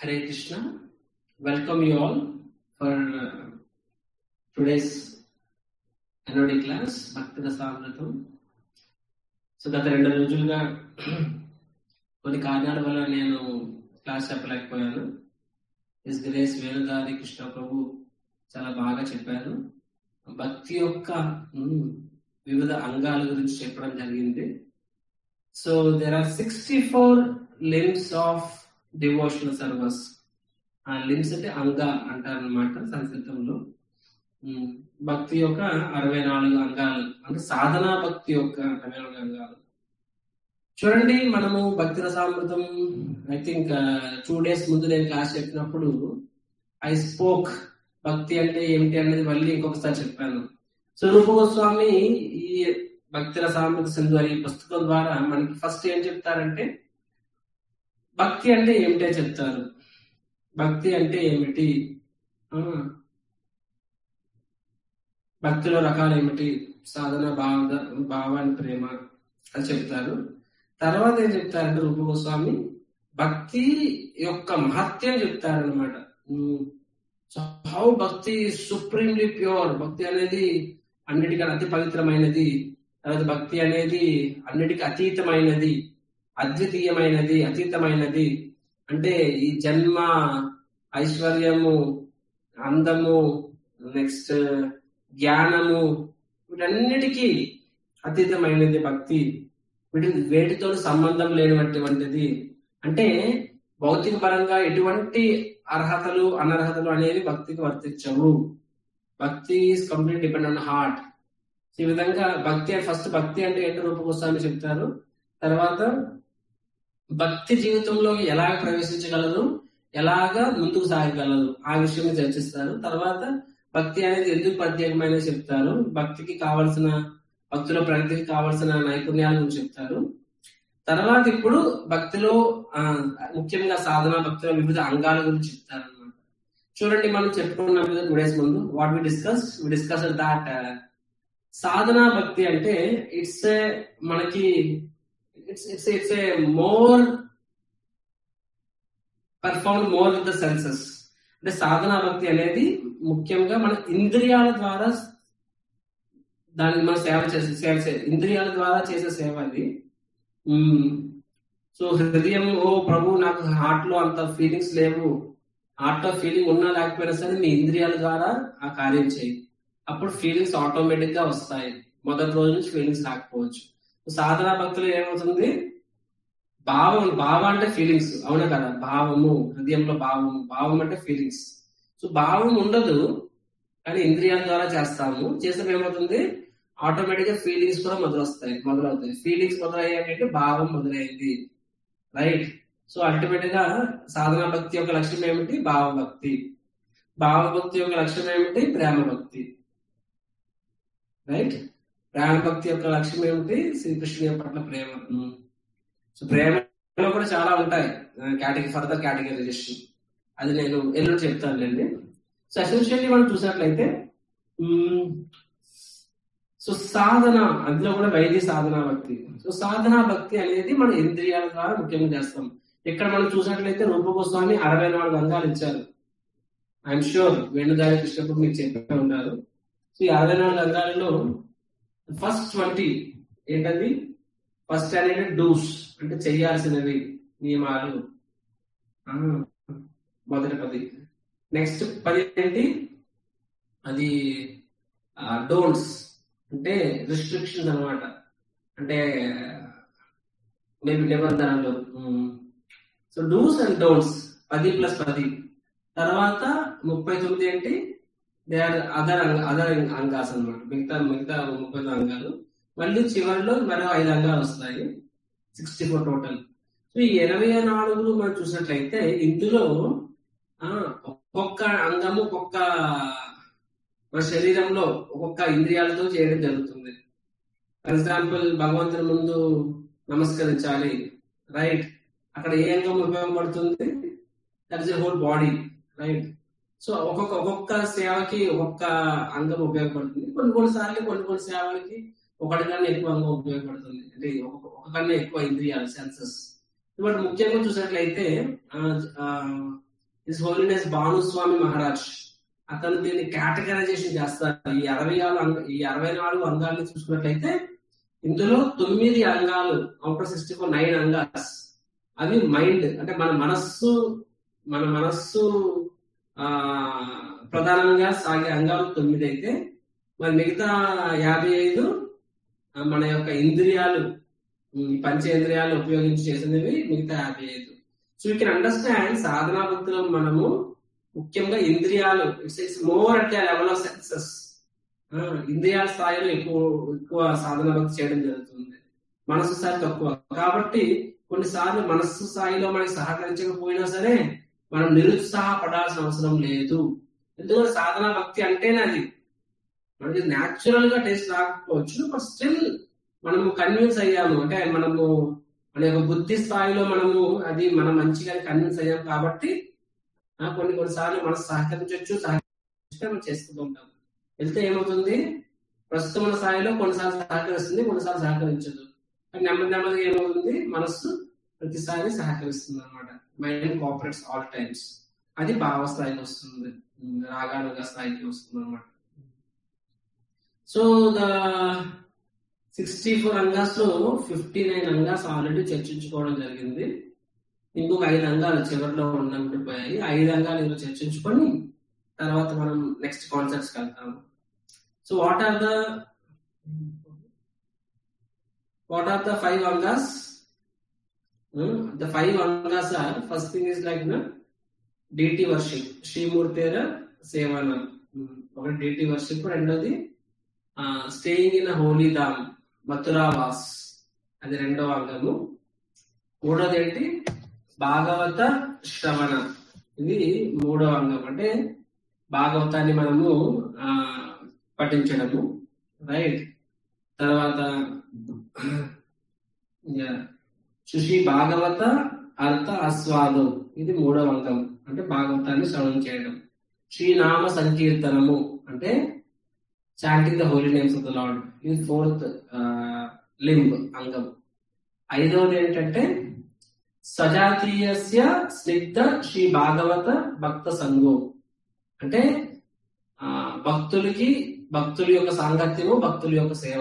Hare Krishna. Welcome you all for uh, today's annual class, Bhakti Rasamritam. So గత రెండు రోజులుగా కొన్ని కారణాల వల్ల నేను క్లాస్ చెప్పలేకపోయాను ఇస్ గ్రేస్ వేణుదారి కృష్ణ ప్రభు చాలా బాగా చెప్పారు భక్తి యొక్క ఉమ్, వివిధ అంగాల గురించి చెప్పడం జరిగింది so there are sixty four limbs of devotional services ఆ లిమ్స్ అంటే అంగ అంటారు అనమాట సంస్కృతంలో ఉమ్, భక్తి యొక్క అరవై నాలుగు అంగాలు అంటే సాధనా భక్తి యొక్క అరవై నాలుగు అంగాలు చూడండి మనము Bhakti Rasamritam I think two days ముందు నేను క్లాస్ చెప్పినప్పుడు ఐ స్పోక్ భక్తి అంటే ఏమిటి అనేది మళ్ళీ ఇంకొకసారి చెప్పాను సో రూప గోస్వామి ఈ భక్తి రసామృత సింధు అనే ఈ పుస్తకం ద్వారా మనకి ఫస్ట్ ఏం చెప్తారంటే భక్తి అంటే ఏమిటో చెప్తారు భక్తి అంటే ఏమిటి ఆ, భక్తిలో రకాలు ఏమిటి సాధన భావ భావాన్ని ప్రేమ అని చెప్తారు తర్వాత ఏం చెప్తారంటే రూప గోస్వామి భక్తి యొక్క మహత్యం చెప్తారనమాట హౌ భక్తి సుప్రీంలీ ప్యూర్ భక్తి అనేది అన్నిటికన్నా అతి పవిత్రమైనది తర్వాత భక్తి అనేది అన్నిటికీ అతీతమైనది అద్వితీయమైనది అతీతమైనది అంటే ఈ జన్మ ఐశ్వర్యము అందము నెక్స్ట్ జ్ఞానము వీటన్నిటికీ అతీతమైనది భక్తి వీటి వేటితో సంబంధం లేనటువంటిది అంటే భౌతిక పరంగా ఎటువంటి అర్హతలు అనర్హతలు అనేవి భక్తికి వర్తించవు bhakti is complete depend on heart ఈ విధంగా భక్తి ఫస్ట్ భక్తి అంటే ఏంటో రూపగోస్వామి చెప్తారు తర్వాత భక్తి జీవితంలో ఎలా ప్రవేశించగలదు ఎలాగా ముందుకు సాగగలదు ఆ విషయం మీద చర్చిస్తారు తర్వాత భక్తి అనేది ఎందుకు ప్రత్యేకమైన చెప్తారు భక్తికి కావలసిన భక్తిలో ప్రగతికి కావలసిన నైపుణ్యాల గురించి చెప్తారు తర్వాత ఇప్పుడు భక్తిలో ఆ, ముఖ్యంగా సాధన భక్తిలో వివిధ అంగాల గురించి చెప్తారు అనమాట చూడండి మనం చెప్పుకున్నాం కదా టూ డేస్ ముందు what we discuss we discuss that sadhana bhakti అంటే ఇట్స్ ఏ మనకి it's it's it's a more perform more with the senses అంటే సాధనా భక్తి అనేది ముఖ్యంగా మన ఇంద్రియాల ద్వారా దానికి మనం సేవ చేసే సేవ చే- ఇంద్రియాల ద్వారా చేసే సేవ అది సో హృదయం ఓ ప్రభు నాకు హార్ట్ లో అంత ఫీలింగ్స్ లేవు హార్ట్ లో ఫీలింగ్ ఉన్నా లేకపోయినా సరే మీ ఇంద్రియాల ద్వారా ఆ కార్యం చేయి అప్పుడు ఫీలింగ్స్ ఆటోమేటిక్ గా వస్తాయి మొదటి రోజు నుంచి ఫీలింగ్స్ రాకపోవచ్చు సాధనా భక్తులు ఏమవుతుంది భావం భావం అంటే ఫీలింగ్స్ అవునా కదా భావము హృదయంలో భావము భావం అంటే ఫీలింగ్స్ సో భావం ఉండదు కానీ ఇంద్రియాల ద్వారా చేస్తాము చేస్తే ఏమవుతుంది ఆటోమేటిక్ గా ఫీలింగ్స్ కూడా మొదలొస్తాయి మొదలవుతాయి ఫీలింగ్స్ మొదలయ్యాయంటే భావం మొదలైంది రైట్ సో అల్టిమేట్ గా సాధనా భక్తి యొక్క లక్ష్యం ఏమిటి భావభక్తి భావభక్తి యొక్క లక్ష్యం ఏమిటి ప్రేమ భక్తి రైట్ ప్రేమ భక్తి యొక్క లక్ష్యం ఏమిటి శ్రీకృష్ణుని పట్ల ప్రేమ ఉమ్. సో ప్రేమలో కూడా చాలా ఉంటాయి కేటగిరీ ఫర్దర్ కేటగిరైజేషన్ అది నేను ఎల్లుండి చెప్తానులేండి సో ఎసెన్షియల్లీ మనం చూసినట్లయితే ఉమ్, సో సాధన అందులో కూడా వైద్య సాధన భక్తి సో సాధనా భక్తి అనేది మన ఇంద్రియాల ద్వారా ముఖ్యంగా చేస్తాం ఇక్కడ మనం చూసినట్లయితే రూపగోస్వామి అరవై నాలుగు అంగాలు ఇచ్చారు ఐఎమ్ షూర్ వేణుదారి కృష్ణప్పుడు మీకు చెప్పే ఉంటారు సో ఈ అరవై నాలుగు అంగాలలో ఫస్ట్ ట్వంటీ ఏంటది ఫస్ట్ అనేది డూస్ అంటే చేయాల్సినవి నియమాలు ఆ, మొదటి పది నెక్స్ట్ పది ఏంటి అది డోంట్స్ అంటే రిస్ట్రిక్షన్స్ అన్నమాట అంటే మేబీ నిబంధనలు సో డూస్ అండ్ డోంట్స్ పది ప్లస్ పది తర్వాత ముప్పై తొమ్మిది ఏంటి దే ఆర్ అదర్ అదర్ అంగాస్ అన్నమాట మిగతా మిగతా ముప్పై తొమ్మిది అంగాలు మళ్ళీ చివరిలో మరో ఐదు అంగాలు వస్తాయి సిక్స్టీ ఫోర్ టోటల్ సో ఈ ఎనభై నాలుగులు మనం చూసినట్లయితే ఇందులో ఆ, ఒక్కొక్క అంగము ఒక్కొక్క మన శరీరంలో ఒక్కొక్క ఇంద్రియాలతో చేయడం జరుగుతుంది ఫర్ ఎగ్జాంపుల్ భగవంతుని ముందు నమస్కరించాలి రైట్ అక్కడ ఏ అంగం ఉపయోగపడుతుంది that is whole body right so ఒక్కొక్క ఒక్కొక్క సేవకి ఒక్కొక్క అంగం ఉపయోగపడుతుంది కొన్ని కొన్ని సార్లు కొన్ని కొన్ని సేవలకి ఒకటి కన్నా ఎక్కువ అంగం ఉపయోగపడుతుంది అంటే ఒక ఒక కన్నా ఎక్కువ ఇంద్రియాలు సెన్సెస్ ఇప్పుడు ముఖ్యంగా చూసినట్లయితే ఆ, ఆ, హిస్ హోలీనెస్ భానుస్వామి మహారాజ్ అతను దీన్ని కేటగరైజేషన్ చేస్తారు ఈ అరవై ఆరు అంగ- ఈ అరవై నాలుగు అంగాల్ని చూసుకున్నట్లయితే ఇందులో తొమ్మిది అంగాలు out of sixty four nine అంగాస్ అవి మైండ్ అంటే మన మనస్సు మన మనస్సు ఆ ప్రధానంగా సాగే అంగాలు తొమ్మిది అయితే మరి మిగతా యాభై ఐదు ఆ, మన యొక్క ఇంద్రియాలు ఉమ్, పంచేంద్రియాలు ఉపయోగించి చేసినవి మిగతా యాభై ఐదు సో యూ కెన్ అండర్స్టాండ్ సాధనా భక్తులు మనము ముఖ్యంగా ఇంద్రియాలు it's it's more at the level of success ఇంద్రియాల స్థాయిలో ఎక్కువ ఎక్కువ సాధన భక్తి చేయడం జరుగుతుంది మనసు స్థాయి తక్కువ కాబట్టి కొన్నిసార్లు మనస్సు స్థాయిలో మనకి సహకరించకపోయినా సరే మనం నిరుత్సాహపడాల్సిన అవసరం లేదు ఎందుకంటే సాధనా భక్తి అంటేనే అది మనకి న్యాచురల్ గా టేస్ట్ రాకపోవచ్చు బట్ స్టిల్ మనము కన్విన్స్ అయ్యాము అంటే మనము మన యొక్క బుద్ధి స్థాయిలో మనము అది మనం మంచిగా కన్విన్స్ అయ్యాం కాబట్టి ఆ, కొన్ని కొన్నిసార్లు మనం సహకరించవచ్చు సహకరించడం మనం చేసుకుంటూ ఉంటాం వెళ్తే ఏమవుతుంది ప్రస్తుతం మన స్థాయిలో కొన్నిసార్లు సహకరిస్తుంది కొన్నిసార్లు సహకరించదు కానీ నెమ్మది నెమ్మదిగా ఏమవుతుంది మనస్సు ప్రతిసారి సహకరిస్తుంది అనమాట మైండ్ కోఆపరేట్స్ ఆల్ టైమ్స్ అది భావ స్థాయికి వస్తుంది రాగానుగా స్థాయికి వస్తుంది అనమాట సో ద సిక్స్టీ ఫోర్ అంగాస్ లో ఫిఫ్టీ నైన్ అంగాస్ ఆల్రెడీ చర్చించుకోవడం జరిగింది ఇంకొక ఐదు అంగాలు చివరిలో ఉండిపోయాయి ఐదు అంగాలు ఈరోజు చర్చించుకొని తర్వాత మనం నెక్స్ట్ కాన్సెప్ట్స్ వెళ్తాము so what are the what are the five అంగాస్ ద ఫైవ్ అంగాస్ are first thing is like deity worship శ్రీమూర్తేర సేవన ఒకటి డిటి వర్షిప్ రెండోది స్టేయింగ్ ఇన్ హోలీ ధామ్ మథురావాస్ అది రెండవ అంగము మూడోది ఏంటి భాగవత శ్రవణ ఇది మూడవ అంగం అంటే భాగవతాన్ని మనము ఆ, పఠించడము రైట్ తర్వాత ఇంకా శుషి భాగవత అర్థ ఆస్వాదం ఇది మూడవ అంగం అంటే భాగవతాన్ని శ్రవణం చేయడం శ్రీనామ సంకీర్తనము అంటే chanting the holy names of the lord ఇది ఫోర్త్ లింబ్ అంగం ఐదవది ఏంటంటే సజాతీయస్య స్నిగ్ధ శ్రీ భాగవత భక్త సంఘం అంటే ఆ, భక్తులకి భక్తుల యొక్క సాంగత్యము భక్తుల యొక్క సేవ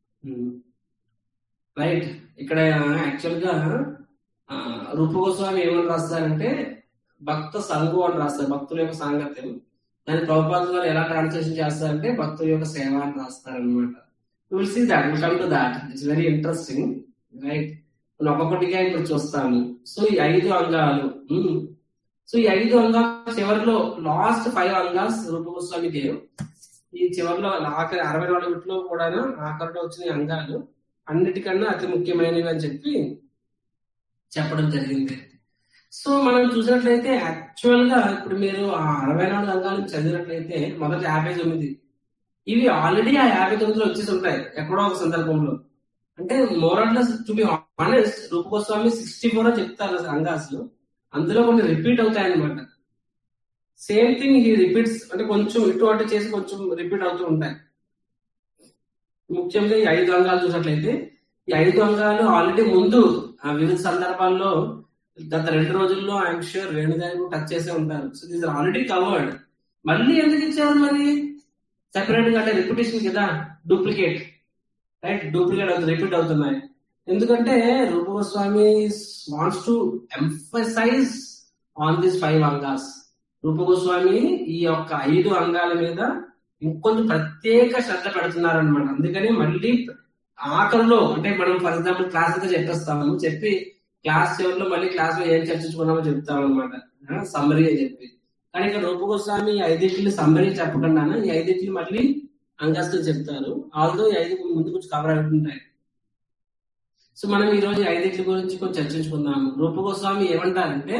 రైట్ ఇక్కడ యాక్చువల్ గా ఆ, రూప గోస్వామి ఏమని రాస్తారంటే భక్త సంఘం అని రాస్తారు భక్తుల యొక్క సాంగత్యం దాని ప్రభుపాద గారు ఎలా ట్రాన్స్లేషన్ చేస్తారంటే భక్తుల యొక్క సేవ అని రాస్తారు అనమాట will see that will come to that it's very interesting right మనం ఒక్కొక్కటిగా ఇప్పుడు చూస్తాము సో ఈ ఐదు అంగాలు ఉమ్. సో ఈ ఐదు అంగాలు చివరిలో లాస్ట్ ఫైవ్ అంగాస్ రూప గోస్వామి దేవ్ ఈ చివరిలో ఆఖరి అరవై నాలుగులో కూడా ఆఖరిలో వచ్చిన ఈ అంగాలు అన్నిటికన్నా అతి ముఖ్యమైనవి అని చెప్పి చెప్పడం జరిగింది సో మనం చూసినట్లయితే యాక్చువల్ గా ఇప్పుడు మీరు ఆ అరవై నాలుగు అంగాలు చదివినట్లయితే మొదటి యాభై తొమ్మిది ఇవి ఆల్రెడీ ఆ యాభై తొమ్మిదిలో వచ్చేసి ఉంటాయి ఎక్కడో ఒక సందర్భంలో అంటే morals to be honest Rupa Goswami sixty four చెప్తారు అంగాసులు అందులో కొన్ని రిపీట్ అవుతాయి అనమాట సేమ్ థింగ్ ఈ రిపీట్స్ అంటే కొంచెం ఇటు అటు చేసి కొంచెం రిపీట్ అవుతూ ఉంటాయి ముఖ్యంగా ఈ ఐదు అంగాలు చూసినట్లయితే ఈ ఐదు అంగాలు ఆల్రెడీ ముందు ఆ వివిధ సందర్భాల్లో గత రెండు రోజుల్లో ఐఎమ్ షూర్ వేణుగారు టచ్ చేసే ఉంటారు సో దిస్ ఆల్రెడీ కవర్డ్ మళ్ళీ ఎందుకు ఇచ్చారు మరి సెపరేట్ గా అంటే రిపిటేషన్ కదా డూప్లికేట్ రైట్ డూప్లికేట్ అవుతుంది రిపీట్ అవుతున్నాయి ఎందుకంటే Rupa Goswami wants to emphasize on this five అంగాస్ రూప గోస్వామి ఈ యొక్క ఐదు అంగాల మీద ఇంకొంచెం ప్రత్యేక శ్రద్ధ పెడుతున్నారు అనమాట అందుకని మళ్ళీ ఆఖరిలో అంటే మనం ఫర్ ఎగ్జాంపుల్ క్లాస్ అయితే చెప్పేస్తాము చెప్పి క్లాస్ చివరిలో మళ్ళీ క్లాస్ లో ఏం చర్చించుకున్నామో చెప్తాం అనమాట సమ్మరీ అని చెప్పి కానీ ఇక్కడ రూప గోస్వామి ఈ ఐదింటిని సమ్మరీ చెప్పకుండా ఈ ఐదింటిని మళ్ళీ అంగస్తులు చెప్తారు ఆల్దో ఈ ఐదు ముందు కొంచెం కవర్ అవుతుంటాయి సో మనం ఈ రోజు ఈ ఐదింటి గురించి కొంచెం చర్చించుకుందాము రూప గోస్వామి ఏమంటారంటే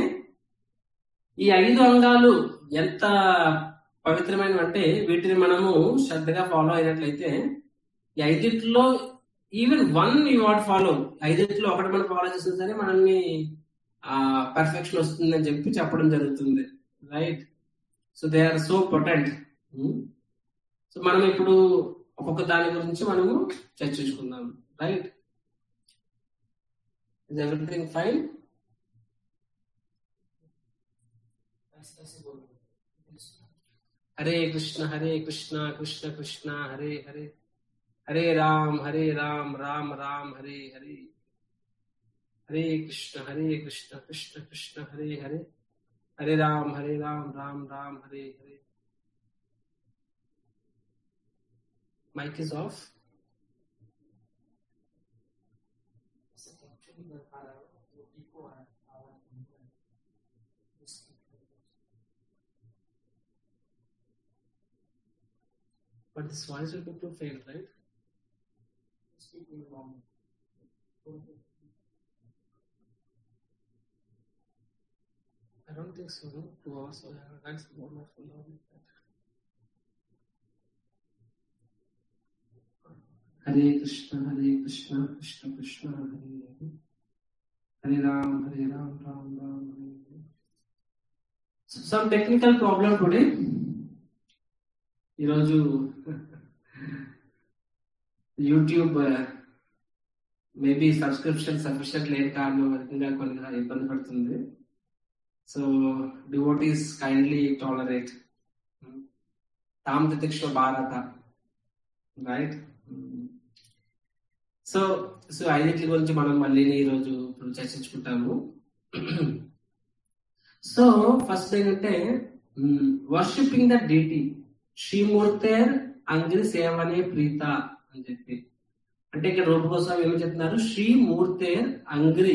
ఈ ఐదు అంగాలు ఎంత పవిత్రమైనవి అంటే వీటిని మనము శ్రద్ధగా ఫాలో అయినట్లయితే ఈ ఐదింటిలో even one you what follow ఐదింటిలో ఒకటి మనం ఫాలో చేసినా సరే మనల్ని పర్ఫెక్షన్ వస్తుందని చెప్పి చెప్పడం జరుగుతుంది right so they are so potent so మనం ఇప్పుడు ఒక్కొక్క దాని గురించి మనము చర్చించుకుందాం రైట్ ఇస్ ఎవ్రీథింగ్ ఫైన్ ऐसे ऐसे बोलो Hare Krishna Hare Krishna Krishna Krishna Hare Hare Hare Ram Hare Ram Ram Ram Hare Hare Hare Krishna Hare Krishna Krishna Krishna Hare Hare Hare Ram Hare Ram Ram Ram Hare Hare mike is off ऐसे कैप्चर नहीं कर पा रहा हूँ वो इको आ रहा है आवाज नहीं आ रहा है। इसकी- but this voice will be too faint right इसकी कोई problem I don't think so. No? Two hours. So yeah, that's more or full hour like that. Hare Krishna, Hare Krishna, Krishna Krishna, Hare Hare. Hare Ram, Hare Ram, Ram Ram, Hare Hare. So some technical problem today. ఈరోజు YouTube maybe subscription sufficient లేని కారణం వరకుగా కొన్ని ఇబ్బంది పడుతుంది so devotees kindly tolerate తామ్ తితిక్ష భారత రైట్ సో సో ఐదింటి గురించి మనం మళ్ళీ ఈరోజు ఇప్పుడు చర్చించుకుంటాము సో ఫస్ట్ ఏంటంటే వర్షిపింగ్ ద డీటీ శ్రీమూర్తేర్ అంగిరి సేవనే ప్రీత అని చెప్పి అంటే ఇక్కడ రూప కోసం ఏమి చెప్తున్నారు శ్రీమూర్తేర్ అంగ్రి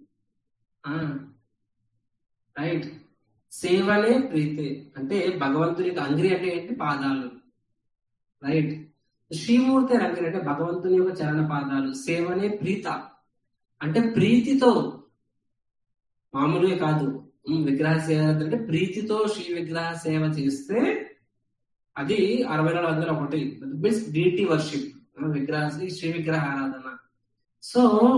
రైట్ సేవనే ప్రీతి అంటే భగవంతునికి అంగ్రి అంటే ఏంటి పాదాలు రైట్ శ్రీమూర్తి అంగ్రి అంటే భగవంతుని యొక్క చరణ పాదాలు సేవనే ప్రీత అంటే ప్రీతితో మామూలుగా కాదు ఉమ్, విగ్రహ సేవ అంటే ప్రీతితో శ్రీ విగ్రహ సేవ చేస్తే అది అరవై నాలుగు వందల ఒకటి మీన్స్ డిటి వర్షిప్ విగ్రహ శ్రీ విగ్రహ ఆరాధన సో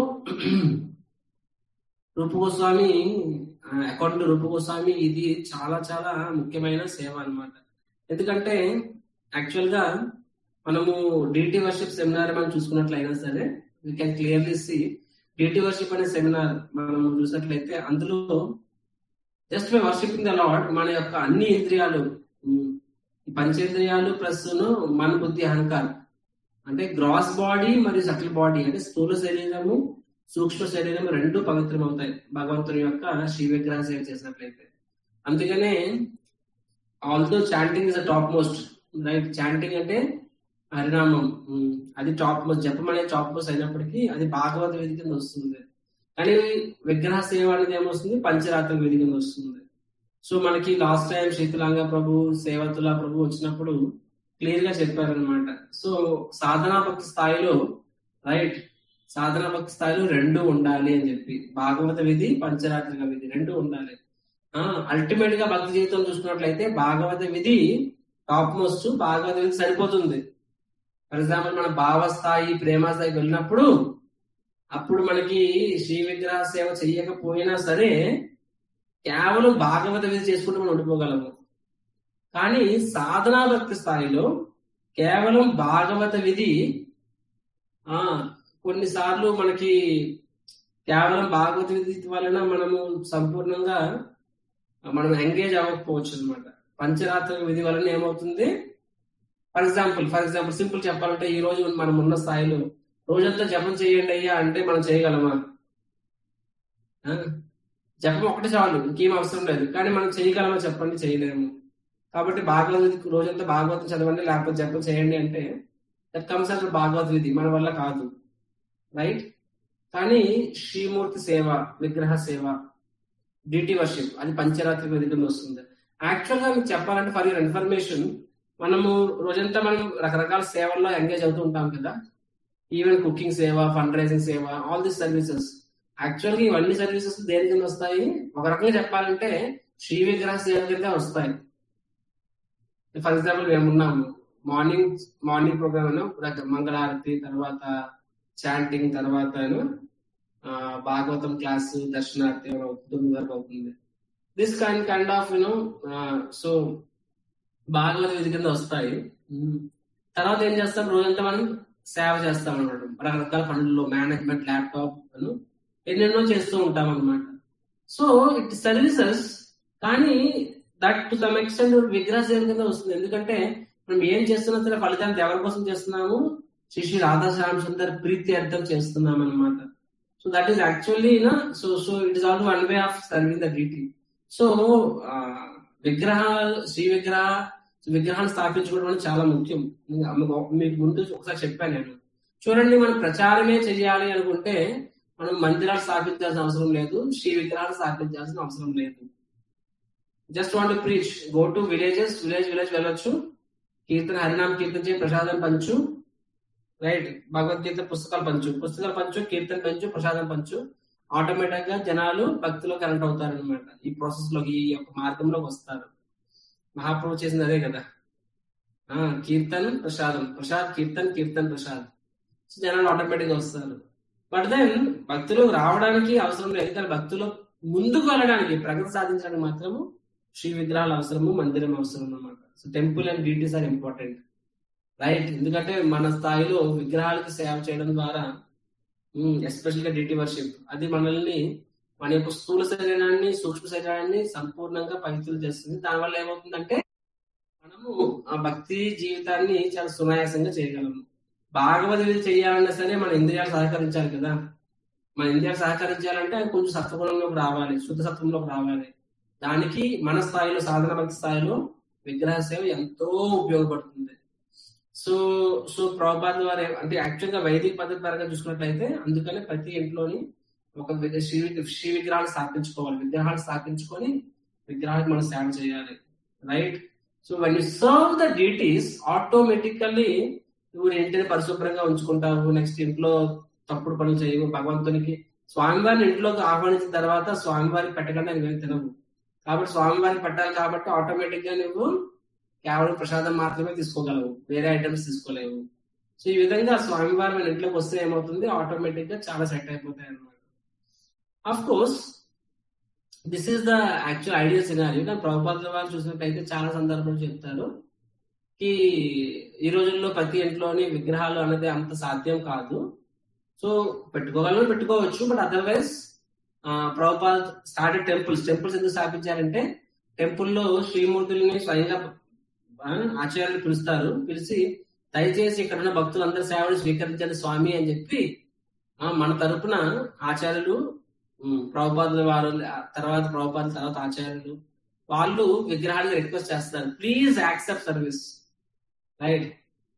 రూప గోస్వామి అకౌంట్ రూప గోస్వామి ఇది చాలా చాలా ముఖ్యమైన సేవ అన్నమాట ఎందుకంటే యాక్చువల్ గా మనము డిటి వర్షిప్ సెమినార్ మనం చూసుకున్నట్లయినా సరే we can clearly see deity worship అనే సెమినార్ మనం చూసినట్లయితే అందులో just by worshipping the lord మన యొక్క అన్ని ఇంద్రియాలు ఉమ్, ఈ పంచేంద్రియాలు ప్లస్ మన బుద్ధి అహంకారం అంటే గ్రాస్ బాడీ మరియు సటిల్ బాడీ అంటే స్థూల శరీరము సూక్ష్మ శరీరం రెండు పవిత్రం అవుతాయి భగవంతుని యొక్క శ్రీ విగ్రహ సేవ చేసినట్లయితే అందుకనే although chanting is the top most right chanting అంటే హరినామం ఉమ్, అది టాప్ మోస్ట్ జపం అనేది టాప్ మోస్ట్ అయినప్పటికీ అది భాగవత విధి కింద వస్తుంది కానీ విగ్రహ సేవ అనేది ఏమొస్తుంది పంచరాత్మ విధి కింద వస్తుంది సో మనకి లాస్ట్ టైం శీతలాంగ ప్రభు సేవతుల ప్రభు వచ్చినప్పుడు క్లియర్ గా చెప్పారనమాట సో సాధనా భక్తి స్థాయిలో రైట్ సాధనా భక్తి స్థాయిలో రెండు ఉండాలి అని చెప్పి భాగవత విధి పంచరాత్రిక విధి రెండు ఉండాలి అల్టిమేట్ గా భక్తి జీవితం చూసుకున్నట్లయితే భాగవత విధి టాప్ మోస్ట్ భాగవత విధి సరిపోతుంది ఫర్ ఎగ్జాంపుల్ మన భావ స్థాయి ప్రేమ స్థాయికి వెళ్ళినప్పుడు అప్పుడు మనకి శ్రీ విగ్రహ సేవ చెయ్యకపోయినా సరే కేవలం భాగవత విధి చేసుకుంటూ మనం ఉండిపోగలము కానీ సాధనా భక్తి స్థాయిలో కేవలం భాగవత విధి ఆ కొన్నిసార్లు మనకి కేవలం భాగవత విధి వలన మనము సంపూర్ణంగా మనం ఎంగేజ్ అవ్వకపోవచ్చు అనమాట పంచరాత్ర విధి వలన ఏమవుతుంది for example for example simple చెప్పాలంటే ఈ రోజు మనం ఉన్న స్థాయిలో రోజంతా జపం చేయండి అయ్యా అంటే మనం చేయగలమా ఆ? జపం ఒకటి చాలు ఇంకేం అవసరం లేదు కానీ మనం చేయగలమా చెప్పండి చేయలేము కాబట్టి భాగవత రోజంతా భాగవతం చదవండి లేకపోతే జపం చేయండి అంటే దట్ కమ్స్ అసలు భగవద్ విధి మన వల్ల కాదు రైట్ కానీ శ్రీమూర్తి సేవ విగ్రహ సేవ డ్యూటీ వర్షిప్ అది పంచరాత్రి విధి కింద వస్తుంది యాక్చువల్ గా మీకు చెప్పాలంటే ఫర్ యూర్ ఇన్ఫర్మేషన్ మనము రోజంతా మనం రకరకాల సేవల్లో ఎంగేజ్ అవుతూ ఉంటాం కదా ఈవెన్ కుకింగ్ సేవ ఫండ్ రైజింగ్ సేవ ఆల్ దిస్ సర్వీసెస్ యాక్చువల్ గా ఇవన్నీ సర్వీసెస్ దేని కింద వస్తాయి ఒక రకంగా చెప్పాలంటే శ్రీ విగ్రహ సేవ కింద వస్తాయి ఫర్ ఎగ్జాంపుల్ మేము ఉన్నాము మార్నింగ్ మార్నింగ్ ప్రోగ్రామ్ మంగళారతి తర్వాత చాంటింగ్ తర్వాత ఆ, భాగవతం క్లాస్ దర్శనార్థి ఏమైనా అవుతుంది, తొమ్మిది వరకు అవుతుంది this kind kind of you know so భాగవత విధి కింద వస్తాయి ఉమ్. తర్వాత ఏం చేస్తాం రోజంతా మనం సేవ చేస్తాం అనమాట రకరకాల పనుల్లో మేనేజ్మెంట్ ల్యాప్టాప్ ఎన్నెన్నో చేస్తూ ఉంటాం అనమాట సో ఇట్ సర్వీసెస్ కానీ దట్ టు సమ్ ఎక్స్టెంట్ విగ్రహ సేవ కింద వస్తుంది ఎందుకంటే మనం ఏం చేస్తున్నా సరే ఫలితాన్ని ఎవరి కోసం చేస్తున్నాము శ్రీ శ్రీ రాధాశ్యామ సుందర్ ప్రీతి అర్థం చేస్తున్నాం అనమాట so that is actually so so it is all one way of serving the duty so విగ్రహాలు శ్రీ విగ్రహ విగ్రహాన్ని స్థాపించుకోవడం అనేది చాలా ముఖ్యం మీకు ముందు ఒకసారి చెప్పాను నేను చూడండి మనం ప్రచారమే చేయాలి అనుకుంటే మనం మందిరాలు స్థాపించాల్సిన అవసరం లేదు శ్రీ విగ్రహాలు స్థాపించాల్సిన అవసరం లేదు just want preach go to villages village village వెళ్ళొచ్చు కీర్తన హరినామ్ కీర్తన చేయి ప్రసాదం పంచు రైట్ భగవద్గీత పుస్తకాలు పంచు పుస్తకాలు పంచు కీర్తన పంచు ప్రసాదం పంచు ఆటోమేటిక్ గా జనాలు భక్తిలో కనెక్ట్ అవుతారు అనమాట ఈ ప్రాసెస్ లోకి ఈ యొక్క మార్గంలోకి వస్తారు మహాప్రభు చేసింది అదే కదా ఆ కీర్తన్ ప్రసాదం ప్రసాద్ కీర్తన్ కీర్తన్ ప్రసాద్ సో జనాలు ఆటోమేటిక్ గా వస్తారు బట్ దెన్ భక్తులు రావడానికి అవసరం లేదు కానీ భక్తులు ముందుకు వెళ్ళడానికి ప్రగతి సాధించడానికి మాత్రము శ్రీ విగ్రహాలు అవసరము మందిరం అవసరం అన్నమాట so temple and duties are important right ఎందుకంటే మన స్థాయిలో విగ్రహాలకి సేవ చేయడం ద్వారా ఎస్పెషల్ గా డ్యూటీ వర్షిప్ అది మనల్ని మన యొక్క స్థూల శరీరాన్ని సూక్ష్మ శరీరాన్ని సంపూర్ణంగా పవిత్రులు చేస్తుంది దానివల్ల ఏమవుతుందంటే మనము ఆ భక్తి జీవితాన్ని చాలా సునాయాసంగా చేయగలము భాగవత విధి చేయాలన్నా సరే మన ఇంద్రియాలు సహకరించాలి కదా మన ఇంద్రియాలు సహకరించాలంటే కొంచెం సత్వగుణంలోకి రావాలి శుద్ధ సత్వంలోకి రావాలి దానికి మన స్థాయిలో సాధన భక్తి స్థాయిలో విగ్రహ సేవ ఎంతో ఉపయోగపడుతుంది సో సో ప్రభుపాద వారు అంటే యాక్చువల్ గా వైదిక పద్ధతి పరంగా చూసుకున్నట్లయితే అందుకనే ప్రతి ఇంట్లోని ఒక విగ్ర- శ్రీ శ్రీ విగ్రహాలు స్థాపించుకోవాలి విగ్రహాలు స్థాపించుకొని విగ్రహాలకు మనం సేవ చేయాలి right so one you serve the duties automatically నువ్వు నీ ఇంటిని పరిశుభ్రంగా ఉంచుకుంటావు నెక్స్ట్ ఇంట్లో తప్పుడు పనులు చేయవు భగవంతునికి స్వామివారిని ఇంట్లోకి ఆహ్వానించిన తర్వాత స్వామివారికి పెట్టకుండా నువ్వేం తినవు కాబట్టి స్వామివారికి పెట్టాలి కాబట్టి ఆటోమేటిక్ గా నువ్వు కేవలం ప్రసాదం మాత్రమే తీసుకోగలవు వేరే ఐటమ్స్ తీసుకోలేవు సో ఈ విధంగా స్వామివారి మన ఇంట్లోకి వస్తే ఏమవుతుంది ఆటోమేటిక్ గా చాలా సెట్ అయిపోతాయి అన్నమాట of course this is the actual ideal scenario కానీ ప్రభుపాద వారు చూసినట్టయితే చాలా సందర్భాలు చెప్తారు కి ఈ రోజుల్లో ప్రతి ఇంట్లోని విగ్రహాలు అనేది అంత సాధ్యం కాదు సో పెట్టుకోగలను పెట్టుకోవచ్చు but otherwise Prabhupad started temples temples ఎందుకు స్థాపించారంటే టెంపుల్లో శ్రీమూర్తుల్ని స్వయంగా ఆ, ఆచార్యులు పిలుస్తారు పిలిచి దయచేసి ఇక్కడ ఉన్న భక్తులందరి సేవలు స్వీకరించండి స్వామి అని చెప్పి ఆ, మన తరపున ఆచార్యులు ఉమ్, ప్రభుపాదుల వారు ఆ తర్వాత ప్రభుపాదుల తర్వాత ఆచార్యులు వాళ్ళు విగ్రహాలకు రిక్వెస్ట్ చేస్తారు please accept service right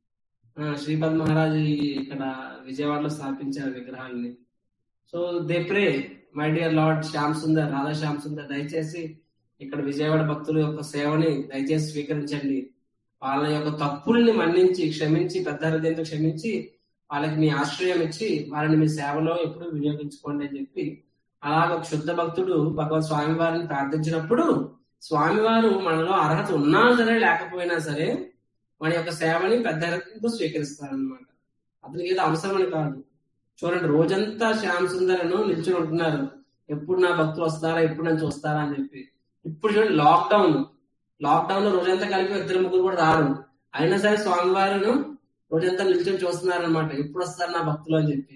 Shripad Maharaj ఇక్కడ విజయవాడలో స్థాపించారు విగ్రహాలని so they pray my dear lord Shyam Sundar Radha Shyam Sundar దయచేసి ఇక్కడ విజయవాడ భక్తుల యొక్క సేవని దయచేసి స్వీకరించండి వాళ్ళ యొక్క తప్పుల్ని మన్నించి క్షమించి పెద్ద హృదయంతో క్షమించి వాళ్ళకి మీ ఆశ్రయం ఇచ్చి వాళ్ళని మీ సేవలో ఎప్పుడు వినియోగించుకోండి అని చెప్పి అలాగ ఒక శుద్ధ భక్తుడు భగవత్ స్వామి వారిని ప్రార్థించినప్పుడు స్వామివారు మనలో అర్హత ఉన్నా సరే లేకపోయినా సరే మన యొక్క సేవని పెద్ద హృదయంతో స్వీకరిస్తారనమాట అతనికి ఏదో అవసరమని కాదు చూడండి రోజంతా శ్యామ్ సుందరను నిల్చుని ఉంటున్నారు ఎప్పుడు నా భక్తులు వస్తారా ఎప్పుడు నుంచి వస్తారా అని చెప్పి ఇప్పుడు చూడండి లాక్డౌన్ లాక్డౌన్ లో రోజంతా కలిపి ఇద్దరు ముగ్గురు కూడా రారు అయినా సరే స్వామివారును రోజంతా నిల్చొని చూస్తున్నారు అనమాట ఎప్పుడు వస్తారు నా భక్తులు అని చెప్పి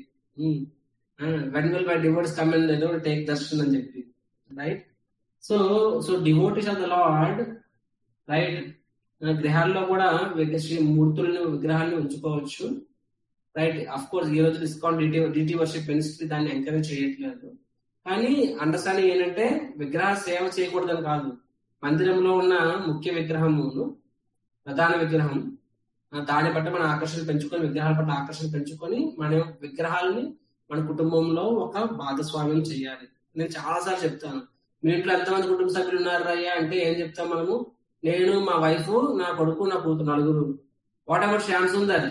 when will my devotees come and take darshan అని చెప్పి right so so devotees of the lord right గ్రహాల్లో కూడా విగ్ర- శ్రీ మూర్తులను విగ్రహాన్ని ఉంచుకోవచ్చు రైట్ అఫ్ కోర్స్ ఈ రోజు discount deity deity worship ministry దాన్ని ఎంకరేజ్ చేయట్లేదు కానీ అండర్స్టాండింగ్ ఏంటంటే విగ్రహ సేవ చేయకూడదని కాదు మందిరంలో ఉన్న ముఖ్య విగ్రహమును ప్రధాన విగ్రహం ఆ దాని పట్ల మన ఆకర్షణ పెంచుకొని విగ్రహాల పట్ల ఆకర్షణ పెంచుకొని మన విగ్రహాలని మన కుటుంబంలో ఒక భాగస్వామ్యం చేయాలి నేను చాలా సార్లు చెప్తాను మీ ఇంట్లో ఎంతమంది కుటుంబ సభ్యులు ఉన్నారు అయ్యా అంటే ఏం చెప్తాం మనము నేను మా వైఫ్ నా కొడుకు నా కూతురు నలుగురు what about Shyam Sundar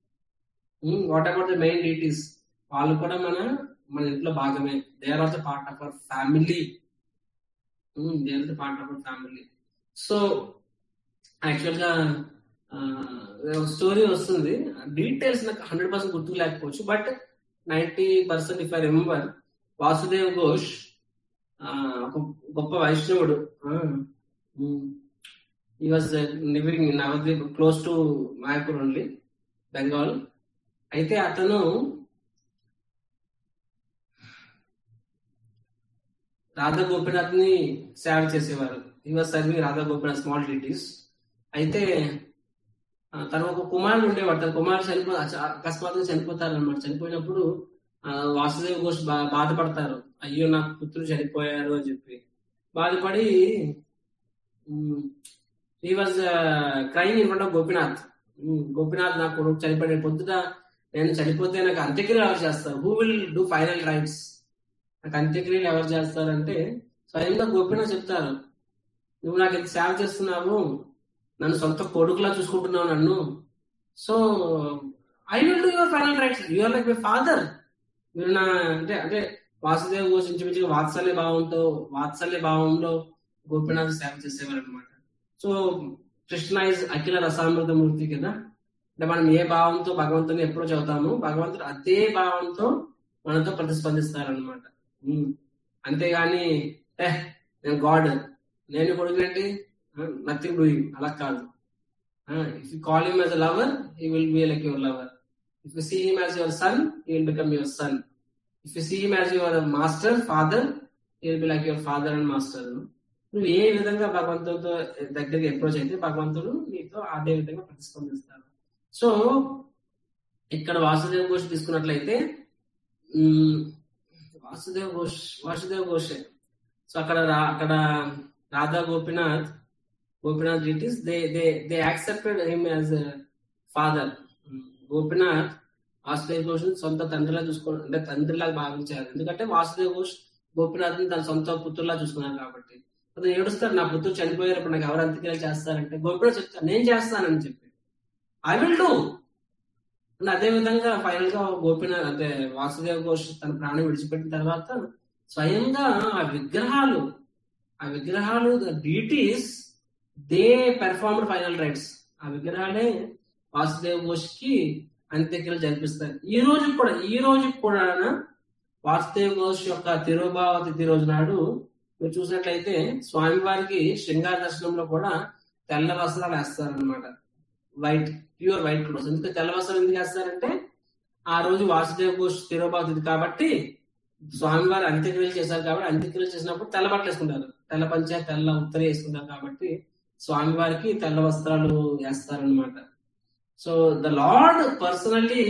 what about the main deities వాళ్ళు కూడా మన మన ఇంట్లో భాగమే they are also part of our family they are part of our family so actual గా స్టోరీ వస్తుంది డీటెయిల్స్ నాకు హండ్రెడ్ పర్సెంట్ గుర్తుకు లేకపోవచ్చు but ninety percent if I remember Vasudev Ghosh ఆ, ఒక గొప్ప వైష్ణవుడు ఈ was living Navadwip close to Mayapur only Bengal అయితే అతను రాధా గోపినాథ్ ని సేవ చేసేవారు వాజ్ సర్వింగ్ రాధా గోపిన స్మాల్ డిటీస్ అయితే ఆ, తన ఒక కుమారుడు ఉండేవాడు తన కుమారుడు చనిపో అచ- అకస్మాత్తుగా చనిపోతారు అనమాట చనిపోయినప్పుడు ఆ, వాసుదేవ్ ఘోష్ బా బాధపడతారు అయ్యో నా పుత్రుడు చనిపోయారు అని చెప్పి బాధపడి ఈ was crime in front of Gopinath um, Gopinath నా కొడుకు చనిపోయాడు పొద్దుట నేను చనిపోతే నాకు అంత్యక్రియలు ఎవరు చేస్తారు who will do final rites నాకు అంత్యక్రియలు ఎవరు చేస్తారంటే స్వయంగా గోపినాథ్ చెప్తారు నువ్వు నాకు ఎంత సేవ చేస్తున్నావు నన్ను సొంత కొడుకులా చూసుకుంటున్నావు నన్ను so I will do your final rites your like my father మీరు నా అంటే అంటే వాసుదేవ్ ఘోష్ ఇంచుమించుగా వాత్సల్య భావంతో వాత్సల్య భావంలో గోపినాథ్ సేవ చేసేవారు అనమాట సో కృష్ణ ఇస్ అఖిల రసామృత మూర్తి కదా అంటే మనం ఏ భావంతో భగవంతుని ఎప్పుడో చదువుతాము భగవంతుడు అదే భావంతో మనతో ప్రతిస్పందిస్తారనమాట అంతేగాని ఏ నేను గాడ్ నేను కొడుకునేంటి నథింగ్ డూయింగ్ అలా కాదు if you call him as a lover he will be like your lover if you see him as your son he will become your son if you see him as your master father he will be like your father and master నువ్వు ఏ విధంగా భగవంతుడితో దగ్గరికి approach అయితే భగవంతుడు నీతో అదే విధంగా ప్రతిస్పందిస్తారు సో ఇక్కడ వాసుదేవ్ ఘోష్ తీసుకున్నట్లయితే ఉమ్, వాసుదేవ్ ఘోష్ వాసుదేవ్ ఘోషే సో అక్కడ రా- అక్కడ Radha Gopinath Gopinath deities they they they accepted him as father Gopinath Vasudev Ghosh సొంత తండ్రిలా చూసుకో అంటే తండ్రిలాగా భావించారు ఎందుకంటే వాసుదేవ్ ఘోష్ గోపినాథ్ తన సొంత పుత్రులా చూసుకున్నారు కాబట్టి అతను ఏడుస్తాడు నా పుత్రుడు చనిపోయినప్పుడు నాకు ఎవరు అంత్యక్రియలు చేస్తారంటే గోపినాథ్ చెప్తాను నేను చేస్తానని చెప్పి ఐ విల్ డూ అండ్ అదే విధంగా ఫైనల్ గా గోపినాథ్ అంటే వాసుదేవ్ ఘోష్ తన ప్రాణం విడిచిపెట్టిన తర్వాత స్వయంగా ఆ విగ్రహాలు ఆ విగ్రహాలు the deities they performed final rites ఆ విగ్రహాలే వాసుదేవ్ ఘోష్ కి అంత్యక్రియలు జరిపిస్తారు ఈ రోజు కూడా ఈ రోజు కూడా వాసుదేవ్ ఘోష్ యొక్క తిరుభావ తిథి రోజు నాడు మీరు చూసినట్లయితే స్వామివారికి శృంగార దర్శనంలో కూడా తెల్ల వస్త్రాలు వేస్తారనమాట వైట్ ప్యూర్ వైట్ క్లోత్స్ ఎందుకంటే తెల్ల వస్త్రాలు ఎందుకు వేస్తారంటే ఆ రోజు వాసుదేవ్ ఘోష్ తిరుభావ తిథి కాబట్టి స్వామివారు అంత్యక్రియలు చేశారు కాబట్టి అంత్యక్రియలు చేసినప్పుడు తెల్ల బట్టలు వేసుకుంటారు తెల్ల పంచ తెల్ల ఉత్తర వేసుకుంటారు కాబట్టి స్వామివారికి తెల్ల వస్త్రాలు వేస్తారనమాట so the lord personally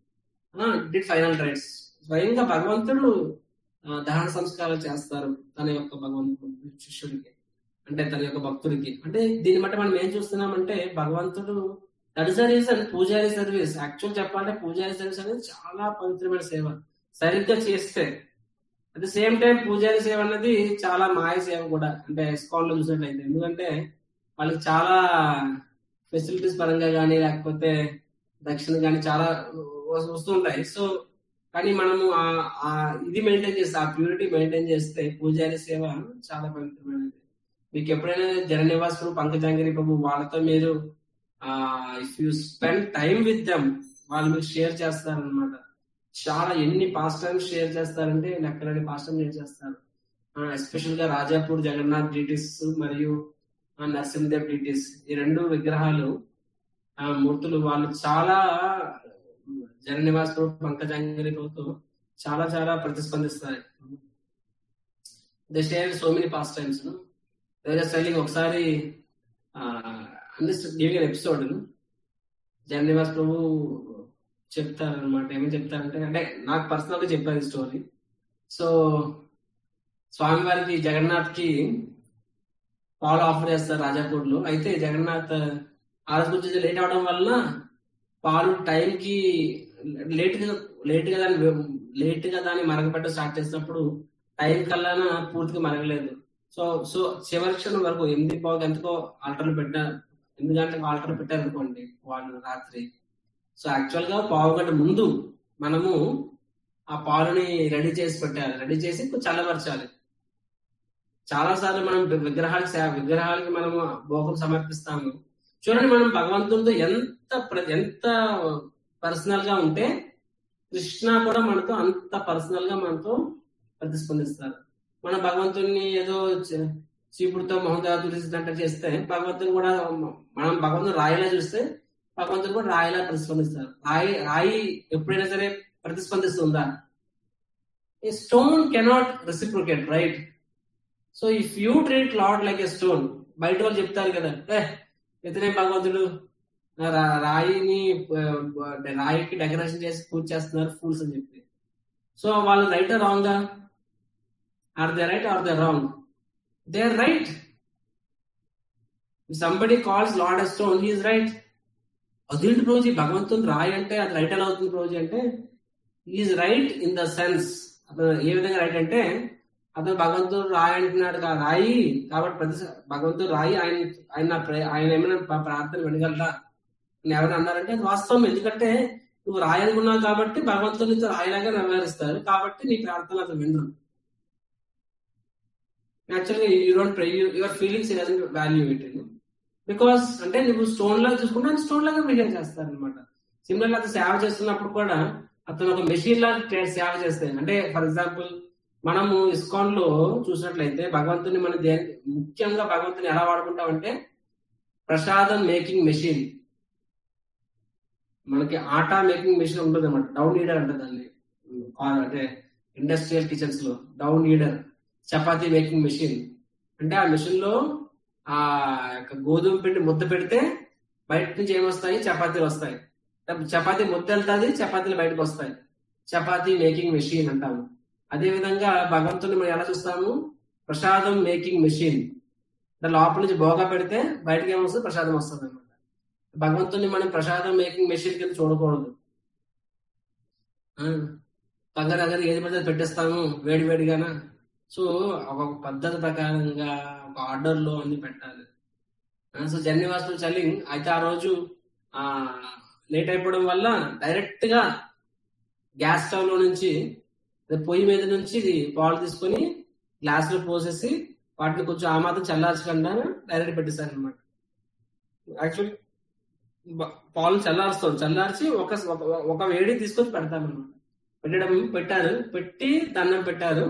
did final rites స్వయంగా భగవంతుడు ఆ, దహన సంస్కారాలు చేస్తారు తన యొక్క భగవంతుడు శిష్యుడికి అంటే తన యొక్క భక్తుడికి అంటే దీన్ని బట్టి మనం ఏం చూస్తున్నామంటే భగవంతుడు దట్ ఇస్ ద రీజన్ పూజారి సర్వీస్ యాక్చువల్ చెప్పాలంటే పూజారి సర్వీస్ అనేది చాలా పవిత్రమైన సేవ సరిగ్గా చేస్తే అట్ ద సేమ్ టైం పూజారి సేవ అన్నది చాలా మాయ సేవ కూడా అంటే ఎస్కాన్ లో చూసినట్లయితే ఎందుకంటే వాళ్ళకి చాలా ఫెసిలిటీస్ పరంగా కానీ లేకపోతే దక్షిణ కానీ చాలా వ- వస్తుంటాయి సో కానీ మనము ఆ- ఆ ఇది మెయింటైన్ చేస్తే ఆ ప్యూరిటీ మెయింటైన్ చేస్తే పూజారి సేవ చాలా పవిత్రమైనది మీకు ఎప్పుడైనా జననివాస్ ప్రభు పంకజాంగిరి ప్రభు వాళ్ళతో మీరు if you spend time with them వాళ్ళు మీకు షేర్ చేస్తారనమాట చాలా ఎన్ని పాస్ట్ టైమ్స్ షేర్ చేస్తారంటే లెక్కలని పాస్ట్ టైం షేర్ చేస్తారు ఎస్పెషల్ గా రాజాపూర్ జగన్నాథ్ డిటిస్ మరియు ఆ, నరసింహదేవ్ డిటిస్ ఈ రెండు విగ్రహాలు ఆ మూర్తులు వాళ్ళు చాలా జననివాస్ ప్రభు పంకజాంగిరి ప్రభుతో చాలా చాలా ప్రతిస్పందిస్తాయి they share so many past times styling ఒకసారి గివింగ్ ఎపిసోడ్ జననివాస్ ప్రభు చెప్తారనమాట ఏమని చెప్తారంటే అంటే నాకు పర్సనల్ గా చెప్పారు ఈ స్టోరీ సో స్వామివారికి జగన్నాథ్ కి పాలు ఆఫర్ చేస్తారు రాజాపూర్ లో అయితే జగన్నాథ్ ఆ రోజు కొంచెం లేట్ అవడం వల్ల పాలు టైం కి లేట్ గా లేట్ గా దాన్ని లేట్ గా దాన్ని మరగపెట్ట స్టార్ట్ చేసినప్పుడు టైం కల్లా పూర్తిగా మరగలేదు సో సో చివరి క్షణం వరకు ఎనిమిది పావు ఎంతకో ఆల్టర్లు పెట్టారు ఎనిమిది గంటలకు ఆల్టర్ పెట్టారు అనుకోండి వాళ్ళు రాత్రి సో యాక్చువల్ గా పావు గంట ముందు మనము ఆ పాలుని రెడీ చేసి పెట్టాలి రెడీ చేసి కొంచెం చల్లబరచాలి చాలా సార్లు మనం విగ్రహాలకు సే- విగ్రహాలకి మనము భోగం సమర్పిస్తాము చూడండి మనం భగవంతుడితో ఎంత ప్ర- ఎంత పర్సనల్ గా ఉంటే కృష్ణ కూడా మనతో అంత పర్సనల్ గా మనతో ప్రతిస్పందిస్తారు మన భగవంతుడిని ఏదో చ- చీపుడుతో మహోదయ తులిసినట్టు చేస్తే భగవంతుని కూడా మనం భగవంతుని రాయిలా చూస్తే భగవంతుడు కూడా రాయిలా ప్రతిస్పందిస్తారు రాయి రాయి ఎప్పుడైనా సరే ప్రతిస్పందిస్తుందా a stone cannot reciprocate right so if you treat lord like a stone బయట వాళ్ళు చెప్తారు కదా ఏ ఇతనే భగవంతుడు రా- రాయిని ఆ, రాయికి డెకరేషన్ చేసి పూజ చేస్తున్నారు ఫూల్స్ అని చెప్పి సో వాళ్ళు right wrong are they right are they wrong they are right somebody calls lord a stone he is right అదేంటి ప్రోజీ భగవంతుని రాయి అంటే అది రైట్ ఎలా అవుతుంది ప్రోజీ అంటే is right in the sense అతను ఏ విధంగా రైట్ అంటే అతను భగవంతుడు రాయి అంటున్నాడు కా- రాయి కాబట్టి ప్రతి భగవంతుడు రాయి ఆయన ఆయన నా ప్రే- ఆయన ఏమైనా ప- ప్రార్థన వినగలరా అని ఎవరైనా అన్నారంటే అది వాస్తవం ఎందుకంటే నువ్వు రాయి అనుకున్నావు కాబట్టి భగవంతుడు నీతో రాయిలాగా నెరవేరుస్తారు కాబట్టి నీ ప్రార్థన అతను వినరు యాక్చువల్గా you don't pray your feelings value it because అంటే నువ్వు స్టోన్ లాగా చూసుకుంటే ఆయన స్టోన్ లాగా బిహేవ్ చేస్తారు అనమాట సిమిలర్ అతను సేవ చేస్తున్నప్పుడు కూడా అతను ఒక మెషిన్ లాగా ట్రే- సేవ చేస్తాయి అంటే ఫర్ ఎగ్జాంపుల్ మనము ఇస్కాన్ లో చూసినట్లయితే భగవంతుని మన దే ముఖ్యంగా భగవంతుని ఎలా వాడుకుంటామంటే ప్రసాదం మేకింగ్ మెషిన్ మనకి ఆటా మేకింగ్ మెషిన్ ఉంటుంది అనమాట డౌన్ ఈడర్ అంటే దాన్ని ఆ- అంటే ఇండస్ట్రియల్ కిచెన్స్ లో డౌన్ ఈడర్ చపాతీ మేకింగ్ మెషిన్ అంటే ఆ మెషిన్ లో ఆ యొక్క గోధుమ పిండి ముద్ద పెడితే బయట నుంచి ఏమొస్తాయి చపాతీలు వస్తాయి చపాతీ ముద్ద వెళ్తాది చపాతీలు బయటకు వస్తాయి చపాతీ మేకింగ్ మెషిన్ అంటాము అదే విధంగా భగవంతుని మనం ఎలా చూస్తాము ప్రసాదం మేకింగ్ మెషిన్ లోపల నుంచి బోగా పెడితే బయటకి ఏమొస్తుంది ప్రసాదం వస్తుంది అనమాట భగవంతుని మనం ప్రసాదం మేకింగ్ మెషిన్ కింద చూడకూడదు ఆ, దగ్గర దగ్గర ఏది పడితే అది పెట్టేస్తాము వేడి వేడిగానా సో ఒక పద్ధతి ప్రకారంగా ఒక ఆర్డర్ లో అన్ని పెట్టాలి ఆ, సో జన్నివాసులు చల్లింగ్ అయితే ఆ రోజు ఆ లేట్ అయిపోవడం వల్ల డైరెక్ట్ గా గ్యాస్ స్టవ్ లో నుంచి అదే పొయ్యి మీద నుంచి ఇది పాలు తీసుకొని గ్లాస్ లో పోసేసి వాటిని కొంచెం ఆ మాత్రం చల్లార్చకుండా డైరెక్ట్ పెట్టేశారు అనమాట యాక్చువల్లీ పాలు చల్లారుస్తాం చల్లార్చి ఒక ఒక- ఒక వేడి తీసుకొని పెడతాం అనమాట పెట్టడం పెట్టారు పెట్టి దండం పెట్టారు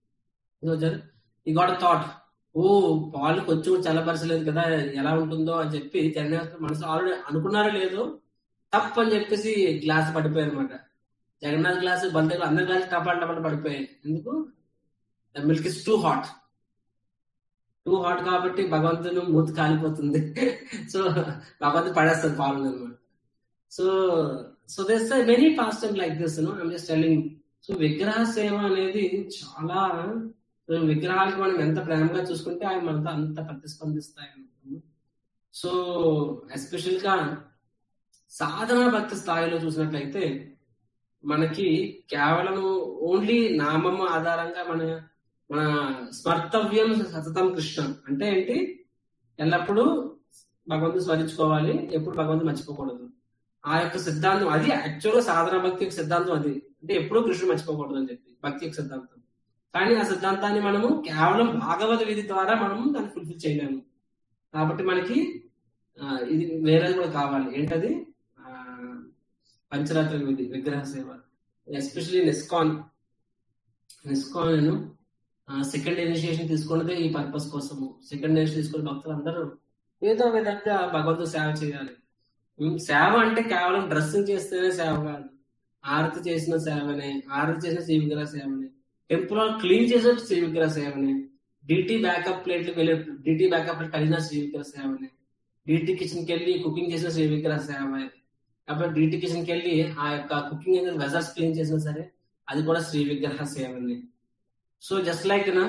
ఈ గోడ థాట్ ఓ పాలు కొంచెం కూడా చల్లపరచలేదు కదా ఎలా ఉంటుందో అని చెప్పి జగన్నాథ్ మనసు ఆల్రెడీ అనుకున్నారో లేదో తప్పు అని చెప్పేసి గ్లాస్ పడిపోయారు అనమాట జగన్నాథ్ గ్లాస్ బంత అందరి గ్లాస్ టపాలు టపాలు పడిపోయాయి ఎందుకు the milk is too hot too hot కాబట్టి భగవంతుని మూతి కాలిపోతుంది సో భగవంతుడు పడేస్తారు పాలు అనమాట so so this many past like this no I'm just telling so విగ్రహ సేవ అనేది చాలా సో విగ్రహాలకి మనం ఎంత ప్రేమగా చూసుకుంటే అవి మనతో అంత ప్రతిస్పందిస్తాయి సో ఎస్పెషల్ గా సాధన భక్తి స్థాయిలో చూసినట్లయితే మనకి కేవలం ఓన్లీ నామం ఆధారంగా మన మన స్మర్తవ్యం సతతం కృష్ణ అంటే ఏంటి ఎల్లప్పుడూ భగవంతుని స్మరించుకోవాలి ఎప్పుడు భగవంతుని మర్చిపోకూడదు ఆ యొక్క సిద్ధాంతం అది యాక్చువల్గా సాధన భక్తి యొక్క సిద్ధాంతం అది అంటే ఎప్పుడూ కృష్ణుడు మర్చిపోకూడదు అని చెప్పి భక్తి యొక్క సిద్ధాంతం కానీ ఆ సిద్ధాంతాన్ని మనము కేవలం భాగవత విధి ద్వారా మనము దాన్ని ఫుల్ఫిల్ చేయలేము కాబట్టి మనకి ఆ, ఇది వేరేది కూడా కావాలి ఏంటది ఆ, పంచరాత్ర విధి విగ్రహ సేవ ఎస్పెషలీ నిస్కాన్ నిస్కాన్ సెకండ్ ఇనిషియేషన్ తీసుకున్నదే ఈ పర్పస్ కోసము సెకండ్ ఇనిషియేషన్ తీసుకున్న భక్తులు అందరూ ఏదో విధంగా భగవంతుడు సేవ చేయాలి ఉమ్, సేవ అంటే కేవలం డ్రెస్సింగ్ చేస్తేనే సేవ కాదు ఆరతి చేసిన సేవనే ఆరతి చేసిన శ్రీ విగ్రహ సేవనే టెంపుల్ క్లీన్ చేసిన శ్రీ విగ్రహ సేవనే డిటి బ్యాకప్ ప్లేట్లు వెళ్ళి డిటి బ్యాకప్ ప్లేట్ కలిగిన శ్రీ విగ్రహ సేవనే డిటి కిచెన్ కి వెళ్ళి కుకింగ్ చేసిన శ్రీ విగ్రహ సేవ కాబట్టి డిటి కిచెన్ కి వెళ్ళి ఆ యొక్క కుకింగ్ ఏదైనా వెజల్స్ క్లీన్ చేసినా సరే అది కూడా శ్రీ విగ్రహ సేవనే సో జస్ట్ లైక్ నా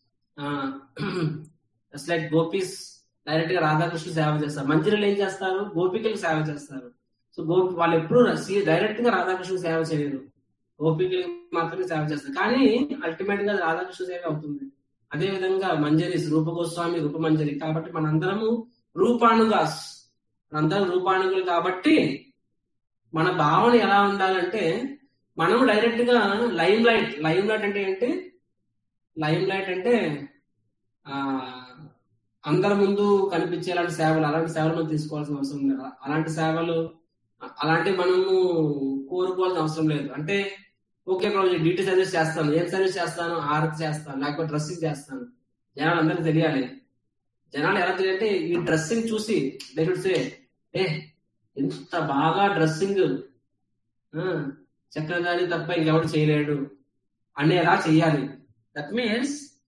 జస్ట్ లైక్ గోపీస్ డైరెక్ట్ గా రాధాకృష్ణ సేవ చేస్తారు మందిరాలు ఏం చేస్తారు గోపికలు సేవ చేస్తారు సో గోపి వాళ్ళు ఎప్పుడు డైరెక్ట్ గా రాధాకృష్ణ సేవ చేయరు గోపికలు మాత్రమే సేవ చేస్తారు కానీ అల్టిమేట్ గా రాధాకృష్ణ సేవ అవుతుంది అదే విధంగా మంజరి రూప గోస్వామి రూప మంజరి కాబట్టి మనందరము రూపానుగాస్ మనందరం రూపానుగులు కాబట్టి మన భావన ఎలా ఉండాలంటే మనం డైరెక్ట్ గా లైమ్ లైట్ లైమ్ లైట్ అంటే ఏంటి లైమ్ లైట్ అంటే ఆ అందరి ముందు కనిపించే అలాంటి సేవలు అలాంటి సేవలు మనం తీసుకోవాల్సిన అవసరం లేదు అలాంటి సేవలు అలాంటివి మనము కోరుకోవాల్సిన అవసరం లేదు అంటే ఓకే రోజు డ్యూటీ సర్వీస్ చేస్తాను ఏం సర్వీస్ చేస్తాను ఆరతి చేస్తాను లేకపోతే డ్రెస్సింగ్ చేస్తాను జనాలు అందరికి తెలియాలి జనాలు ఎలా తెలియాలంటే ఈ డ్రెస్సింగ్ చూసి సే ఏ ఎంత బాగా డ్రెస్సింగ్ చక్రధారి తప్ప ఇంకెవడు చేయలేడు అనేలా చెయ్యాలి that means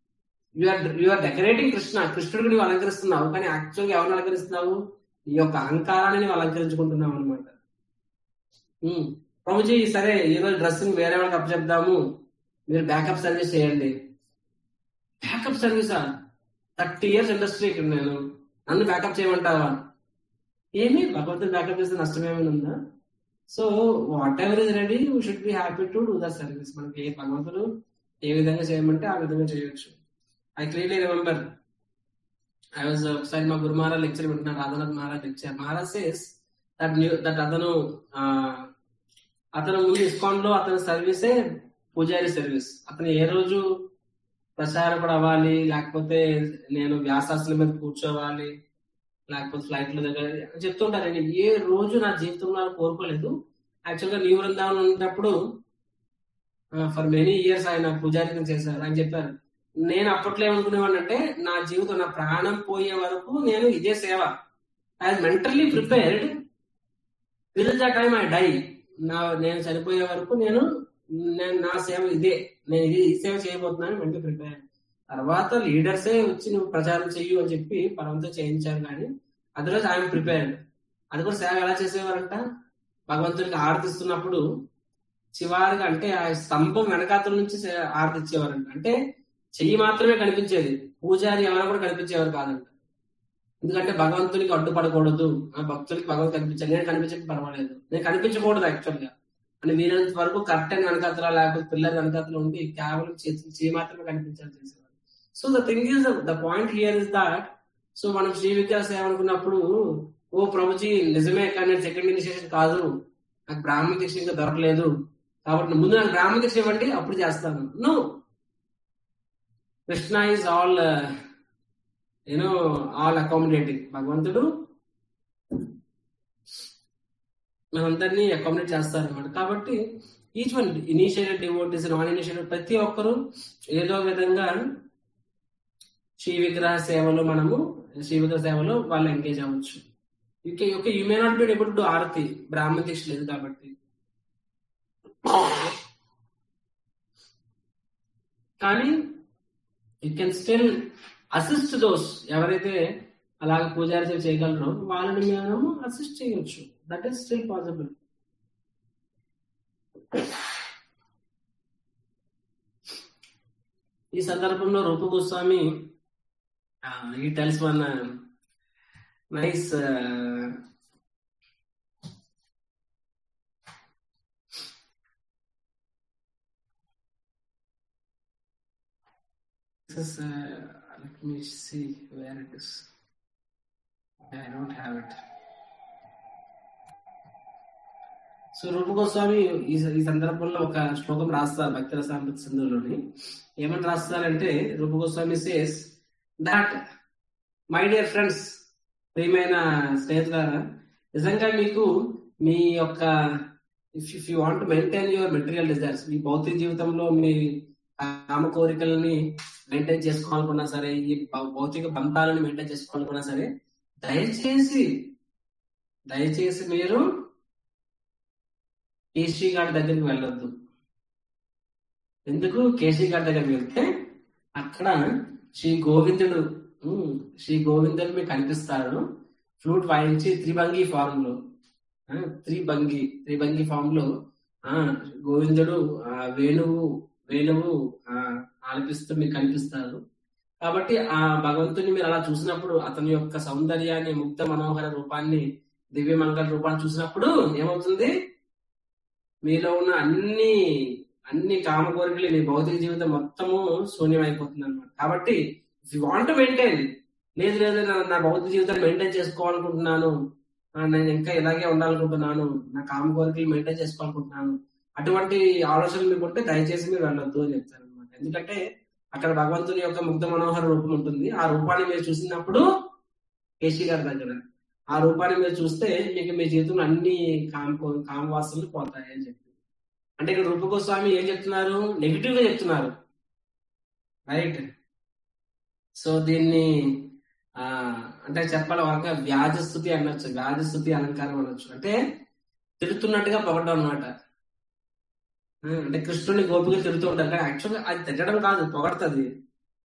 you're you're decorating Krishna కృష్ణుడికి నువ్వు అలంకరిస్తున్నావు కానీ యాక్చువల్గా ఎవరిని అలంకరిస్తున్నావు నీ యొక్క అహంకారాన్ని నువ్వు అలంకరించుకుంటున్నావు అనమాట ప్రభుజీ సరే ఈరోజు డ్రెస్సింగ్ వేరే వాళ్ళకి అప్పచెప్దాము మీరు బ్యాకప్ సర్వీస్ చేయండి బ్యాకప్ సర్వీసా థర్టీ ఇయర్స్ ఇండస్ట్రీ ఇక్కడ నేను నన్ను బ్యాకప్ చేయమంటావా ఏమి భగవంతుని బ్యాకప్ చేస్తే నష్టం ఏమైనా ఉందా so whatever is ready you should be happy to do the service మనకి ఏ భగవంతుడు ఏ విధంగా చేయమంటే ఆ విధంగా చేయొచ్చు I clearly remember I was ఒకసారి మా గురు మహారాజ్ లెక్చర్ వింటున్నారు Radhanath Maharaj lecture Maharaj says that new that అతను ఆ, అతను ముందు ఇస్కాన్ లో అతని సర్వీసే పూజారి సర్వీస్ అతను ఏ రోజు ప్రచారపడ అవ్వాలి లేకపోతే నేను వ్యాసాస్త్రం మీద కూర్చోవాలి లేకపోతే ఫ్లైట్ల దగ్గర చెప్తుంటారండి ఏ రోజు నా జీవితంలో అలా కోరుకోలేదు యాక్చువల్ గా న్యూ బృందావనం ఉన్నప్పుడు ఫర్ మెనీ ఇయర్స్ ఆయన పూజారిగా చేశారు ఆయన చెప్పారు నేను అప్పట్లో ఏమనుకునేవాడిని అంటే నా జీవితం నా ప్రాణం పోయే వరకు నేను ఇదే సేవ I mentally prepared will the time I die నా నేను చనిపోయే వరకు నేను నేను నా సేవ ఇదే నేను ఇది ఈ సేవ చేయబోతున్నాను మెంటల్ ప్రిపేర్ తర్వాత లీడర్సే వచ్చి నువ్వు ప్రచారం చెయ్యు అని చెప్పి పరంతో చేయించారు కానీ అదర్వైజ్ ఐఎమ్ ప్రిపేర్డ్ అది కూడా సేవ ఎలా చేసేవారంట భగవంతుడికి ఆరతిస్తున్నప్పుడు చివరిగా అంటే ఆ స్తంభం వెనకాతల నుంచి సే- ఆరతి ఇచ్చేవారంట అంటే చెయ్యి మాత్రమే కనిపించేది పూజారి ఎవరు కూడా కనిపించేవారు కాదంట ఎందుకంటే భగవంతునికి అడ్డుపడకూడదు ఆ భక్తులకి భగవంతు కనిపించాలి నేను కనిపించక పర్వాలేదు నేను కనిపించకూడదు యాక్చువల్ గా అని వీరంత వరకు కర్టెన్ వెనకాతల లేకపోతే పిల్లర్ వెనకాతల ఉండి కేవలం చేతి చేయి మాత్రమే కనిపించాలి చేసేవారు so the thing is the point here is that so మనం శ్రీ వికాస్ అనుకున్నప్పుడు ఓ ప్రభుజీ నిజమే కానీ నేను సెకండ్ ఇనిషియేషన్ కాదు నాకు బ్రాహ్మణ దీక్ష ఇంకా దొరకలేదు కాబట్టి ముందు నాకు బ్రాహ్మణ దీక్ష ఇవ్వండి అప్పుడు చేస్తాను no Krishna is all you know all accommodating భగవంతుడు మనందరినీ అకామిడేట్ చేస్తారన్నమాట కాబట్టి each one initiated devotees non initiated ప్రతి ఒక్కరు ఏదో విధంగా శ్రీ విగ్రహ సేవలో మనము శ్రీ విగ్రహ సేవలో వాళ్ళు ఎంగేజ్ అవ్వచ్చు okay okay you may not be able to aarti బ్రాహ్మణ దీక్ష లేదు కాబట్టి కానీ you can still assist those ఎవరైతే అలాగ పూజారి సేవ చేయగలరో వాళ్ళని మనము అసిస్ట్ చేయొచ్చు దట్ ఈస్ స్టిల్ పాసిబుల్ ఈ సందర్భంలో రూప గోస్వామి ఈ tells one nice This is, uh, let me see where it is. I don't have it. So Rupa Goswami ఈ ఈ సందర్భంలో ఒక శ్లోకం రాస్తారు భక్తుల సాంపత్య సింధులోని ఏమని రాస్తారంటే Rupa Goswami says that my dear friends ప్రియమైన స్నేహితులారా నిజంగా మీకు మీ యొక్క if if you want maintain your material desires మీ భౌతిక జీవితంలో మీ కామ కోరికలని మెయింటైన్ చేసుకోవాలనుకున్నా సరే ఈ భౌ- భౌతిక బంధాలను మెయింటైన్ చేసుకోవాలనుకున్నా సరే దయచేసి దయచేసి మీరు కేసీ గారి దగ్గరికి వెళ్ళొద్దు ఎందుకు కేసీ గారి దగ్గరికి వెళ్తే అక్కడ శ్రీ గోవిందుడు ఉమ్, శ్రీ గోవిందుడు మీకు కనిపిస్తాడు ఫ్లూట్ వాయించి త్రిభంగి ఫామ్ లో ఆ, త్రిభంగి త్రిభంగి ఫామ్ లో ఆ గోవిందుడు ఆ వేణువు వేణువు ఆ, ఆలపిస్తూ మీకు కనిపిస్తారు కాబట్టి ఆ భగవంతుని మీరు అలా చూసినప్పుడు అతని యొక్క సౌందర్యాన్ని ముక్త మనోహర రూపాన్ని దివ్య మంగళ రూపాన్ని చూసినప్పుడు ఏమవుతుంది మీలో ఉన్న అన్ని అన్ని కామ కోరికలు మీ భౌతిక జీవితం మొత్తము శూన్యం అయిపోతుంది అనమాట కాబట్టి ఇఫ్ యూ వాంట్ మెయింటైన్ లేదు లేదు నా- నా భౌతిక జీవితాన్ని మెయింటైన్ చేసుకోవాలనుకుంటున్నాను ఆ, నేను ఇంకా ఇలాగే ఉండాలనుకుంటున్నాను నా కామ కోరికలు మెయింటైన్ చేసుకోవాలనుకుంటున్నాను అటువంటి ఆలోచనలు మీకు ఉంటే దయచేసి మీరు వెళ్ళొద్దు అని చెప్తారు అనమాట ఎందుకంటే అక్కడ భగవంతుని యొక్క ముగ్ధ మనోహర రూపం ఉంటుంది ఆ రూపాన్ని మీరు చూసినప్పుడు కేసీ గారి దగ్గర ఆ రూపాన్ని మీరు చూస్తే మీకు మీ జీవితంలో అన్ని కామ కామవాసనలు పోతాయి అని చెప్పి అంటే ఇక్కడ రూపగోస్వామి ఏం చెప్తున్నారు నెగిటివ్ గా చెప్తున్నారు రైట్ సో దీన్ని ఆ అంటే చెప్పాలి ఒక వ్యాజస్థుతి అనొచ్చు వ్యాజస్థుతి అలంకారం అనొచ్చు అంటే తిడుతున్నట్టుగా పొగడం అనమాట అంటే కృష్ణుని గోపికలు తిడుతూ ఉంటారు కానీ యాక్చువల్గా అది తిట్టడం కాదు పొగడుతుంది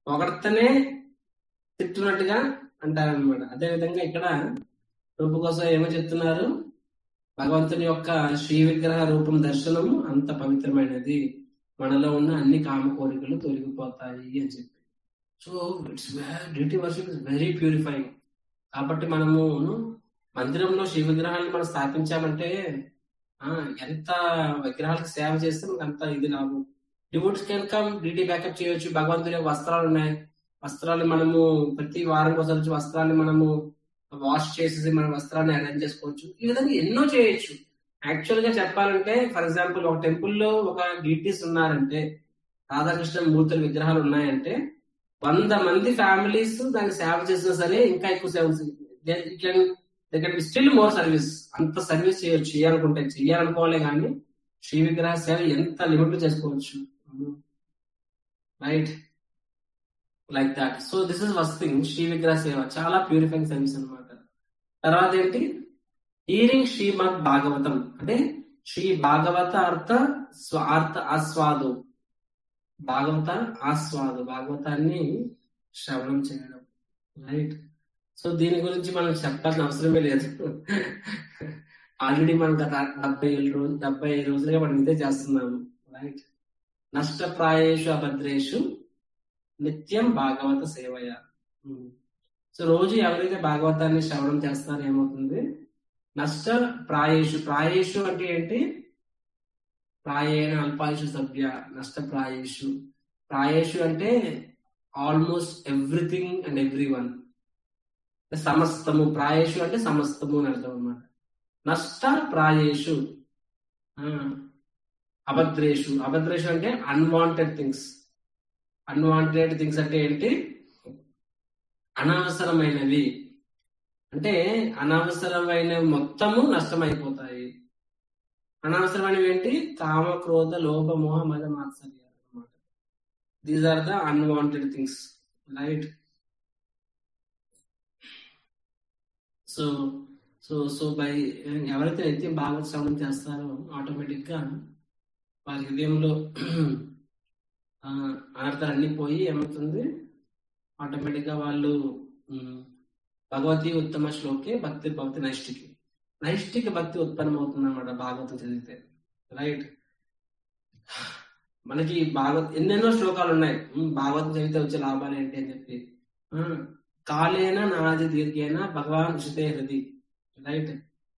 పొగడతనే తిట్టున్నట్టుగా అంటారనమాట అదే విధంగా ఇక్కడ రూపు కోసం ఏమో చెప్తున్నారు భగవంతుని యొక్క శ్రీ విగ్రహ రూపం దర్శనం అంత పవిత్రమైనది మనలో ఉన్న అన్ని కామ కోరికలు తొలగిపోతాయి అని చెప్పి so it's duty worship is very purifying కాబట్టి మనము మందిరంలో శ్రీ విగ్రహాన్ని మనం స్థాపించామంటే ఆ, ఎంత విగ్రహాలకు సేవ చేస్తే మనకు అంత ఇది లాభం devotees can come deity backup చేయొచ్చు భగవంతుని యొక్క వస్త్రాలు ఉన్నాయి వస్త్రాలు మనము ప్రతి వారం కోసం వచ్చి వస్త్రాన్ని మనము వాష్ చేసేసి మన వస్త్రాన్ని అరేంజ్ చేసుకోవచ్చు ఈ విధంగా ఎన్నో చేయొచ్చు యాక్చువల్ గా చెప్పాలంటే ఫర్ ఎగ్జాంపుల్ ఒక టెంపుల్ లో ఒక డీటీస్ ఉన్నారంటే రాధాకృష్ణ మూర్తుల విగ్రహాలు ఉన్నాయంటే వంద మంది ఫ్యామిలీస్ దానికి సేవ చేసినా సరే ఇంకా ఎక్కువ సేవ can be still more service అంత సర్వీస్ చేయొచ్చు చేయాలనుకుంటే చేయాలనుకోవాలి కానీ శ్రీ విగ్రహ సేవ ఎంత లిమిట్ చేసుకోవచ్చు right like that so this is first thing శ్రీ విగ్రహ సేవ చాలా ప్యూరిఫైయింగ్ సర్వీస్ అన్నమాట తర్వాత ఏంటి హీరింగ్ శ్రీమద్ భాగవతం అంటే శ్రీ భాగవత అర్థ స్వ- అర్థ ఆస్వాదు భాగవత ఆస్వాదు భాగవతాన్ని శ్రవణం చేయడం రైట్ సో దీని గురించి మనం చెప్పాల్సిన అవసరమే లేదు ఆల్రెడీ మనం గత డెబ్బై ఏళ్ళు రోజు డెబ్బై ఐదు రోజులుగా మనం ఇదే చేస్తున్నాము రైట్ నష్టప్రాయేషు అభద్రేషు నిత్యం భాగవత సేవయ ఉమ్. సో రోజు ఎవరైతే భాగవతాన్ని శ్రవణం చేస్తారో ఏమవుతుంది నష్ట ప్రాయేషు ప్రాయేషు అంటే ఏంటి ప్రాయేణ అల్పాయుషు సభ్య నష్ట ప్రాయేషు ప్రాయేషు అంటే almost everything and every one సమస్తము ప్రాయేషు అంటే సమస్తము అని అర్థం అన్నమాట నష్ట ప్రాయేషు ఆ, అభద్రేషు అభద్రేషు అంటే అన్వాంటెడ్ థింగ్స్ అన్వాంటెడ్ థింగ్స్ అంటే ఏంటి అనవసరమైనవి అంటే అనవసరమైన మొత్తము నష్టమైపోతాయి అనవసరమైనవి ఏంటి కామ క్రోధ లోభ మోహ మద మాత్సర్యాలు అన్నమాట these are the unwanted things right so so so by ఎవరైతే నిత్యం భాగవత శ్రవణం చేస్తారో ఆటోమేటిక్ గా వారి హృదయంలో ఆ, అనర్థాలు అన్ని పోయి ఏమవుతుంది ఆటోమేటిక్ గా వాళ్ళు ఉమ్, భగవతి ఉత్తమ శ్లోకే భక్తి భక్తి నైష్టికి నైష్టిక భక్తి ఉత్పన్నం అవుతుంది అన్నమాట భాగవతం చదివితే రైట్ మనకి భాగవత్ ఎన్నెన్నో శ్లోకాలు ఉన్నాయి ఉమ్, భాగవతం చదివితే వచ్చే లాభాలు ఏంటి అని చెప్పి ఆ, కాలేన నాది దీర్ఘేన భగవాన్ విషతే హృది రైట్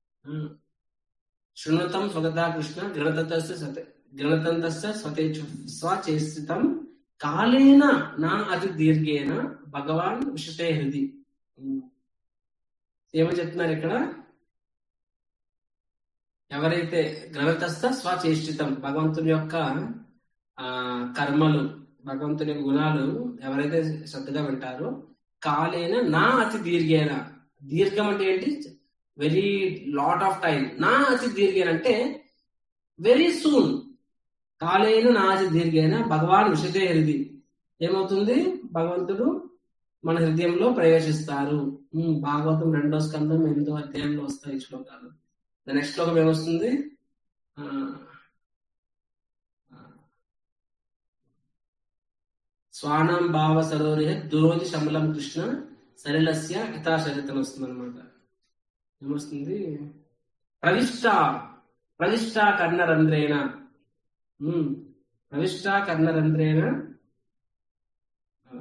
శృణుతం స్వగతా కృష్ణ గణతంత్రస్య సత గణతంత్రస్య స్వతే స్వచేష్టితం కాలేన నా అతి దీర్ఘేన భగవాన్ విషతే హృది ఉమ్. ఏమని చెప్తున్నారు ఇక్కడ ఎవరైతే గ్రహతస్థ స్వచేష్టితం భగవంతుని యొక్క ఆ కర్మలు భగవంతుని యొక్క గుణాలు ఎవరైతే శ్రద్ధగా వింటారో కాలేన నా అతి దీర్ఘేన దీర్ఘం అంటే ఏంటి వెరీ లాట్ ఆఫ్ టైం నా అతి దీర్ఘేన అంటే వెరీ సూన్ కాలేన నా అతి దీర్ఘేన భగవాన్ విషతే హృది ఏమవుతుంది భగవంతుడు మన హృదయంలో ప్రవేశిస్తారు ఉమ్, భాగవతం రెండో స్కందం ఎనిమిదో అధ్యాయంలో వస్తాయి ఈ శ్లోకాలు నెక్స్ట్ శ్లోకం ఏమొస్తుంది ఆ, ఆ, స్వానం భావ సరోరిహ దురోజి శమలం కృష్ణ సరిలస్య యథాశరితం వస్తుంది అనమాట ఏమొస్తుంది ప్రవిష్ట ప్రవిష్ట కర్ణరంధ్రేణ ఉమ్, ప్రవిష్ట కర్ణరంధ్రేణ ఆ,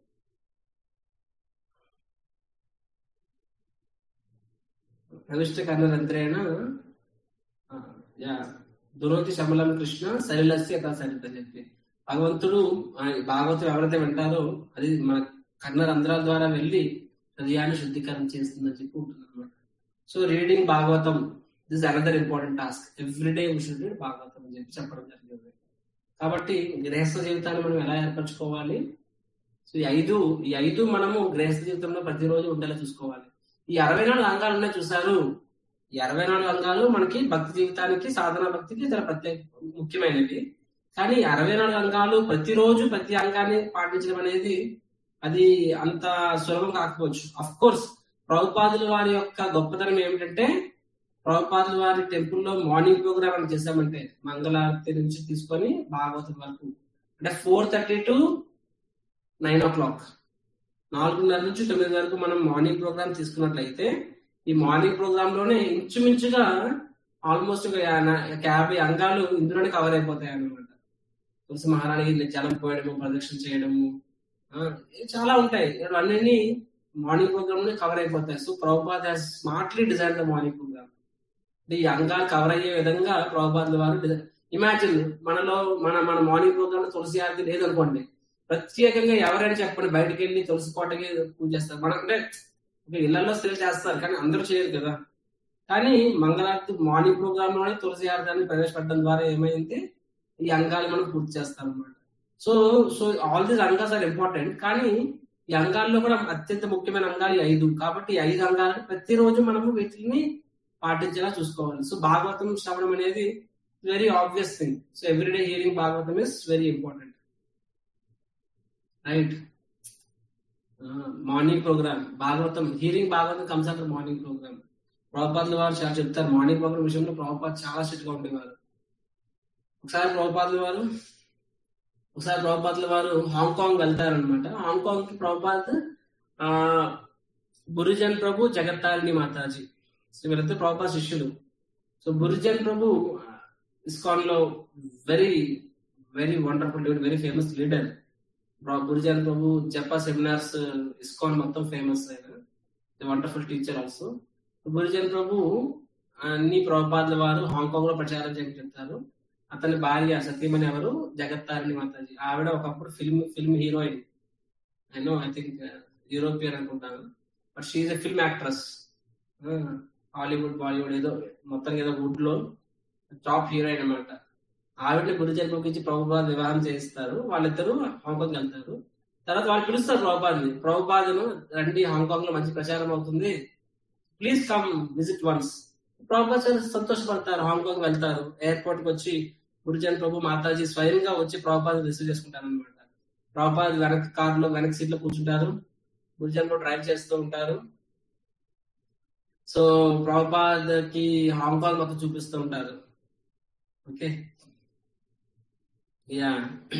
ప్రవిష్ట కర్ణరంధ్రేణ ఆ, యా దురోతి శమలం కృష్ణ సరిలస్య యథా సరిత అని చెప్పి భగవంతుడు ఆ, భాగవతం ఎవరైతే వింటారో అది మన కర్ణరంధ్రాల ద్వారా వెళ్ళి హృదయాన్ని శుద్ధీకరణ చేస్తుందని చెప్పి ఉంటుంది అనమాట so reading Bhagavatam this another important task every day should read Bhagavatam అని చెప్పి చెప్పడం జరిగింది కాబట్టి గృహస్థ జీవితాన్ని మనం ఎలా ఏర్పరచుకోవాలి సో ఈ ఐదు ఈ ఐదు మనము గృహస్థ జీవితంలో ప్రతిరోజు ఉండేలా చూసుకోవాలి ఈ అరవై నాలుగు అంగాలు ఉన్నాయి చూసారు ఈ అరవై నాలుగు అంగాలు మనకి భక్తి జీవితానికి సాధన భక్తికి చాలా ప్రత్యేక ముఖ్యమైనవి కానీ ఈ అరవై నాలుగు అంగాలు ప్రతిరోజు ప్రతి అంగాన్ని పాటించడం అనేది అది అంత సులభం కాకపోవచ్చు అఫ్ కోర్స్ ప్రభుపాదుల వారి యొక్క గొప్పతనం ఏమిటంటే ప్రభుపాదుల వారి టెంపుల్లో మార్నింగ్ ప్రోగ్రామ్ అని చేశామంటే మంగళారతి నుంచి తీసుకొని భాగవతం వరకు అంటే four thirty to nine o'clock నాలుగున్నర నుంచి తొమ్మిది వరకు మనం మార్నింగ్ ప్రోగ్రామ్ తీసుకున్నట్లయితే ఈ మార్నింగ్ ప్రోగ్రామ్ లోనే ఇంచుమించుగా ఆల్మోస్ట్ ఒక యా- యాభై అంగాలు ఇందులోనే కవర్ అయిపోతాయి అన్నమాట తులసి మహారాణికి జలం పోయడము ప్రదక్షిణ చేయడము ఆ, చాలా ఉంటాయి అన్నీ మార్నింగ్ ప్రోగ్రామ్ లో కవర్ అయిపోతాయి so Prabhupad has smartly design the morning program ఈ అంగాలు కవర్ అయ్యే విధంగా ప్రభుపాద్ వారు ఇమాజిన్ మనలో మన మన మార్నింగ్ ప్రోగ్రామ్ లో తులసి హారతి లేదనుకోండి ప్రత్యేకంగా ఎవరైనా చెప్పండి బయటకు వెళ్ళి తులసి కోటకి పూజ చేస్తారు మనం అంటే ఇంకా ఇళ్లలో స్త్రీలు చేస్తారు కానీ అందరూ చేయరు కదా కానీ మంగళారతి మార్నింగ్ ప్రోగ్రామ్ లోనే తులసి హారతాన్ని ప్రవేశపెట్టడం ద్వారా ఏమైంది ఈ అంగాలు మనం పూర్తి చేస్తాం అనమాట సో సో ఆల్ దీస్ అంగాస్ ఆర్ ఇంపార్టెంట్ కానీ ఈ అంగాల్లో కూడా అత్యంత ముఖ్యమైన అంగాలు ఈ ఐదు కాబట్టి ఈ ఐదు అంగాలను ప్రతిరోజు మనము వీటిని పాటించేలా చూసుకోవాలి సో భాగవతం శ్రవణం అనేది very obvious thing so everyday hearing Bhagavatam is very important right morning program Bhagavatam hearing Bhagavatam comes after morning program ప్రభుపాదుల వారు చాలా చెప్తారు మార్నింగ్ ప్రోగ్రామ్ విషయంలో ప్రభుపాద్ చాలా స్ట్రిక్ట్ గా ఉండేవారు ఒకసారి ప్రభుపాదుల వారు ఒకసారి ప్రభుపాదుల వారు హాంకాంగ్ వెళ్తారనమాట హాంకాంగ్ కి ప్రభుపాద్ ఆ బురిజన్ ప్రభు జగత్తారిణి మాతాజీ సో వీళ్ళిద్దరు ప్రభుపాద్ శిష్యులు సో బురిజన్ ప్రభు ఇస్కాన్ లో very very wonderful leader very famous leader Bhurijan Prabhu japa seminars ISKCON మొత్తం ఫేమస్ ఆయన wonderful teacher also Bhurijan Prabhu అన్ని ప్రభుపాదుల వారు హాంకాంగ్ లో ప్రచారం చేయని చెప్తారు అతని భార్య సతీమణి ఎవరు జగత్తారిణి మాతాజీ ఆవిడ ఒకప్పుడు film film heroine I know I think European అనుకుంటాను but she's a film actress Hollywood Bollywood ఏదో మొత్తం ఏదో వుడ్ లో టాప్ హీరోయిన్ అనమాట ఆవిడని గురుజన్ ఇచ్చి ప్రభుపాద్ వివాహం చేయిస్తారు వాళ్ళిద్దరూ హాంకాంగ్ వెళ్తారు తర్వాత వాళ్ళు పిలుస్తారు ప్రభుపాద్ని ప్రభుపాద్ను రండి హాంకాంగ్ లో మంచి ప్రచారం అవుతుంది please come visit once Prabhupad చాలా సంతోషపడతారు హాంకాంగ్ వెళ్తారు ఎయిర్పోర్ట్ కి వచ్చి గురుజన్ ప్రభు మాతాజీ స్వయంగా వచ్చి ప్రభుపాద్ రిసీవ్ చేసుకుంటారు అనమాట ప్రభుపాద్ వెనక్ కార్ లో వెనక్ సీట్ లో కూర్చుంటారు గురుజన్ ప్రభు డ్రైవ్ చేస్తూ ఉంటారు సో ప్రభుపాద్ కి హాంకాంగ్ మొత్తం చూపిస్తూ ఉంటారు ఓకే యా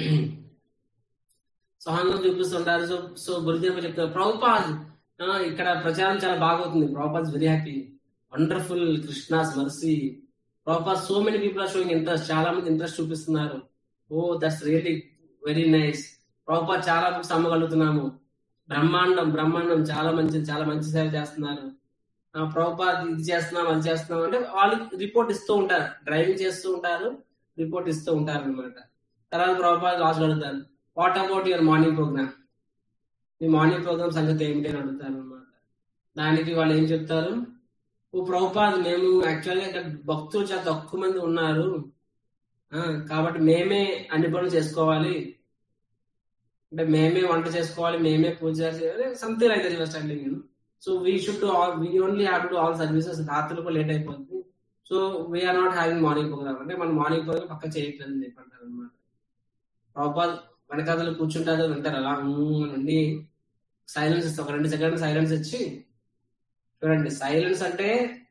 సో హాంకాంగ్ చూపిస్తుంటారు సో సో గురుదేవ చెప్తారు ప్రభుపాద్ ఆ, ఇక్కడ ప్రచారం చాలా బాగవుతుంది Prabhupad very happy wonderful Krishna's mercy Prabhupad so many people are showing interest చాలా మంది ఇంట్రెస్ట్ చూపిస్తున్నారు oh that's really very nice Prabhupad చాలా బుక్స్ అమ్మగలుగుతున్నాము బ్రహ్మాండం బ్రహ్మాండం చాలా మంచిది చాలా మంచి సేవ చేస్తున్నారు ఆ, ప్రభుపాద్ ఇది చేస్తున్నాం అది చేస్తున్నాం అంటే వాళ్ళు రిపోర్ట్ ఇస్తూ ఉంటారు డ్రైవింగ్ చేస్తూ ఉంటారు రిపోర్ట్ ఇస్తూ ఉంటారు అనమాట తర్వాత ప్రభుపాద్ లాస్ట్ అడుగుతారు what about your morning program మీ మార్నింగ్ ప్రోగ్రామ్ సంగతి ఏమిటి అని అడుగుతారు అనమాట దానికి వాళ్ళు ఏం చెప్తారు ఓ ప్రభుపాద్ మేము యాక్చువల్గా ఇక్కడ భక్తులు చాలా తక్కువ మంది ఉన్నారు ఆ, కాబట్టి మేమే అన్ని పనులు చేసుకోవాలి అంటే మేమే వంట చేసుకోవాలి మేమే పూజ చేయాలి సంథింగ్ లైక్ అండర్స్టాండింగ్ నేను so we should we only have to all services రాత్రులకు లేట్ అయిపోతుంది so we're not having morning program అంటే మన మార్నింగ్ ప్రోగ్రామ్ పక్క చేయట్లేదు అని చెప్పంటారు అనమాట ప్రభుపాద్ వెనకాతలు కూర్చుంటారు వింటారు అలా ఊ నుండి సైలెన్స్ ఇస్తారు ఒక రెండు సెకండ్ సైలెన్స్ ఇచ్చి చూడండి సైలెన్స్ అంటే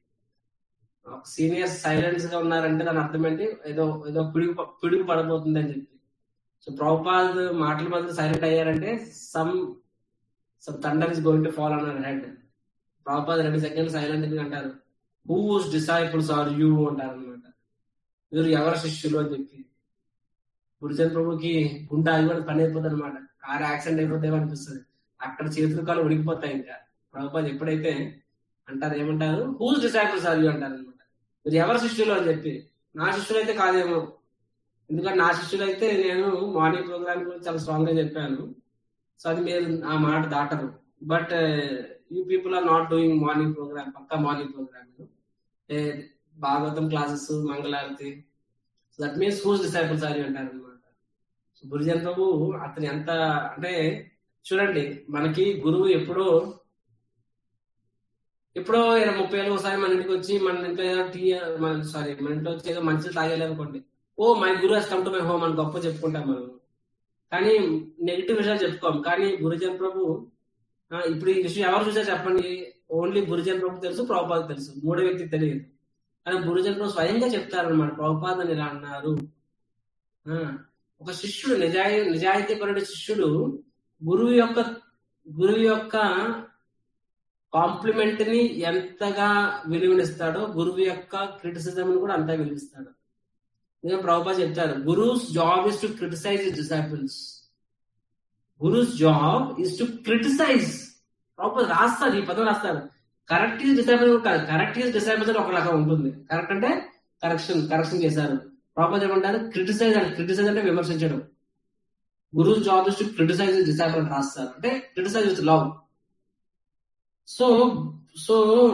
సీనియర్స్ సైలెన్స్ గా ఉన్నారంటే దాని అర్థం ఏంటి ఏదో ఏదో పిడుగు ప- పిడుగు పడబోతుంది అని చెప్పి సో ప్రభుపాద్ మాటల మధ్య సైలెంట్ అయ్యారంటే some some thunder is going to fall on head Prabhupad రెండు సెకండ్ సైలెంట్ అంటారు హూస్ డిసైపుల్స్ ఆర్ యూ అంటారు అనమాట వీరు ఎవరి శిష్యులు అని చెప్పి గురుజన్ ప్రభుకి గుండె ఆగి కూడా పని అయిపోతుంది అనమాట కారు యాక్సిడెంట్ అయిపోతే అనిపిస్తుంది అక్కడ చేతులు కాలు ఉడికిపోతాయి ఇంకా ప్రభుపాద్ ఎప్పుడైతే అంటారు ఏమంటారు హూస్ డిసైపుల్స్ ఆర్ యూ అంటారు అనమాట మీరు ఎవరి శిష్యులు అని చెప్పి నా శిష్యులు అయితే కాదేమో ఎందుకంటే నా శిష్యులు అయితే నేను మార్నింగ్ ప్రోగ్రామ్ గురించి చాలా స్ట్రాంగ్ గా చెప్పాను సో అది మీరు ఆ మాట దాటరు but you people are not doing morning program పక్కా మార్నింగ్ ప్రోగ్రామ్ భాగవతం క్లాసెస్ మంగళారతి so that means whose disciples are అంటారు అనమాట సో గురుజన్ ప్రభు అతని ఎంత అంటే చూడండి మనకి గురువు ఎప్పుడో ఎప్పుడో ఇరవై ముప్పై ఏళ్ళు ఒకసారి మన ఇంటికి వచ్చి మన ఇంట్లో ఏదో టీ మన సారీ మన ఇంట్లో వచ్చి ఏదో మంచిది తాగేయాలి అనుకోండి oh my guru he's come to my home అని గొప్ప చెప్పుకుంటాం మనం కానీ నెగిటివ్ విషయాలు చెప్పుకోం కానీ గురుజన్ ప్రభు ఆ, ఇప్పుడు ఈ విషయం ఎవరు చూసా చెప్పండి ఓన్లీ గురుజన్ ప్రభు తెలుసు ప్రభుపాద్ తెలుసు మూడో వ్యక్తికి తెలియదు కానీ గురుజన్ ప్రభు స్వయంగా చెప్తారనమాట ప్రభుపాద్ అని ఇలా అన్నారు ఆ, ఒక శిష్యుడు నిజాయి నిజాయితీ పరుడు శిష్యుడు గురువు యొక్క గురువు యొక్క కాంప్లిమెంట్ ని ఎంతగా విలువనిస్తాడో గురువు యొక్క క్రిటిసిజం కూడా అంతా విలువిస్తాడు నేను ప్రభుపా చెప్తారు gurus job is to criticize disciples gurus job is to criticize Prabhupada రాస్తారు ఈ పదం రాస్తారు కరెక్ట్ ఈజ్ డిసైపుల్ కాదు కరెక్ట్ ఈజ్ డిసైపుల్స్ ఒక రకం ఉంటుంది కరెక్ట్ అంటే కరెక్షన్ కరెక్షన్ చేశారు ప్రభుపా ఏమంటారు క్రిటిసైజ్ అంటే క్రిటిసైజ్ అంటే విమర్శించడం guru job is to criticize disciple రాస్తారు అంటే criticize with love so so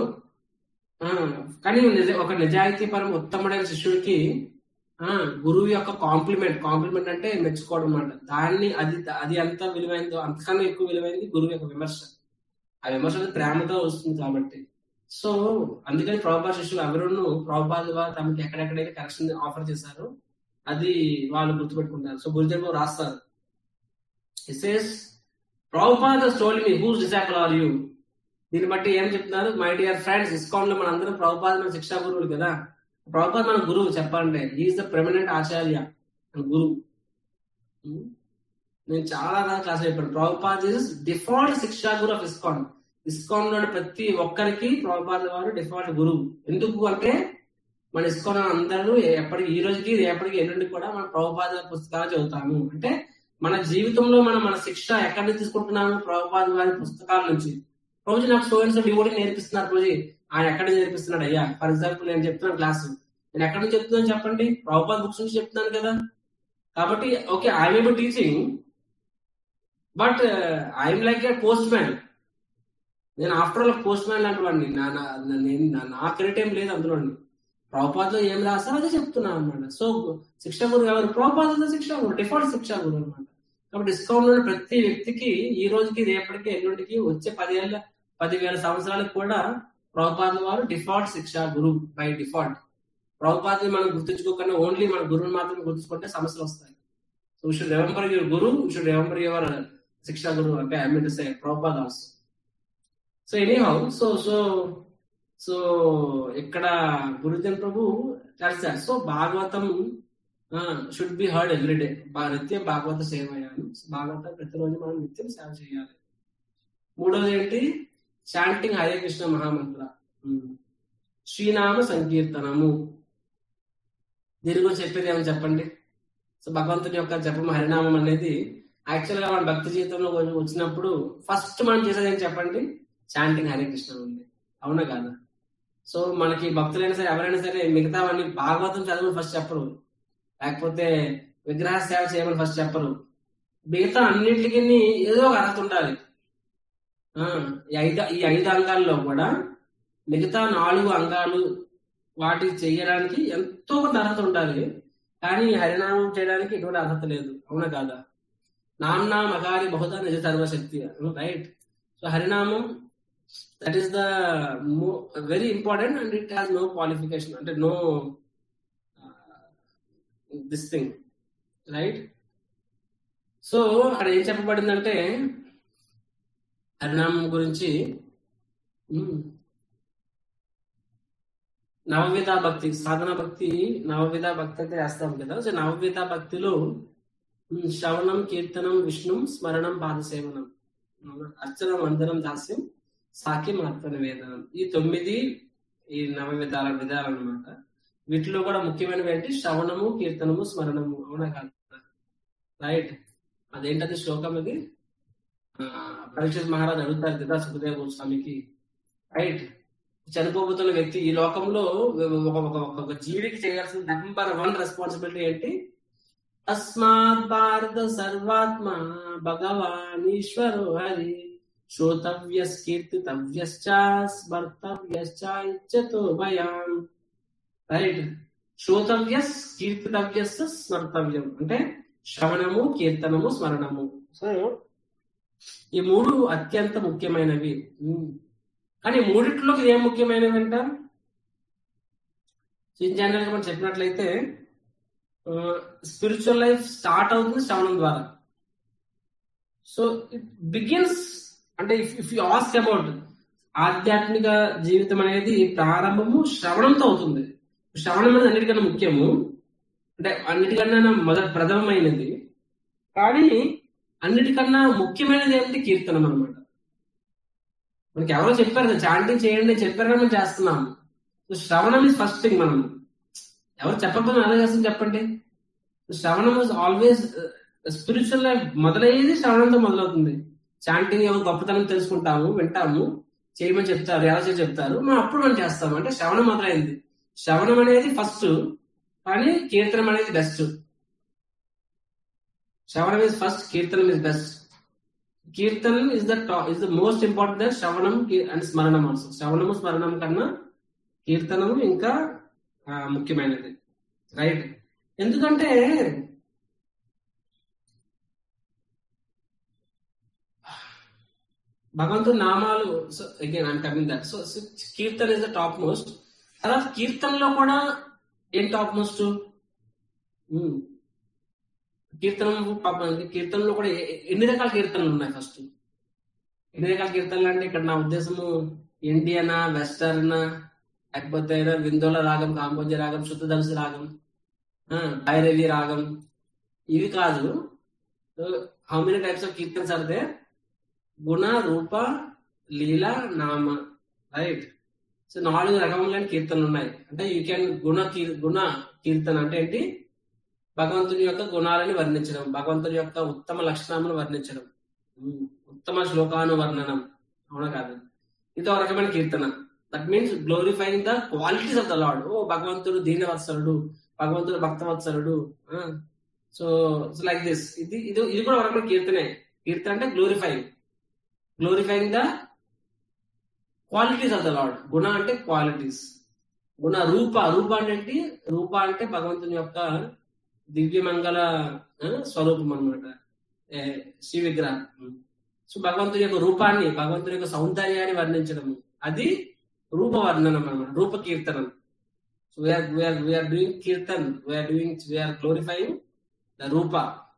ఆ, కానీ నిజ ఒక నిజాయితీ పరం ఉత్తముడైన శిష్యుడికి ఆ గురువు యొక్క కాంప్లిమెంట్ కాంప్లిమెంట్ అంటే మెచ్చుకోవడం అన్నమాట దాన్ని అది అది ఎంత విలువైందో అంతకన్నా ఎక్కువ విలువైంది గురువు యొక్క విమర్శ ఆ విమర్శ అనేది ప్రేమతో వస్తుంది కాబట్టి సో అందుకని ప్రభుపాద శిష్యులు ఎవరును ప్రభుపాద వారు తమకి ఎక్కడెక్కడైతే కరెక్షన్ ఆఫర్ చేశారో అది వాళ్ళు గుర్తుపెట్టుకుంటారు సో గురుజన్మ రాస్తారు ఇసేస్ ప్రభుపాద స్టోల్ మీ హూస్ డిసైపుల్ ఆర్ యూ దీన్ని బట్టి ఏం చెప్తున్నారు మై డియర్ ఫ్రెండ్స్ ఇస్కాన్ లో మనందరం ప్రభుపాద మన శిక్షా గురువులు కదా ప్రభుపాద మన గురువు చెప్పాలంటే హీఈస్ ద ప్రెమినెంట్ ఆచార్య మన గురువు ఉం? నేను చాలా రకాల క్లాస్ చెప్పాను ప్రభుపాద్ ఇస్ డిఫాల్ట్ శిక్షా గురు ఆఫ్ ఇస్కాన్ ఇస్కాన్ లో ప్రతి ఒక్కరికి ప్రభుపాద వారు డిఫాల్ట్ గురువు ఎందుకు అంటే మన ఇస్కాన్ అందరూ ఎప్పటికి ఈ రోజుకి ఎప్పటికి ఎల్లుండి కూడా మన ప్రభుపాద పుస్తకాలు చదువుతాము అంటే మన జీవితంలో మనం మన శిక్ష ఎక్కడి నుంచి తీసుకుంటున్నాము ప్రభుపాద వారి పుస్తకాల నుంచి రోజు నాకు స్టూడెంట్స్ డివోటీ నేర్పిస్తున్నారు రోజు ఆయన ఎక్కడ నుంచి నేర్పిస్తున్నాడు అయ్యా ఫర్ ఎగ్జాంపుల్ నేను చెప్తున్నాను క్లాస్ నేను ఎక్కడి నుంచి చెప్తున్నాను చెప్పండి ప్రభుపాద బుక్స్ నుంచి చెప్తున్నాను కదా కాబట్టి okay I may be teaching but I'm like a postman నేను ఆఫ్టర్ ఆల్ పోస్ట్ మ్యాన్ లాంటి వాడిని నా నా నా- నేను నా- నా క్రెడిట్ ఏం లేదు అందులో ప్రభుపాదలో ఏం రాస్తారో అదే చెప్తున్నాను అనమాట సో శిక్ష గురు ఎవరు ప్రభుపాదలో శిక్ష గురు డిఫాల్ట్ శిక్ష గురు అనమాట కాబట్టి డిస్కౌంట్ లో ప్రతి వ్యక్తికి ఈ రోజుకి రేపటికి ఎల్లుండికి వచ్చే పదివేల పదివేల సంవత్సరాలకు కూడా ప్రభుపాద వారు డిఫాల్ట్ శిక్ష గురు బై డిఫాల్ట్ ప్రభుపాద మనం గుర్తుంచుకోకుండా ఓన్లీ మన గురువుని మాత్రం గుర్తుంచుకుంటే సమస్యలు వస్తాయి so should remember your guru should remember your శిక్షా గురు అంటే I mean to say Prabhupada also so anyhow so so so ఇక్కడ గురుజన్ ప్రభు కలిసారు so Bhagavatam should be heard everyday నిత్యం భాగవత సేవ అయ్యాను భాగవతం ప్రతిరోజు మనం నిత్యం సేవ చేయాలి మూడోది ఏంటి చాంటింగ్ హరే కృష్ణ మహామంత్ర ఉమ్. శ్రీనామ సంకీర్తనము దీని గురించి చెప్పేది ఏమని చెప్పండి సో భగవంతుని యొక్క జపం హరినామం అనేది యాక్చువల్ గా మన భక్తి జీవితంలో వచ్చినప్పుడు ఫస్ట్ మనం చేసేది ఏం చెప్పండి చాంటింగ్ హరే కృష్ణ ఉంది అవునా కాదా సో మనకి భక్తులైనా సరే ఎవరైనా సరే మిగతావన్నీ భాగవతం చదవమని ఫస్ట్ చెప్పరు లేకపోతే విగ్రహ సేవ చేయమని ఫస్ట్ చెప్పరు మిగతా అన్నింటికి ఏదో ఒక అర్హత ఉండాలి ఆ, ఈ ఐదు ఈ ఐదు అంగాల్లో కూడా మిగతా నాలుగు అంగాలు వాటి చేయడానికి ఎంతో కొంత అర్హత ఉండాలి కానీ ఈ హరినామం చేయడానికి ఎటువంటి అర్హత లేదు అవునా కాదా నామ్నా మగారి బహుదా నిజ సర్వశక్తి రైట్ సో హరినామం that is the very important and it has no qualification అంటే no this thing right so అక్కడ ఏం చెప్పబడిందంటే హరినామం గురించి ఉమ్, నవవిధ భక్తి సాధన భక్తి నవవిధ భక్తి అయితే వేస్తాం కదా సో నవవిధ భక్తిలో ఉమ్, శ్రవణం కీర్తనం విష్ణు స్మరణం పాదసేవనం అర్చన వందనం దాస్యం సాఖ్యం ఆత్మ నివేదనం ఈ తొమ్మిది ఈ నవ విధాల విధాలు అనమాట వీటిలో కూడా ముఖ్యమైనవి ఏంటి శ్రవణము కీర్తనము స్మరణము అవునా కాదు రైట్ అదేంటది శ్లోకం ఇది ఆ, పరీక్షిత్ మహారాజ్ అడుగుతారు కదా సుఖదేవ గోస్వామికి రైట్ చనిపోబోతున్న వ్యక్తి ఈ లోకంలో ఒక ఒక ఒక- ఒక జీవికి చేయాల్సిన నెంబర్ వన్ రెస్పాన్సిబిలిటీ ఏంటి తస్మాత్ భారత సర్వాత్మ భగవాన్ ఈశ్వరో హరి శ్రోతవ్యస్ కీర్తితవ్యశ్చ స్మర్తవ్యశ్చ ఇచ్చతో భయాం రైట్ శ్రోతవ్యస్ కీర్తితవ్యస్ స్మర్తవ్యం అంటే శ్రవణము కీర్తనము స్మరణము సో ఈ మూడు అత్యంత ముఖ్యమైనవి ఉమ్. కానీ మూడిట్లో ఏం ముఖ్యమైనవి అంట ఇన్ జనరల్ గా మనం చెప్పినట్లయితే స్పిరిచువల్ లైఫ్ స్టార్ట్ అవుతుంది శ్రవణం ద్వారా సో ఇట్ బిగిన్స్ అంటే if if you ask about ఆధ్యాత్మిక జీవితం అనేది ప్రారంభము శ్రవణంతో అవుతుంది శ్రవణం అనేది అన్నిటికన్నా ముఖ్యము అంటే అన్నిటికన్నా మొదటి ప్రథమమైనది కానీ అన్నిటికన్నా ముఖ్యమైనది ఏంటి కీర్తనం అనమాట మనకి ఎవరో చెప్పారు కదా చాంటింగ్ చేయండి చెప్పారు కదా మనం చేస్తున్నాం సో శ్రవణం ఇస్ ఫస్ట్ థింగ్ మనం ఎవరు చెప్పకపోతే ఎలా చేస్తాం చెప్పండి శ్రవణం ఇస్ ఆల్వేస్ స్పిరిచువల్ లైఫ్ మొదలయ్యేది శ్రవణంతో మొదలవుతుంది చాంటింగ్ ఎవరు గొప్పతనం తెలుసుకుంటాము వింటాము చేయమని చెప్తారు ఎలా చేసి చెప్తారు మనం అప్పుడు మనం చేస్తాము అంటే శ్రవణం మొదలైంది శ్రవణం అనేది ఫస్ట్ కానీ కీర్తనం అనేది బెస్ట్ శ్రవణం ఇస్ ఫస్ట్ కీర్తనం ఇస్ బెస్ట్ కీర్తనం is the is the most important that శ్రవణం అండ్ స్మరణం ఆల్సో శ్రవణము స్మరణం కన్నా కీర్తనము ఇంకా ఆ, ముఖ్యమైనది రైట్ ఎందుకంటే భగవంతుడి నామాలు so again I'm coming that so kirtan is the top topmost తర్వాత కీర్తనలో కూడా ఏం టాప్ మోస్ట్ కీర్తనం పాపం కీర్తనలో కూడా ఏ- ఎన్ని రకాల కీర్తనలు ఉన్నాయి ఫస్ట్ ఎన్ని రకాల కీర్తనలు అంటే ఇక్కడ నా ఉద్దేశము ఇండియనా వెస్టర్న్ లేకపోతే ఏదో విందోల రాగం కాంబోజ రాగం శుద్ధదలసి రాగం ఆ, భైరవి రాగం ఇవి కాదు how many types of kirtans are they గుణ రూప లీల నామ రైట్ సో నాలుగు రకములైన కీర్తనలు ఉన్నాయి అంటే యూ కెన్ గుణ కీర్- గుణ కీర్తన అంటే ఏంటి భగవంతుని యొక్క గుణాలని వర్ణించడం భగవంతుని యొక్క ఉత్తమ లక్షణాలను వర్ణించడం ఉమ్, ఉత్తమ శ్లోకాను వర్ణనం అవునా కాదు ఇది ఒక రకమైన కీర్తన that means glorifying the qualities of the lord ఓ భగవంతుడు దీనవత్సరుడు భగవంతుడు భక్తవత్సరుడు సో లైక్ దిస్ ఇది ఇది ఇది కూడా ఒక రకమైన కీర్తనే కీర్తన అంటే glorifying glorifying the qualities of the lord గుణ అంటే క్వాలిటీస్ గుణ రూప రూప అంటే ఏంటి? రూప అంటే భగవంతుని యొక్క దివ్యమంగళ ఆ, స్వరూపం అనమాట శ్రీ విగ్రహం సో భగవంతుని యొక్క రూపాన్ని భగవంతుని యొక్క సౌందర్యాన్ని వర్ణించడం అది రూప వర్ణనం అనమాట రూప కీర్తనం so we're we're we're doing kirtan we're doing we're glorifying the రూప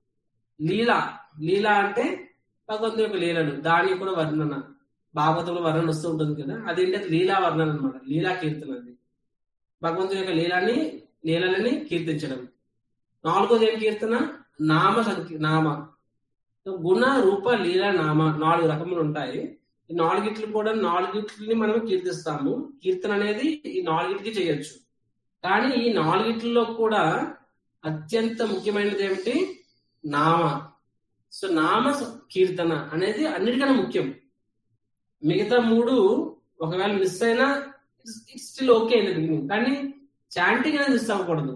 లీల లీల అంటే భగవంతుని యొక్క లీలలు దాని కూడా వర్ణన భాగవతంలో వర్ణన వస్తూ ఉంటుంది కదా అదేంటి లీలా వర్ణన అనమాట లీలా కీర్తన అది భగవంతుని యొక్క లీలాని లీలలని కీర్తించడం నాలుగోది ఏం కీర్తన నామ సంకీ నామ సో గుణ రూప లీల నామ నాలుగు రకములు ఉంటాయి ఈ నాలుగిట్లు కూడా నాలుగిట్లని మనం కీర్తిస్తాము కీర్తన అనేది ఈ నాలుగిటికి చేయొచ్చు కానీ ఈ నాలుగిట్లలో కూడా అత్యంత ముఖ్యమైనది ఏమిటి నామ సో నామ స- కీర్తన అనేది అన్నిటికన్నా ముఖ్యం మిగతా మూడు ఒకవేళ మిస్ అయినా it's still okay in the beginning కానీ చాంటింగ్ అనేది మిస్ అవ్వకూడదు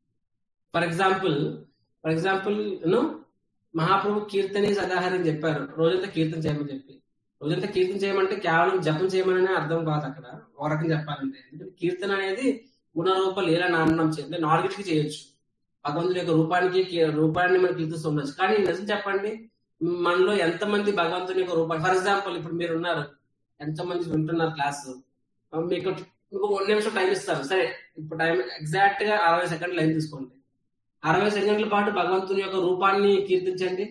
for example for example you know Mahaprabhu కీర్తని సదాహరి అని చెప్పారు రోజంతా కీర్తన చేయమని చెప్పి రోజంతా కీర్తన చేయమంటే కేవలం జపం చేయమని అర్థం కాదు అక్కడ ఒక రకం చెప్పాలంటే ఎందుకంటే కీర్తన అనేది గుణరూప లీల నామనం చేయాలి అంటే నాలుగిటికి చేయొచ్చు భగవంతుడి యొక్క రూపానికి కీ- రూపాన్ని మనం కీర్తిస్తూ ఉండొచ్చు కానీ నిజం చెప్పండి మనలో ఎంతమంది భగవంతుని యొక్క రూపాన్ని ఫర్ ఎగ్జాంపుల్ ఇప్పుడు మీరు ఉన్నారు ఎంతమంది వింటున్నారు క్లాస్ మీకు మీకు వన్ నిమిషం టైం ఇస్తారు సరే ఇప్పుడు టైం ఎగ్జాక్ట్ గా అరవై సెకండ్ లైన్ తీసుకోండి అరవై సెకండ్ల పాటు భగవంతుని యొక్క రూపాన్ని కీర్తించండి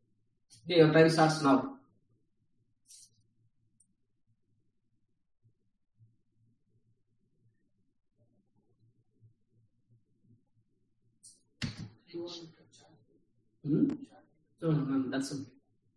time starts now that's okay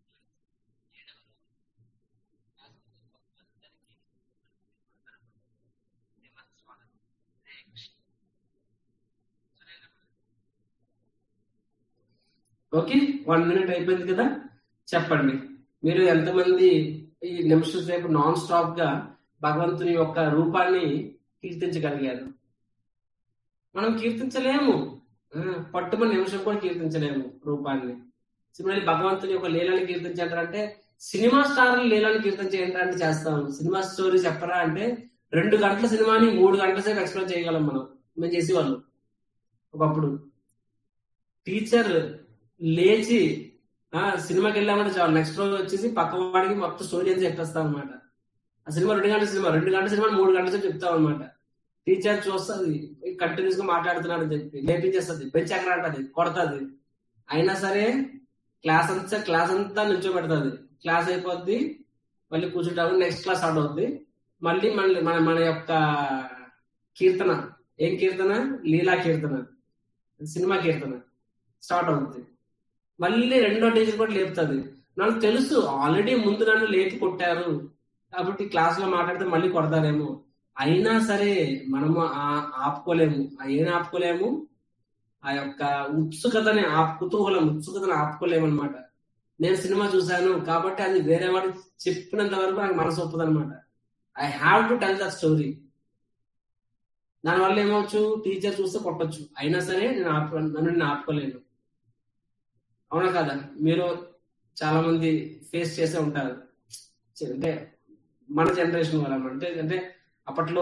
okay one minute అయిపోయింది కదా చెప్పండి మీరు ఎంతమంది ఈ నిమిషం సేపు నాన్ స్టాప్ గా భగవంతుని యొక్క రూపాన్ని కీర్తించగలిగారు మనం కీర్తించలేము ఆ, పట్టుమని నిమిషం కూడా కీర్తించలేము రూపాన్ని సిమిలర్లీ భగవంతుని యొక్క లీలని కీర్తించారంటే సినిమా స్టార్లు లీలని కీర్తించేంటే చేస్తాం సినిమా స్టోరీ చెప్పరా అంటే రెండు గంటల సినిమాని మూడు గంటల సేపు ఎక్స్ప్లెయిన్ చేయగలం మనం మేము చేసేవాళ్ళం ఒకప్పుడు టీచర్ లేచి ఆ సినిమాకి వెళ్ళామంటే చాలు నెక్స్ట్ రోజు వచ్చేసి పక్క వాడికి మొత్తం స్టోరీ అని చెప్పేస్తాం అనమాట ఆ సినిమా రెండు గంటల సినిమా రెండు గంటల సినిమా మూడు గంటల సేపు చెప్తాం అనమాట టీచర్ చూస్తుంది కంటిన్యూస్ గా మాట్లాడుతున్నాడు అని చెప్పి లేపించేస్తుంది బెంచ్ ఎక్కడ అంటది కొడతాది అయినా సరే క్లాస్ అంతా క్లాస్ అంతా నిల్చోబెడుతుంది క్లాస్ అయిపోద్ది మళ్ళీ కూర్చుంటాము నెక్స్ట్ క్లాస్ స్టార్ట్ అవుద్ది మళ్ళీ మళ్ళీ మన మన యొక్క కీర్తన ఏం కీర్తన లీలా కీర్తన సినిమా కీర్తన స్టార్ట్ అవుతుంది మళ్ళీ రెండో టీచర్ కూడా లేపుతుంది నాకు తెలుసు ఆల్రెడీ ముందు నన్ను లేపి కొట్టారు కాబట్టి క్లాస్ లో మాట్లాడితే మళ్ళీ కొడతారేమో అయినా సరే మనము ఆ- ఆపుకోలేము ఆ ఏం ఆపుకోలేము ఆ యొక్క ఉత్సుకతని ఆ కుతూహలం ఉత్సుకతని ఆపుకోలేము అనమాట నేను సినిమా చూశాను కాబట్టి అది వేరే వాడు చెప్పినంత వరకు నాకు మనసు ఒప్పదు అనమాట I have to tell the story దానివల్ల ఏమవచ్చు టీచర్ చూస్తే కొట్టొచ్చు అయినా సరే నేను ఆపు నన్ను నేను ఆపుకోలేను అవునా కదా మీరు చాలా మంది ఫేస్ చేసే ఉంటారు చ- అంటే మన జనరేషన్ వాళ్ళ అంటే అంటే అప్పట్లో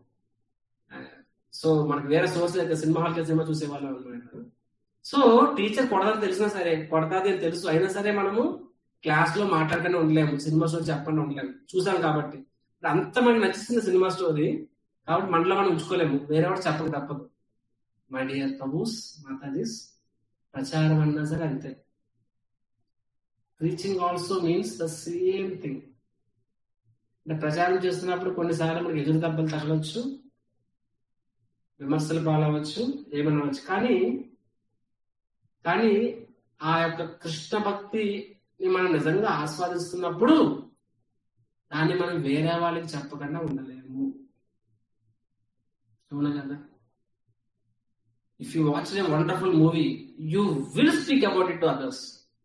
సో మనకు వేరే సోర్స్ లేక సినిమా హాల్కి సినిమా చూసేవాళ్ళం అనమాట సో టీచర్ కొడదని తెలిసినా సరే కొడతాది అని తెలుసు అయినా సరే మనము క్లాస్ లో మాట్లాడకుండా ఉండలేము సినిమా స్టోరీ చెప్పకుండా ఉండలేము చూసాం కాబట్టి ఇప్పుడు అంత మనకి నచ్చుతుంది సినిమా స్టోరీ కాబట్టి మనలో మనం ఉంచుకోలేము వేరే వాడు చెప్పక తప్పదు మై డియర్ ప్రభుస్ మాతాజీస్ ప్రచారం అన్నా సరే అంతే preaching also means the same thing అంటే ప్రచారం చేస్తున్నప్పుడు కొన్నిసార్లు మనకి ఎదురు దెబ్బలు తగలవచ్చు విమర్శలు పాలవచ్చు ఏమనవచ్చు కానీ కానీ ఆ యొక్క కృష్ణ భక్తిని మనం నిజంగా ఆస్వాదిస్తున్నప్పుడు దాన్ని మనం వేరే వాళ్ళకి చెప్పకుండా ఉండలేము అవునా కదా if you watch a wonderful movie you will speak about it to others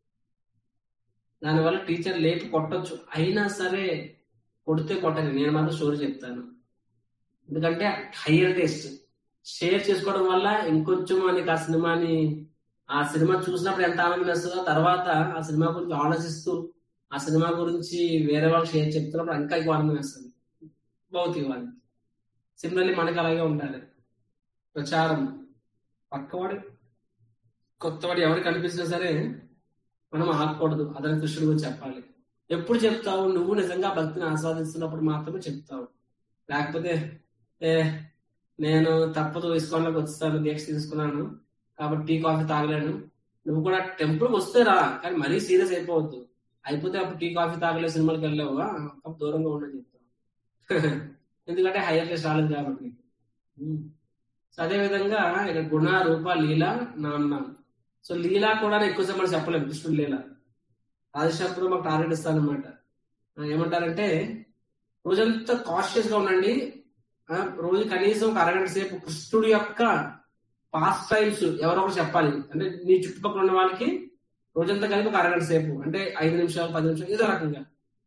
దానివల్ల టీచర్ లేపి కొట్టొచ్చు అయినా సరే కొడితే కొట్టని నేను మాత్రం స్టోరీ చెప్తాను ఎందుకంటే హయ్యర్ టేస్ట్ షేర్ చేసుకోవడం వల్ల ఇంకొంచెం మనకి ఆ సినిమాని ఆ సినిమా చూసినప్పుడు ఎంత ఆనందం వేస్తుందో తర్వాత ఆ సినిమా గురించి ఆలోచిస్తూ ఆ సినిమా గురించి వేరే వాళ్ళు షేర్ చెప్తున్నప్పుడు ఇంకా ఎక్కువ ఆనందం వేస్తుంది భౌతికవాది సిమిలర్లీ మనకి అలాగే ఉండాలి ప్రచారం పక్కవాడు కొత్తవాడు ఎవరు కనిపించినా సరే మనం ఆగకూడదు అతని కృష్ణుడు గురించి చెప్పాలి ఎప్పుడు చెప్తావు నువ్వు నిజంగా భక్తిని ఆస్వాదిస్తున్నప్పుడు మాత్రమే చెప్తావు లేకపోతే ఏ నేను తప్పదు ఇస్కాన్లోకి వస్తాను దీక్ష తీసుకున్నాను కాబట్టి టీ కాఫీ తాగలేను నువ్వు కూడా టెంపుల్కి వస్తే రా కానీ మరీ సీరియస్ అయిపోవద్దు అయిపోతే అప్పుడు టీ కాఫీ తాగలేదు సినిమాకి వెళ్ళావుగా అప్పుడు దూరంగా ఉండని చెప్తావు ఎందుకంటే హైయర్ టెస్ట్ రాలేదు కాబట్టి ఉమ్. సో అదే విధంగా ఇక్కడ గుణ రూప లీల నామ్నాం సో లీలా కూడా ఎక్కువసేపు మనం చెప్పలేము కృష్ణుడు లీల రాజేశ్వరప్పుడు మాకు టార్గెట్ ఇస్తానమాట ఏమంటారంటే రోజంతా కాషియస్ గా ఉండండి ఆ, రోజు కనీసం ఒక అరగంట సేపు కృష్ణుడి యొక్క పాస్ట్ టైమ్స్ ఎవరో ఒకరు చెప్పాలి అంటే నీ చుట్టుపక్కల ఉన్న వాళ్ళకి రోజంతా కలిపి ఒక అరగంట సేపు అంటే ఐదు నిమిషాలు పది నిమిషాలు ఏదో రకంగా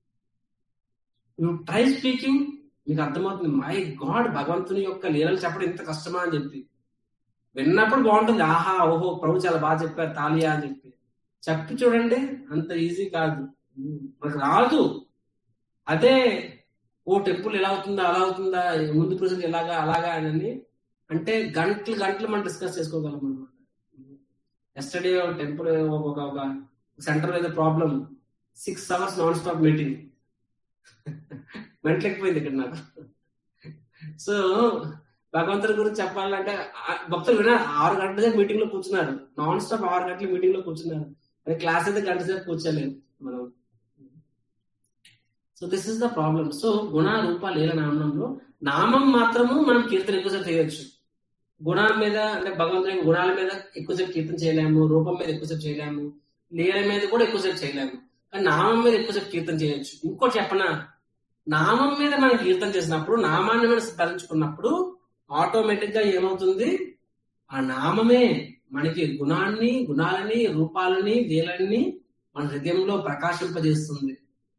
నువ్వు ట్రై స్పీకింగ్ మీకు అర్థమవుతుంది మై గాడ్ భగవంతుని యొక్క లీలలు చెప్పడం ఇంత కష్టమా అని చెప్పి విన్నప్పుడు బాగుంటుంది ఆహా ఓహో ప్రభు చాలా బాగా చెప్పారు తాలియా అని చెప్పి చెప్పి చూడండి అంత ఈజీ కాదు మనకు రాదు అదే ఓ టెంపుల్ ఎలా అవుతుందా అలా అవుతుందా ముందు ప్రజెంట్ ఎలాగా అలాగా అని అంటే గంటలు గంటలు మనం డిస్కస్ చేసుకోగలం అనమాట ఎస్టర్డే ఒక టెంపుల్ ఒక ఒక సెంటర్ ఏదో problem six hours non stop meeting వెంటలేకపోయింది ఇక్కడ నాకు సో భగవంతుడి గురించి చెప్పాలంటే ఆ భక్తులు విన ఆరు గంటల సేపు మీటింగ్ లో కూర్చున్నారు నాన్ స్టాప్ ఆరు గంటల మీటింగ్ లో కూర్చున్నారు అదే క్లాస్ అయితే గంట సేపు కూర్చోలేదు మనం so this is the problem so గుణ రూప లీల నామంలో నామం మాత్రము మనం కీర్తన ఎక్కువసేపు చేయొచ్చు గుణాల మీద అంటే భగవంతుని యొక్క గుణాల మీద ఎక్కువసేపు కీర్తన చేయలేము రూపం మీద ఎక్కువసేపు చేయలేము లీల మీద కూడా ఎక్కువసేపు చేయలేము కానీ నామం మీద ఎక్కువసేపు కీర్తన చేయొచ్చు ఇంకోటి చెప్పనా నామం మీద మనం కీర్తన చేసినప్పుడు నామాన్ని మనం స్మరించుకున్నప్పుడు ఆటోమేటిక్ గా ఏమవుతుంది ఆ నామమే మనకి గుణాన్ని గుణాలని రూపాలని లీలని మన హృదయంలో ప్రకాశింపజేస్తుంది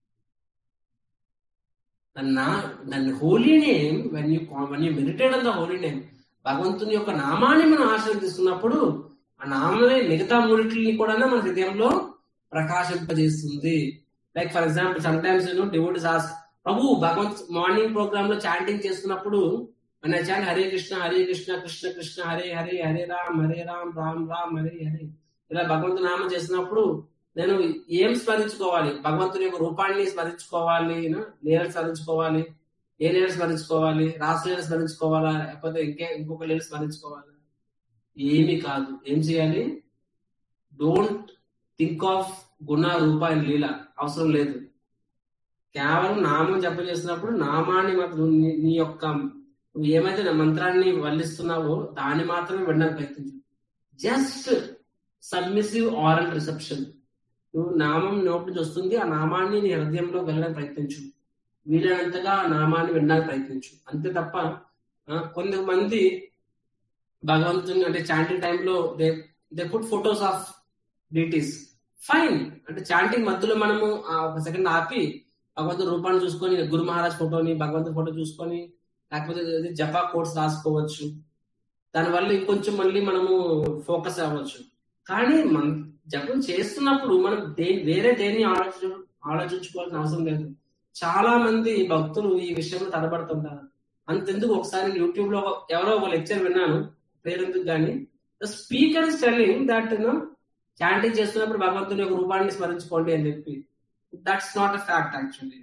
దాన్ని holy name when you when you meditate on the holy name భగవంతుని యొక్క నామాన్ని మనం ఆశ్రయిస్తున్నప్పుడు ఆ నామమే మిగతా మూడిటిని కూడా మన హృదయంలో ప్రకాశింపజేస్తుంది like for example sometimes నేను డివోటీస్ ఆస్ ప్రభు భగవంత్ మార్నింగ్ ప్రోగ్రామ్ లో చాంటింగ్ చేస్తున్నప్పుడు మన చాంట్ హరే కృష్ణ హరే కృష్ణ కృష్ణ కృష్ణ హరే హరే హరే రామ్ హరే రామ్ రామ్ రామ్ హరే హరే ఇలా భగవంతు నామం చేసినప్పుడు నేను ఏం స్మరించుకోవాలి భగవంతుని యొక్క రూపాన్ని స్మరించుకోవాలి లీలలు స్మరించుకోవాలి ఏ లీలలు స్మరించుకోవాలి రాసలీలు స్మరించుకోవాలా లేకపోతే ఇంకే ఇంకొక లీల స్మరించుకోవాలా ఏమీ కాదు ఏం చేయాలి డోంట్ థింక్ ఆఫ్ గుణ రూప అండ్ లీల అవసరం లేదు కేవలం నామం జప చేసినప్పుడు నామాన్ని మాత్రం నీ- నీ యొక్క నువ్వు ఏమైతే నా మంత్రాన్ని వల్లిస్తున్నావో దాన్ని మాత్రమే వినడానికి ప్రయత్నించు జస్ట్ సబ్మిసివ్ ఆరల్ రిసెప్షన్ నువ్వు నామం నోటి నుంచి వస్తుంది ఆ నామాన్ని నీ హృదయంలో వెళ్ళడానికి ప్రయత్నించు వీలైనంతగా ఆ నామాన్ని వినడానికి ప్రయత్నించు అంతే తప్ప ఆ, కొంతమంది భగవంతుని అంటే చాంటింగ్ టైంలో they they put photos of deities fine అంటే చాంటింగ్ మధ్యలో మనము ఆ ఒక సెకండ్ ఆపి భగవంతుడి రూపాన్ని చూసుకొని గురు మహారాజ్ ఫోటోని భగవంతుడి ఫోటో చూసుకొని లేకపోతే ఇది జపా కోడ్స్ రాసుకోవచ్చు దానివల్ల ఇంకొంచెం మళ్ళీ మనము ఫోకస్ అవ్వచ్చు కానీ మన జపం చేస్తున్నప్పుడు మనం దే వేరే దేన్ని ఆలోచించ ఆలోచించుకోవాల్సిన అవసరం లేదు చాలా మంది భక్తులు ఈ విషయంలో తడబడుతుంటారు అంతెందుకు ఒకసారి యూట్యూబ్ లో ఒక- ఎవరో ఒక లెక్చర్ విన్నాను పేరెందుకు కానీ the speaker is telling that chanting చేస్తున్నప్పుడు భగవంతుని యొక్క రూపాన్ని స్మరించుకోండి అని చెప్పి that's not a fact actually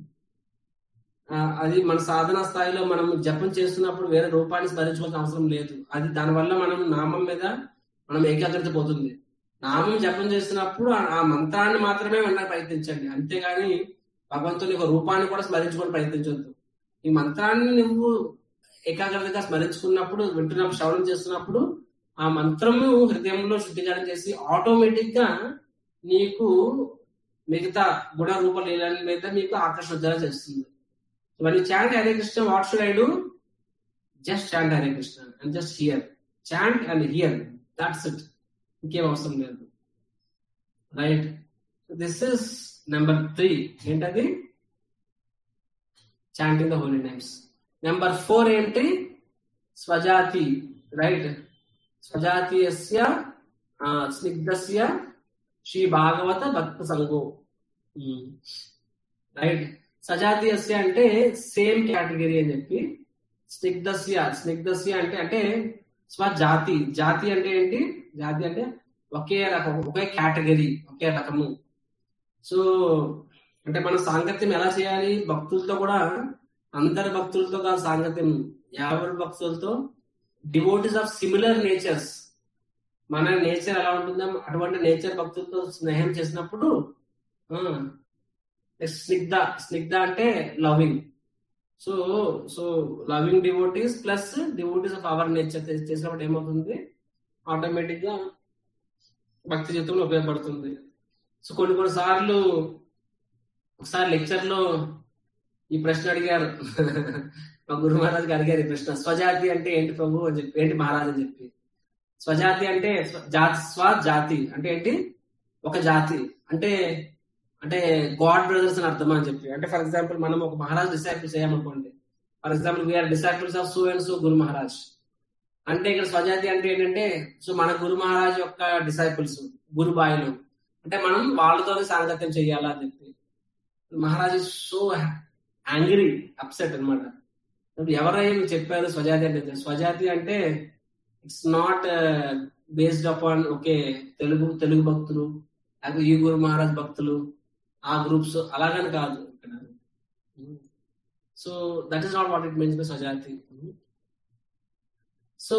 అది మన సాధన స్థాయిలో మనం జపం చేస్తున్నప్పుడు వేరే రూపాన్ని స్మరించుకోవాల్సిన అవసరం లేదు అది దానివల్ల మనం నామం మీద మనం ఏకాగ్రత పోతుంది నామం జపం చేస్తున్నప్పుడు ఆ- ఆ మంత్రాన్ని మాత్రమే వినడానికి ప్రయత్నించండి అంతేగాని భగవంతుని యొక్క రూపాన్ని కూడా స్మరించుకొని ప్రయత్నించవద్దు ఈ మంత్రాన్ని నువ్వు ఏకాగ్రతగా స్మరించుకున్నప్పుడు వింటున్నప్పుడు శ్రవణం చేస్తున్నప్పుడు ఆ మంత్రము హృదయంలో శుద్ధీకరణ చేసి ఆటోమేటిక్ గా నీకు మిగతా గుణ రూప లీలల మీద మీకు ఆకర్షణ ఉద్ధారణ చేస్తుంది when you chant Hare Krishna, what should I do? Just chant Hare Krishna and just hear. Chant and hear. That's it. ఇంకేం అవసరం లేదు right this is number three ఏంటది chanting the holy names number four ఏంటి స్వజాతి right స్వజాతీయస్య ఆ, స్నిగ్ధస్య శ్రీ భాగవత భక్త సంఘో right సజాతీయస్య అంటే same category అని చెప్పి స్నిగ్ధస్య స్నిగ్ధస్య అంటే అంటే స్వజాతి జాతి అంటే ఏంటి జాతి అంటే ఒకే రకం ఒకే కేటగిరీ ఒకే రకము సో అంటే మన సాంగత్యం ఎలా చేయాలి భక్తులతో కూడా అందరి భక్తులతో కాదు సాంగత్యం ఎవరి భక్తులతో డివోటీస్ ఆఫ్ సిమిలర్ నేచర్స్ మన నేచర్ ఎలా ఉంటుందో అటువంటి నేచర్ భక్తులతో స్నేహం చేసినప్పుడు ఆ, స్నిగ్ధ స్నిగ్ధ అంటే loving so so loving devotees plus devotees of our nature చేసినప్పుడు ఏమవుతుంది ఆటోమేటిక్ గా భక్తి జీవితంలో ఉపయోగపడుతుంది సో కొన్ని కొన్ని సార్లు ఒకసారి లెక్చర్ లో ఈ ప్రశ్న అడిగారు మా గురు మహారాజ్ గారు అడిగారు ఈ ప్రశ్న స్వజాతి అంటే ఏంటి ప్రభు అని చెప్పి ఏంటి మహారాజ్ అని చెప్పి స్వజాతి అంటే స్వ- జాతి స్వజాతి అంటే ఏంటి ఒక జాతి అంటే అంటే గాడ్ బ్రదర్స్ అని అర్థమా అని చెప్పి అంటే ఫర్ ఎగ్జాంపుల్ మనం ఒక మహారాజ్ డిసైపుల్స్ అయ్యామనుకోండి for example we're disciples of so and so Guru Maharaj అంటే ఇక్కడ స్వజాతి అంటే ఏంటంటే సో మన గురు మహారాజ్ యొక్క డిసైపుల్స్ గురు బాయిలు అంటే మనం వాళ్ళతోనే సాంగత్యం చెయ్యాలా అని చెప్పి మహారాజ్ సో యాంగ్రీ అప్సెట్ అనమాట ఎవరైనా మీకు చెప్పారు స్వజాతి అంటే స్వజాతి అంటే it's not based upon okay Telugu Telugu భక్తులు లేకపోతే ఈ గురు మహారాజ్ భక్తులు ఆ గ్రూప్స్ అలాగని కాదు ఇక్కడ so that is not what it means by స్వజాతి సో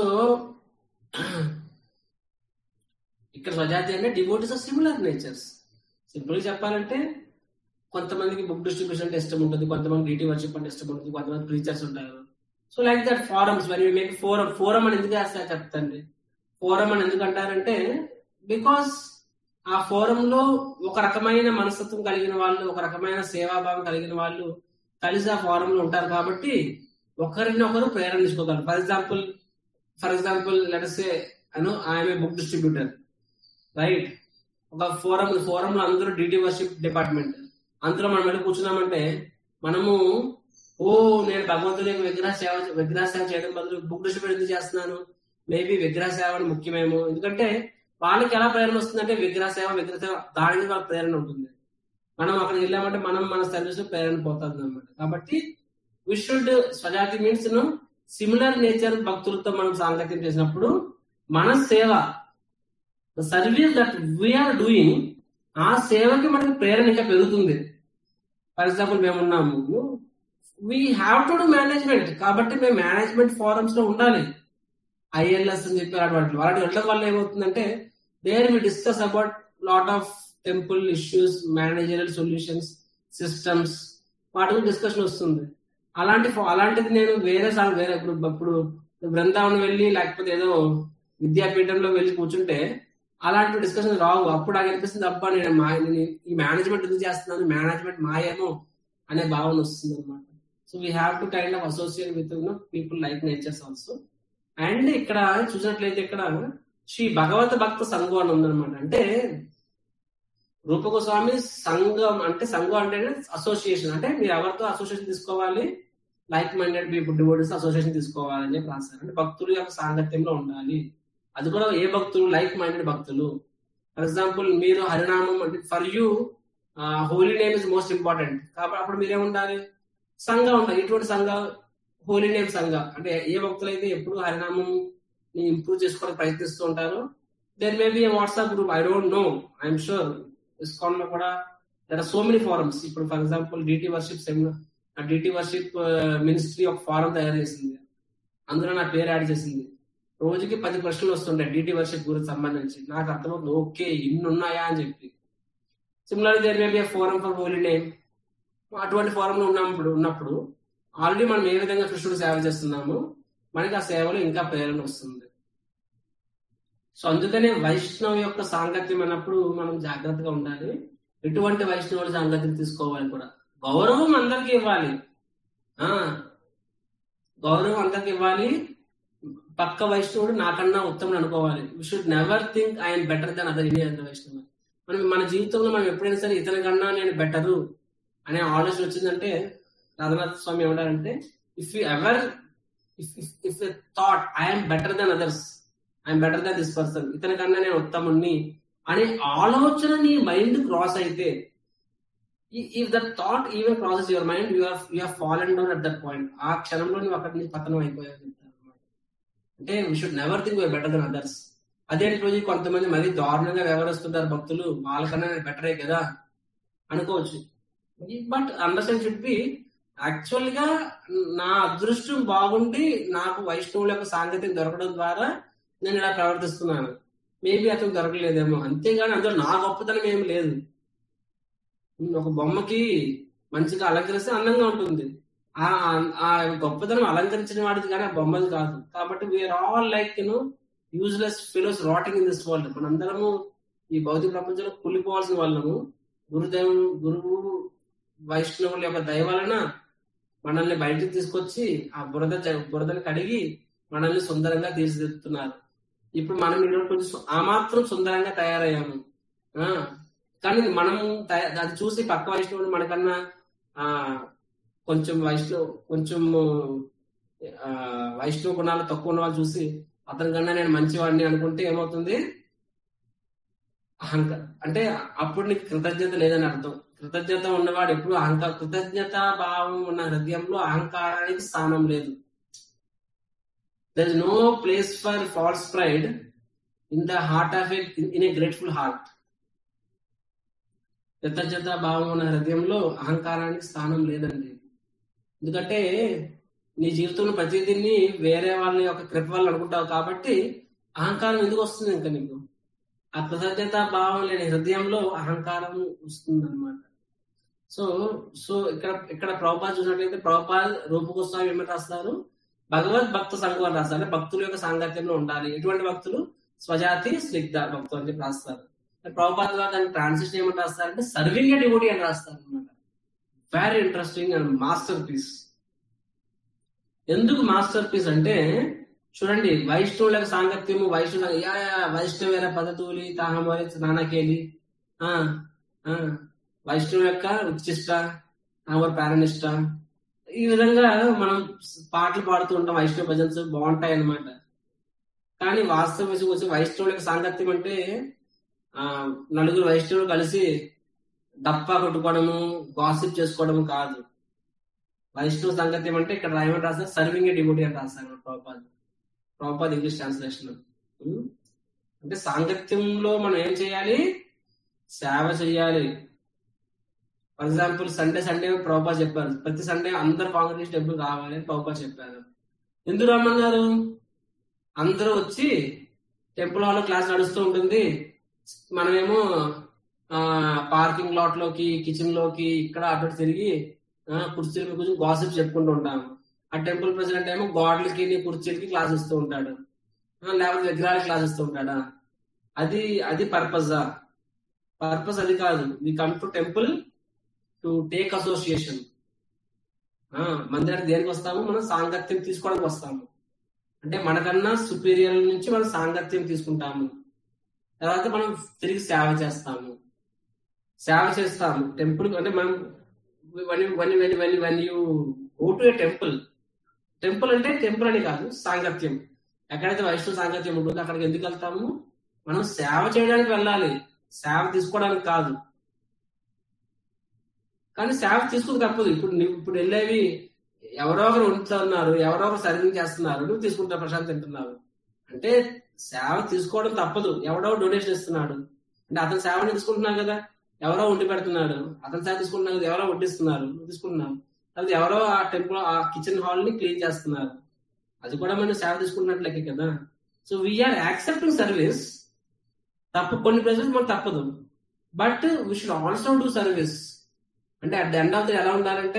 ఇక్కడ స్వజాతి అంటే devotees of similar natures simple గా చెప్పాలంటే కొంతమందికి బుక్ డిస్ట్రిబ్యూషన్ అంటే ఇష్టం ఉంటుంది కొంతమంది డీటీ వర్షిప్ అంటే ఇష్టం ఉంటుంది కొంతమంది ప్రీచర్స్ ఉంటారు so like that forums when you make forum forum అని ఎందుకు వేస్తా చెప్తండి ఫోరం అని ఎందుకు అంటారంటే బికాస్ ఆ ఫోరం లో ఒక రకమైన మనస్తత్వం కలిగిన వాళ్ళు ఒక రకమైన సేవాభావం కలిగిన వాళ్ళు కలిసి ఆ ఫోరం లో ఉంటారు కాబట్టి ఒకరిని ఒకరు ప్రేరణించుకోగలరు for example for example let's say అను I'm a book distributor right ఒక ఫోరం ఫోరం లో అందరూ డిటి వర్షిప్ డిపార్ట్మెంట్ అందులో మనం వెళ్ళి కూర్చున్నామంటే మనము ఓ నేను భగవంతుని యొక్క విగ్రహ సేవ విగ్రహ సేవ చేయడం బదులు బుక్ డిస్ట్రిబ్యూట్ ఎందుకు చేస్తున్నాను మేబీ విగ్రహ సేవ అని ముఖ్యమేమో ఎందుకంటే వాళ్ళకి ఎలా ప్రేరణ వస్తుందంటే విగ్రహ సేవ విగ్రహ సేవ దాని నుంచి వాళ్ళకి ప్రేరణ ఉంటుంది మనం అక్కడికి వెళ్ళామంటే మనం మన సర్వీస్ ప్రేరణ పోతుంది అనమాట కాబట్టి వి షుడ్ స్వజాతి మీన్స్ సిమిలర్ నేచర్ భక్తులతో మనం సాంగత్యం చేసినప్పుడు మన సేవ సర్వీస్ దట్ వీఆర్ డూయింగ్ ఆ సేవకి మనకి ప్రేరణ ఇంకా పెరుగుతుంది ఫర్ ఎగ్జాంపుల్ మేము ఉన్నాము we have to do management కాబట్టి మేము మేనేజ్మెంట్ ఫారమ్స్ లో ఉండాలి ఐఎల్ఎస్ అని చెప్పి అటువంటి వాటి వెళ్ళడం వల్ల ఏమవుతుందంటే there we discuss about lot of temple issues managerial solutions systems వాటి గురించి డిస్కషన్ వస్తుంది అలాంటి ఫా- అలాంటిది నేను వేరే సార్ వేరే ఇప్పుడు ఇప్పుడు బృందావనం వెళ్ళి లేకపోతే ఏదో విద్యాపీఠంలో వెళ్ళి కూర్చుంటే అలాంటి డిస్కషన్ రావు అప్పుడు నాకు అనిపిస్తుంది అబ్బా నేను మా నేను ఈ మేనేజ్మెంట్ ఎందుకు చేస్తున్నాను మేనేజ్మెంట్ మాయేమో అనే భావన వస్తుంది అనమాట so we have to kind of associate with people like natures also and ఇక్కడ చూసినట్లయితే ఇక్కడ శ్రీ భగవత భక్త సంఘం అని ఉందన్నమాట అంటే రూపగోస్వామి సంఘం అంటే సంఘం అంటే అసోసియేషన్ అంటే మీరు ఎవరితో అసోసియేషన్ తీసుకోవాలి like minded people devotees association తీసుకోవాలి అని చెప్పి రాస్తారు అంటే భక్తుల యొక్క సాంగత్యంలో ఉండాలి అది కూడా ఏ భక్తులు లైక్ మైండెడ్ భక్తులు ఫర్ ఎగ్జాంపుల్ మీరు హరినామం అంటే for you holy name is most important కాబట్టి అప్పుడు మీరే ఉండాలి సంఘ ఉండాలి ఇటువంటి సంఘ హోలీ నేమ్ సంఘ అంటే ఏ భక్తులు అయితే ఎప్పుడు హరినామం ఇంప్రూవ్ చేసుకోవడానికి ప్రయత్నిస్తూ ఉంటారో there may be WhatsApp group I don't know I'm sure ISKCON లో కూడా there are so many forums ఇప్పుడు for example deity worship seminar deity worship ministry ఒక ఫారం తయారు చేసింది అందులో నా పేరు యాడ్ చేసింది రోజుకి పది ప్రశ్నలు వస్తుంటాయి డిటి వర్షిప్ గురించి సంబంధించి నాకు అర్థమవుతుంది ఓకే ఇన్ని ఉన్నాయా అని చెప్పి similar there may be forum for holy name అటువంటి ఫోరం లో ఉన్నప్పుడు ఉన్నప్పుడు ఆల్రెడీ మనం ఏ విధంగా కృష్ణుడు సేవ చేస్తున్నామో మనకి ఆ సేవలో ఇంకా ప్రేరణ వస్తుంది సో అందుకనే వైష్ణవ యొక్క సాంగత్యం అన్నప్పుడు మనం జాగ్రత్తగా ఉండాలి ఎటువంటి వైష్ణవుల సాంగత్యం తీసుకోవాలి కూడా గౌరవం అందరికి ఇవ్వాలి ఆ గౌరవం అందరికి ఇవ్వాలి పక్క వైష్ణవుడు నాకన్నా ఉత్తముడు అనుకోవాలి we should never think I'm better than other India other వైష్ణవ మనం మన జీవితంలో మనం ఎప్పుడైనా సరే ఇతని కన్నా నేను బెటరు అనే ఆలోచన వచ్చిందంటే రాధనాథ్ స్వామి ఏమంటారంటే if you ever if if thought I'm better than others I'm better than this person ఇతని కన్నా నేను ఉత్తముణ్ణి అనే ఆలోచన నీ మైండ్ క్రాస్ అయితే if that thought even crosses your mind you are you fallen down at that point ఆ క్షణంలో నువ్వు అక్కడి నుంచి పతనం అయిపోయావు అంటే we should never think we better than others అదే రోజు కొంతమంది మరీ దారుణంగా వ్యవహరిస్తుంటారు భక్తులు వాళ్ళకన్నా నేను బెటరే కదా అనుకోవచ్చు but understand should be actual గా నా అదృష్టం బాగుండి నాకు వైష్ణవుల యొక్క సాంగత్యం దొరకడం ద్వారా నేను ఇలా ప్రవర్తిస్తున్నాను మేబీ అతను దొరకలేదేమో అంతేగాని అందులో నా గొప్పతనం ఏమి లేదు ఒక బొమ్మకి మంచిగా అలంకరిస్తే అందంగా ఉంటుంది ఆ ఆ గొప్పతనం అలంకరించిన వాడిది కానీ ఆ బొమ్మది కాదు కాబట్టి we're all like you know useless fellows rotting in this world మనందరము ఈ భౌతిక ప్రపంచంలో కుళ్ళిపోవాల్సిన వాళ్ళము గురుదేవుడు గురువు వైష్ణవుల యొక్క దయ వలన మనల్ని బయటకు తీసుకొచ్చి ఆ బురద బురదను కడిగి మనల్ని సుందరంగా తీర్చిదిద్దుతున్నారు ఇప్పుడు మనం ఈరోజు కొంచెం ఆ మాత్రం సుందరంగా తయారయ్యాము కానీ మనం అది చూసి పక్క వైష్ణవుడు మనకన్నా ఆ కొంచెం వైష్ణవ్ కొంచెం వైష్ణవ గుణాలు తక్కువ ఉన్న వాళ్ళు చూసి అతని కన్నా నేను మంచివాడిని అనుకుంటే ఏమవుతుంది అహంకారం అంటే అప్పుడు నీకు కృతజ్ఞత లేదని అర్థం కృతజ్ఞత ఉన్నవాడు ఎప్పుడు అహంకార కృతజ్ఞత భావం ఉన్న హృదయంలో అహంకారానికి స్థానం లేదు there is no place for false pride in the heart of a in a grateful heart కృతజ్ఞత భావం ఉన్న హృదయంలో అహంకారానికి స్థానం లేదండి ఎందుకంటే నీ జీవితంలో ప్రతిదీన్ని వేరే వాళ్ళ యొక్క కృప వల్ల అనుకుంటావు కాబట్టి అహంకారం ఎందుకు వస్తుంది ఇంకా నీకు ఆ కృతజ్ఞత భావం లేని హృదయంలో అహంకారం వస్తుంది అనమాట సో సో ఇక్కడ ఇక్కడ ప్రభుపాద చూసినట్లయితే ప్రభుపాద రూపగోస్వామి ఏమని రాస్తారు భగవద్ భక్త సంఘం అని రాస్తారు భక్తుల యొక్క సాంగత్యంలో ఉండాలి ఎటువంటి భక్తులు స్వజాతి స్నిగ్ధ భక్తులు అని చెప్పి రాస్తారు ప్రభుపాద దాని ట్రాన్సిషన్ ఏమని రాస్తారంటే సర్వింగ్ ఎ డివోటీ అని రాస్తారు అనమాట very interesting and masterpiece ఎందుకు మాస్టర్ పీస్ అంటే చూడండి వైష్ణవులకు సాంగత్యము వైష్ణవ యా వైష్ణవేర పదతూలి తాహమరి నానకేలి ఆ వైష్ణవ యొక్క ఉచ్చిష్ట తామర ప్రాణనిష్ట ఈ విధంగా మనం పాటలు పాడుతూ ఉంటాం వైష్ణవ భజన్స్ బాగుంటాయి అనమాట కానీ వాస్తవ వచ్చి వైష్ణవులకు సాంగత్యం అంటే ఆ నలుగురు వైష్ణవులు కలిసి డప్పా కొట్టుకోవడము గాసిప్ చేసుకోవడము కాదు వైష్ణవ సంగత్యం అంటే ఇక్కడ రాయమని రాస్తారు సర్వింగ్ ఏ డివోటీ అని రాస్తారు ప్రభుపాద్ ప్రభుపాద్ ఇంగ్లీష్ ట్రాన్స్లేషన్ అంటే సాంగత్యంలో మనం ఏం చేయాలి సేవ చేయాలి for example Sunday Sunday Prabhupada చెప్పారు ప్రతి సండే అందరు కాంగ్రెస్ టెంపుల్ రావాలి అని ప్రభుపా చెప్పారు ఎందుకు రమ్మన్నారు అందరూ వచ్చి టెంపుల్ హాల్లో క్లాస్ నడుస్తూ ఉంటుంది మనమేమో ఆ పార్కింగ్ లాట్ లోకి కిచెన్ లోకి ఇక్కడ అటు తిరిగి కుర్చీల మీద కూర్చొని గాసిప్ చెప్పుకుంటూ ఉంటాము ఆ టెంపుల్ ప్రెసిడెంట్ ఏమో గాడ్లకి కుర్చీలకి క్లాస్ ఇస్తూ ఉంటాడు లేకపోతే విగ్రహాలకి క్లాస్ ఇస్తూ ఉంటాడా అది అది పర్పజా పర్పస్ అది కాదు we come to temple to take association మందిరానికి దేనికి వస్తాము మనం సాంగత్యం తీసుకోవడానికి వస్తాము అంటే మనకన్నా సుపీరియర్ నుంచి మనం సాంగత్యం తీసుకుంటాము తర్వాత మనం తిరిగి సేవ చేస్తాము సేవ చేస్తాము టెంపుల్ అంటే మనం one one one one one you go to a temple temple అంటే టెంపుల్ అని కాదు సాంగత్యం ఎక్కడైతే వైష్ణవ సాంగత్యం ఉంటుందో అక్కడికి ఎందుకు వెళ్తాము మనం సేవ చేయడానికి వెళ్ళాలి సేవ తీసుకోవడానికి కాదు కానీ సేవ తీసుకుని తప్పదు ఇప్పుడు నువ్వు ఇప్పుడు వెళ్ళేవి ఎవరో ఒకరు ఉంటున్నారు ఎవరో ఒకరు సర్వింగ్ చేస్తున్నారు నువ్వు తీసుకుంటా ప్రశాంత్ తింటున్నావు అంటే సేవ తీసుకోవడం తప్పదు ఎవడో డొనేషన్ ఇస్తున్నాడు అంటే అతని సేవని తీసుకుంటున్నావు కదా ఎవరో వండి పెడుతున్నాడు అతని సేవ తీసుకుంటున్నావు కదా ఎవరో వడ్డిస్తున్నారు నువ్వు తీసుకుంటున్నావు అది ఎవరో ఆ టెంపుల్ ఆ కిచెన్ హాల్ ని క్లీన్ చేస్తున్నారు అది కూడా మనం సేవ తీసుకుంటున్నట్లే కదా సో వీఆర్ యాక్సెప్టింగ్ సర్వీస్ తప్పు కొన్ని ప్లేసెస్ మనకు తప్పదు but we should also do service అంటే at the end of the ఎలా ఉండాలంటే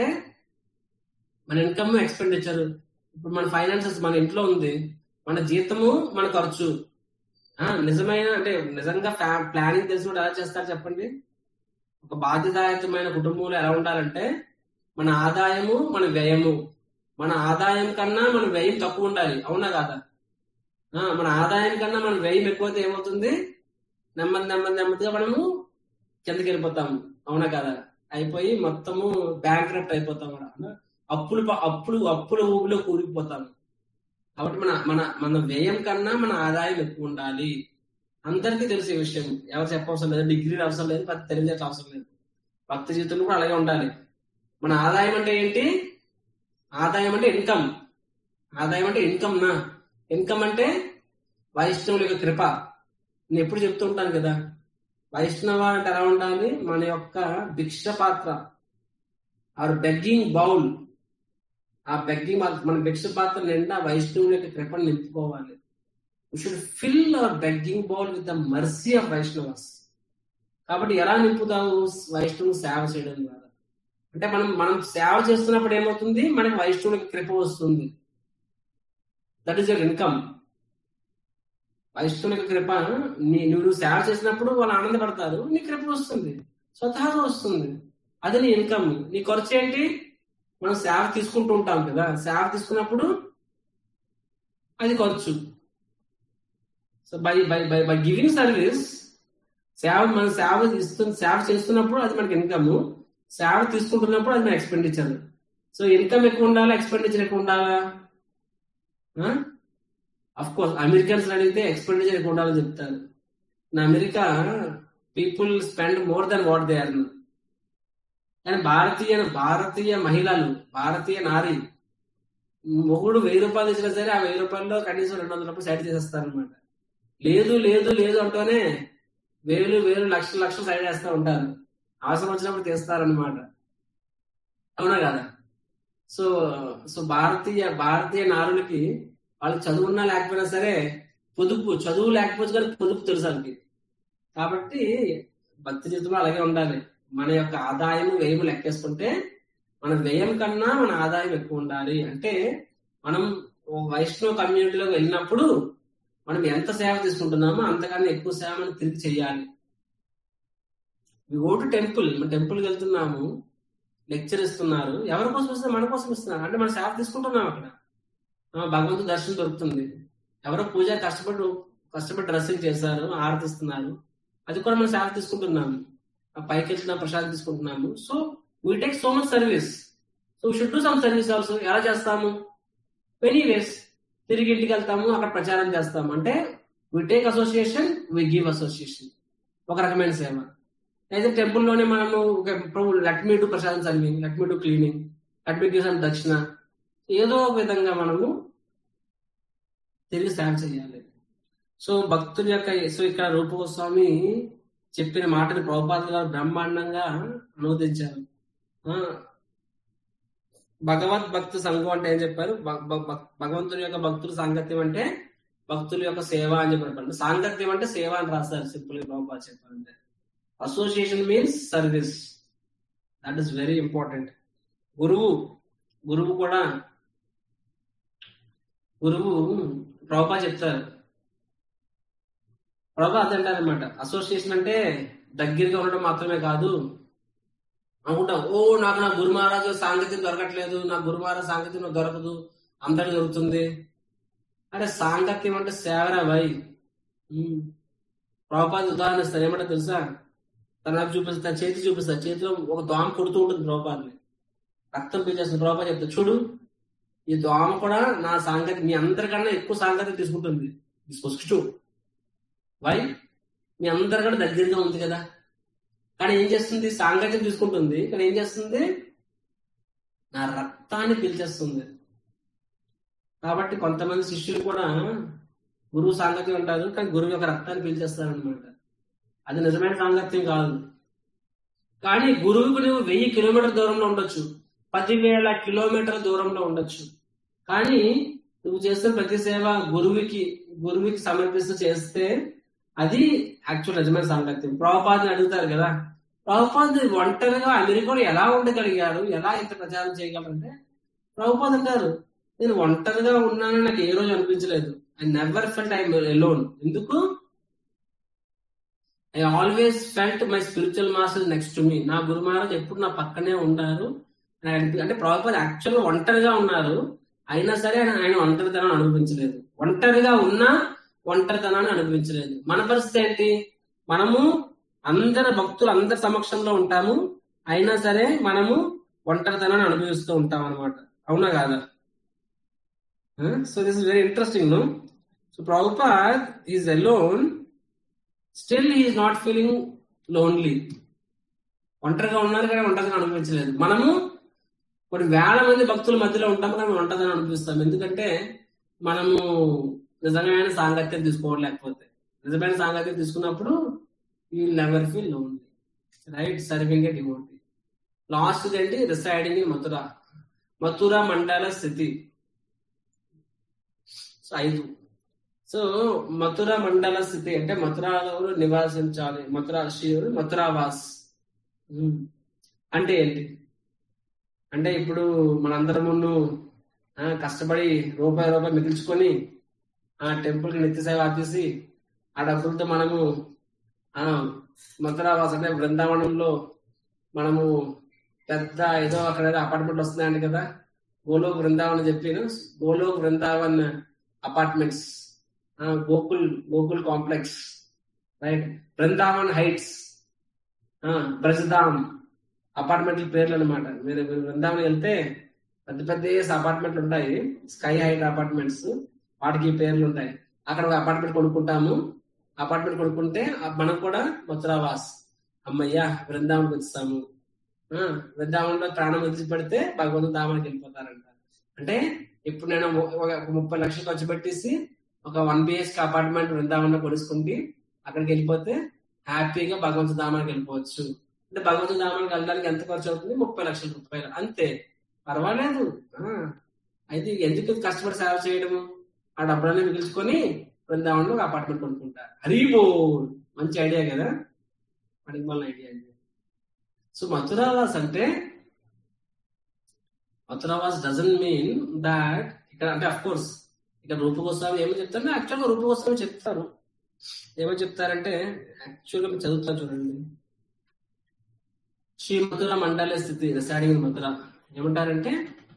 మన ఇన్కమ్ ఎక్స్పెండిచర్ ఇప్పుడు మన ఫైనాన్సెస్ మన ఇంట్లో ఉంది మన జీతము మన ఖర్చు ఆ, నిజమైన అంటే నిజంగా ప్లానింగ్ తెలిసి కూడా ఎలా చేస్తారు చెప్పండి ఒక బాధ్యతాయుతమైన కుటుంబంలో ఎలా ఉండాలంటే మన ఆదాయము మన వ్యయము మన ఆదాయం కన్నా మన వ్యయం తక్కువ ఉండాలి అవునా కాదా ఆ, మన ఆదాయం కన్నా మన వ్యయం ఎక్కువైతే ఏమవుతుంది నెమ్మది నెమ్మది నెమ్మదిగా మనము కిందకి వెళ్ళిపోతాము అవునా కదా అయిపోయి మొత్తము బ్యాంక్ అయిపోతాం కూడా అప్పులు ప- అప్పులు అప్పుల ఊబిలో కూరుకుపోతాము కాబట్టి మన మన మన వ్యయం కన్నా మన ఆదాయం ఎక్కువ ఉండాలి అందరికీ తెలిసే విషయం ఎవరు చెప్పవసరం లేదు డిగ్రీ అవసరం లేదు పెద్ద తెలియజేట అవసరం లేదు భక్తి జీవితంలో కూడా అలాగే ఉండాలి మన ఆదాయం అంటే ఏంటి ఆదాయం అంటే ఇన్కమ్ ఆదాయం అంటే ఇన్కమ్ నా ఇన్కమ్ అంటే వైష్ణవుల యొక్క కృప నేను ఎప్పుడు చెప్తూ ఉంటాను కదా వైష్ణవ అంటే ఎలా ఉండాలి మన యొక్క భిక్ష పాత్ర ఆర్ బెగ్గింగ్ బౌల్ ఆ బెగ్గింగ్ మన భిక్ష పాత్ర నిండా వైష్ణవుల యొక్క కృపను నింపుకోవాలి should fill our begging bowl with the mercy of Vaishnavas కాబట్టి ఎలా నింపుతావు వైష్ణవు సేవ చేయడం ద్వారా అంటే మనం మనం సేవ చేస్తున్నప్పుడు ఏమవుతుంది మనకి వైష్ణవునికి కృప వస్తుంది దట్ ఈస్ యర్ ఇన్కమ్ వైష్ణవునికి కృప నీ నువ్వు నువ్వు సేవ చేసినప్పుడు వాళ్ళు ఆనందపడతారు నీ కృప వస్తుంది స్వతహాగా వస్తుంది అది నీ ఇన్కమ్ నీ ఖర్చు ఏంటి మనం సేవ తీసుకుంటూ ఉంటాం కదా సేవ తీసుకున్నప్పుడు అది ఖర్చు so by by by by giving service సేవ మనం సేవ ఇస్తున్న సేవ చేస్తున్నప్పుడు అది మనకి ఇన్కమ్ సేవ తీసుకుంటున్నప్పుడు అది మన ఎక్స్పెండిచర్ సో ఇన్కమ్ ఎక్కువ ఉండాలా ఎక్స్పెండిచర్ ఎక్కువ ఉండాలా అఫ్ కోర్స్ అమెరికన్స్ అడిగితే ఎక్స్పెండిచర్ ఎక్కువ ఉండాలని చెప్తారు in America people spend more than what they earn కానీ భారతీయ భారతీయ మహిళలు భారతీయ నారి మొగుడు వెయ్యి రూపాయలు ఇచ్చినా సరే ఆ వెయ్యి రూపాయల్లో కనీసం రెండు వందల రూపాయలు సైడ్ చేసేస్తారు అనమాట లేదు లేదు లేదు అంటూనే వేలు వేలు లక్షలు లక్షలు సైడ్ చేస్తూ ఉంటారు అవసరం వచ్చినప్పుడు తీస్తారనమాట అవునా కదా సో సో భారతీయ భారతీయ నారులకి వాళ్ళు చదువున్నా లేకపోయినా సరే పొదుపు చదువు లేకపోతే కానీ పొదుపు తెలుసు వాళ్ళకి కాబట్టి భక్తి జీవితంలో అలాగే ఉండాలి మన యొక్క ఆదాయం వ్యయం లెక్కేసుకుంటే మన వ్యయం కన్నా మన ఆదాయం ఎక్కువ ఉండాలి అంటే మనం ఓ వైష్ణవ కమ్యూనిటీలోకి వెళ్ళినప్పుడు మనం ఎంత సేవ తీసుకుంటున్నామో అంతకన్నా ఎక్కువ సేవ మనం తిరిగి చేయాలి గో టు టెంపుల్ మన టెంపుల్కి వెళ్తున్నాము లెక్చర్ ఇస్తున్నారు ఎవరి కోసం ఇస్తున్నారు మన కోసం ఇస్తున్నారు అంటే మనం సేవ తీసుకుంటున్నాం అక్కడ ఆ, భగవంతుడు దర్శనం దొరుకుతుంది ఎవరో పూజ కష్టపడి కష్టపడి డ్రెస్సింగ్ చేశారు ఆరతిస్తున్నారు అది కూడా మనం సేవ తీసుకుంటున్నాము ఆ పైకి వెళ్తున్నా ప్రసాదం తీసుకుంటున్నాము so we take so much service so should do some service also ఎలా చేస్తాము వెనీ వేస్ తిరిగి ఇంటికి వెళ్తాము అక్కడ ప్రచారం చేస్తాము అంటే we take association we give association ఒక రకమైన సేవ అయితే టెంపుల్లోనే మనము ఒక ప్రభు లక్ష్మీ టు ప్రసాదం సర్వింగ్ లక్ష్మీ టు క్లీనింగ్ లక్ష్మీ టు సమ్ దక్షిణ ఏదో ఒక విధంగా మనము తిరిగి సేవ చేయాలి సో భక్తుల యొక్క సో ఇక్కడ రూపగోస్వామి చెప్పిన మాటని ప్రభుపాద గారు బ్రహ్మాండంగా అనువదించారు ఆ, భగవద్ భక్తి సంఘం అంటే ఏం చెప్పారు భ- భ- భ- భగవంతుని యొక్క భక్తుల సాంగత్యం అంటే భక్తుల యొక్క సేవ అని చెప్పారు సాంగత్యం అంటే సేవ అని రాస్తారు సింపుల్ గా ప్రభుపాద చెప్పారంటే association means service that is very important గురువు గురువు కూడా గురువు ప్రభుపా చెప్తారు ప్రభా అదంటారనమాట అసోసియేషన్ అంటే దగ్గరగా ఉండడం మాత్రమే కాదు అనుకుంటాం ఓ నాకు నా గురు మహారాజు సాంగత్యం దొరకట్లేదు నా గురు మహారాజు సాంగత్యం నాకు దొరకదు అందరికి దొరుకుతుంది అరే సాంగత్యం అంటే సేవరా భాయ్ ప్రభుపాద ఉదాహరణ ఇస్తారు ఏమంటే తెలుసా తన వైపు చూపిస్తా తన చేతి చూపిస్తా చేతిలో ఒక దోమ కొడుతూ ఉంటుంది ప్రభుపాదని రక్తం పీల్చేస్తుంది ప్రభుపాద చెప్తా చూడు ఈ దోమ కూడా నా సాంగత్యం మీ అందరికన్నా ఎక్కువ సాంగత్యం తీసుకుంటుంది తీసుకొచ్చు వై మీ అందరికన్నా దగ్గరగా ఉంది కదా కానీ ఏం చేస్తుంది సాంగత్యం తీసుకుంటుంది కానీ ఏం చేస్తుంది నా రక్తాన్ని పీల్చేస్తుంది కాబట్టి కొంతమంది శిష్యులు కూడా గురువు సాంగత్యం అంటారు కానీ గురువు యొక్క రక్తాన్ని పీల్చేస్తారు అనమాట అది నిజమైన సాంగత్యం కాదు కానీ గురువుకు నువ్వు వెయ్యి కిలోమీటర్ దూరంలో ఉండొచ్చు పదివేల కిలోమీటర్ల దూరంలో ఉండొచ్చు కానీ నువ్వు చేస్తున్న ప్రతి సేవ గురువుకి గురువుకి సమర్పిస్తూ చేస్తే అది యాక్చువల్ నిజమైన సాంగత్యం ప్రభుపాదని అడుగుతారు కదా ప్రభుపాద్ ఒంటరిగా అమెరికాలో ఎలా ఉండగలిగారు ఎలా ఇంత ప్రచారం చేయగలరంటే ప్రభుపాద్ అంటారు నేను ఒంటరిగా ఉన్నానని నాకు ఏ రోజు అనిపించలేదు I never felt I alone ఎందుకు I always felt my spiritual master next to me నా గురు మహారాజ్ ఎప్పుడు నా పక్కనే ఉన్నారు అని అనిపి- అంటే ప్రభుపాద్ యాక్చువల్ ఒంటరిగా ఉన్నారు అయినా సరే ఆయన ఆయన ఒంటరితనం అనిపించలేదు ఒంటరిగా ఉన్నా ఒంటరితనాన్ని అనిపించలేదు మన పరిస్థితి ఏంటి మనము అందరి భక్తులు అందరి సమక్షంలో ఉంటాము అయినా సరే మనము ఒంటరితనాన్ని అనుభవిస్తూ ఉంటాం అనమాట అవునా కాదా so this is very interesting no so Prabhupada is alone still is not feeling lonely ఒంటరిగా ఉన్నారు కానీ ఒంటరిగా అనిపించలేదు మనము కొన్ని వేల మంది భక్తుల మధ్యలో ఉంటాము కానీ ఒంటరిగా అనిపిస్తాం ఎందుకంటే మనము నిజమైన సాంగత్యం తీసుకోవట్లేకపోతే నిజమైన సాంగత్యం తీసుకున్నప్పుడు you never feel lonely right serving a devotee last ఏంటి రిసైడింగ్ ఇన్ మథుర మథుర మండల స్థితి సో ఐదు సో మథుర మండల స్థితి అంటే మథురాలో నివాసించాలి మథురా శివుడు మథురావాస్ ఉమ్. అంటే ఏంటి అంటే ఇప్పుడు మనందరం ముందు ఆ, కష్టపడి రూపాయి రూపాయి మిగిల్చుకొని ఆ టెంపుల్ కి నిత్య సేవ ఆపేసి ఆ డబ్బులతో మనము ఆ మథురావాస్ అంటే బృందావనంలో మనము పెద్ద ఏదో అక్కడ ఏదో అపార్ట్మెంట్ వస్తున్నాయండి కదా గోలోక్ బృందావన్ చెప్పిన Golok Brindavan apartments Gokul Gokul complex right Brindavan heights Brajdham అపార్ట్మెంట్ల పేర్లు అనమాట మీరు మీరు బృందావన్ వెళ్తే పెద్ద పెద్ద అపార్ట్మెంట్లు ఉంటాయి స్కై హైట్ అపార్ట్మెంట్స్ వాటికి ఈ పేర్లు ఉంటాయి అక్కడ ఒక అపార్ట్మెంట్ కొనుక్కుంటాము అపార్ట్మెంట్ కొనుక్కుంటే ఆ మనం కూడా మథురావాస్ అమ్మయ్యా బృందావన్కి వచ్చాము ఆ, బృందావనంలో ప్రాణం వదిలి పెడితే భగవంతు ధామానికి వెళ్ళిపోతారంట అంటే ఇప్పుడు నేను ఒక ఒక ముప్పై లక్షలు ఖర్చు పెట్టేసి ఒక వన్ బిహెచ్కే అపార్ట్మెంట్ బృందావనంలో కొనుక్కుంటే అక్కడికి వెళ్ళిపోతే హ్యాపీగా భగవంతు ధామానికి వెళ్ళిపోవచ్చు అంటే భగవంతు ధామానికి వెళ్ళడానికి ఎంత ఖర్చు అవుతుంది ముప్పై లక్షల రూపాయలు అంతే పర్వాలేదు ఆ, అయితే ఎందుకు కష్టపడి సేవ చేయడము ఆ డబ్బులన్నీ మిగిల్చుకొని బృందావనంలో ఒక అపార్ట్మెంట్ కొనుక్కుంటారు హరిబో మంచి ఐడియా కదా మనకి మళ్ళీ ఐడియా ఇది సో మథురావాస్ అంటే మథురావాస్ డజన్ మీన్ దాట్ ఇక్కడ అంటే అఫ్ కోర్స్ ఇక్కడ రూపగోస్వామి ఏమో చెప్తారు యాక్చువల్గా రూపగోస్వామి చెప్తారు ఏమో చెప్తారంటే యాక్చువల్గా మీరు చదువుతారు చూడండి శ్రీ మధుర మండల స్థితి రిసైడింగ్ ఇన్ మధుర ఏమంటారంటే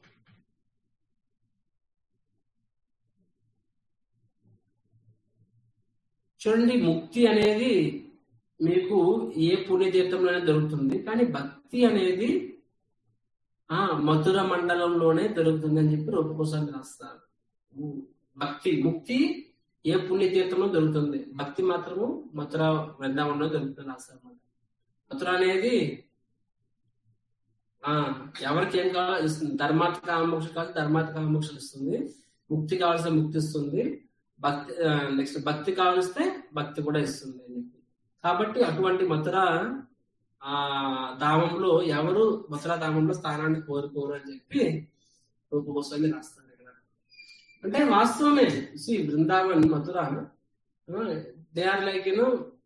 చూడండి ముక్తి అనేది మీకు ఏ పుణ్యతీర్థంలోనే దొరుకుతుంది కానీ భక్తి అనేది ఆ మధుర మండలంలోనే దొరుకుతుంది అని చెప్పి రూపకోసాన్ని రాస్తారు ఉ, భక్తి ముక్తి ఏ పుణ్యతీర్థంలో దొరుకుతుంది భక్తి మాత్రము మథుర వృందావనంలో దొరుకుతుంది రాస్తారు అన్నమాట. మథుర అనేది ఆ ఎవరికి ఏం కావాలో ఇస్తుంది ధర్మార్థ కామోక్ష కావాలి ధర్మార్థ కామోక్షలు ఇస్తుంది ముక్తి కావాల్సిన ముక్తి ఇస్తుంది భక్తి నెక్స్ట్ భక్తి కావలిస్తే భక్తి కూడా ఇస్తుంది అని చెప్పి కాబట్టి అటువంటి మథుర ఆ ధామంలో ఎవరు మథురా ధామంలో స్థానాన్ని కోరుకోరు అని చెప్పి రూపగోస్వామి రాస్తారు ఇక్కడ అంటే వాస్తవమే see Brindavan Mathura they are like you know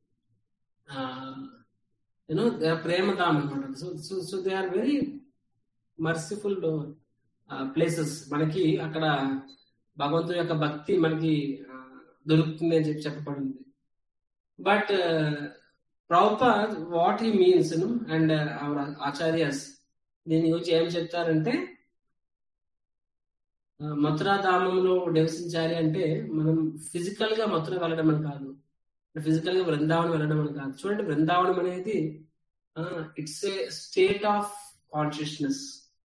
you know they are ప్రేమధామ్ అనమాట so so so they are very merciful places మనకి అక్కడ భగవంతుని యొక్క భక్తి మనకి ఆ, దొరుకుతుంది అని చెప్పి చెప్పబడింది but Prabhupada what he means and our acharyas దీని గురించి ఏం చెప్తారంటే ఆ, మథురా ధామంలో నివసించాలి అంటే మనం ఫిజికల్ గా మథుర వెళ్ళడం అని కాదు ఫిజికల్ గా బృందావనం వెళ్ళడం అని కాదు చూడండి బృందావనం అనేది it's a state of consciousness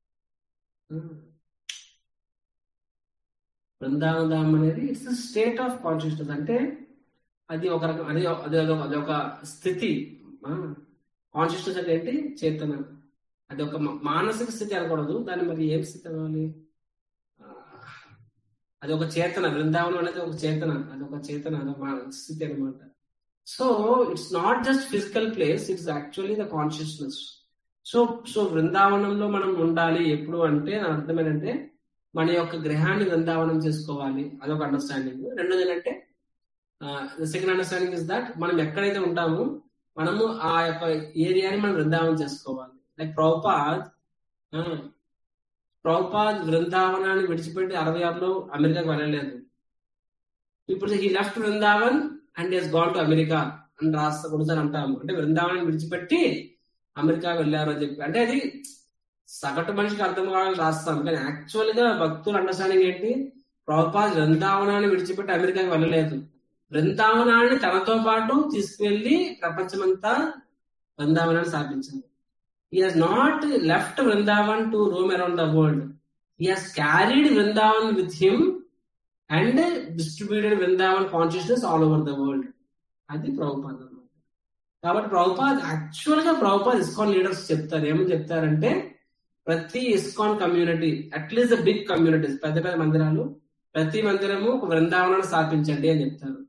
బృందావన ధామం అనేది ఇట్స్ స్టేట్ ఆఫ్ కాన్షియస్నెస్ అంటే అది ఒక రకం అది అది అదొక అది ఒక స్థితి కాన్షియస్నెస్ అంటే ఏంటి చేతన అది ఒక మా- మానసిక స్థితి అనకూడదు దాన్ని మరి ఏం స్థితి అనాలి ఆ, అది ఒక చేతన బృందావనం అనేది ఒక చేతన అది ఒక చేతన అది ఒక మా- స్థితి అనమాట so it's not just physical place it's actually the consciousness so so బృందావనంలో మనం ఉండాలి ఎప్పుడు అంటే నా అర్థం ఏంటంటే మన యొక్క గ్రహాన్ని బృందావనం చేసుకోవాలి అదొక అండర్స్టాండింగ్ రెండోది ఏంటంటే సెకండ్ అండర్స్టాండింగ్ ఇస్ దట్ మనం ఎక్కడైతే ఉంటామో మనము ఆ యొక్క ఏరియాని మనం బృందావనం చేసుకోవాలి లైక్ ప్రభుపాద్ ఆ, ప్రభుపాద్ బృందావనాన్ని విడిచిపెట్టి అరవై ఆరులో అమెరికాకు వెళ్ళలేదు ఇప్పుడు he left Brindavan and he's gone to America అని రాస్తా కొడుతాను అంటాము అంటే బృందావనాన్ని విడిచిపెట్టి అమెరికా వెళ్ళారు అని చెప్పి అంటే అది సగటు మనిషికి అర్థం కావాలని రాస్తాం కానీ యాక్చువల్ గా భక్తుల అండర్స్టాండింగ్ ఏంటి ప్రభుపాద్ బృందావనాన్ని విడిచిపెట్టి అమెరికాకి వెళ్ళలేదు బృందావనాన్ని తనతో పాటు తీసుకువెళ్లి ప్రపంచమంతా బృందావనాన్ని స్థాపించింది he has not left Vrindavan to roam around the world. He has carried Vrindavan with him and distributed Vrindavan consciousness all over the world. అది ప్రభుపాద అన్నమాట కాబట్టి ప్రభుపాద్ యాక్చువల్ గా ప్రభుపాద్ ఇస్కాన్ లీడర్స్ చెప్తారు ఏమని చెప్తారంటే ప్రతి ISKCON community at least the big communities పెద్ద పెద్ద మందిరాలు ప్రతి మందిరము ఒక బృందావనాన్ని స్థాపించండి అని చెప్తారు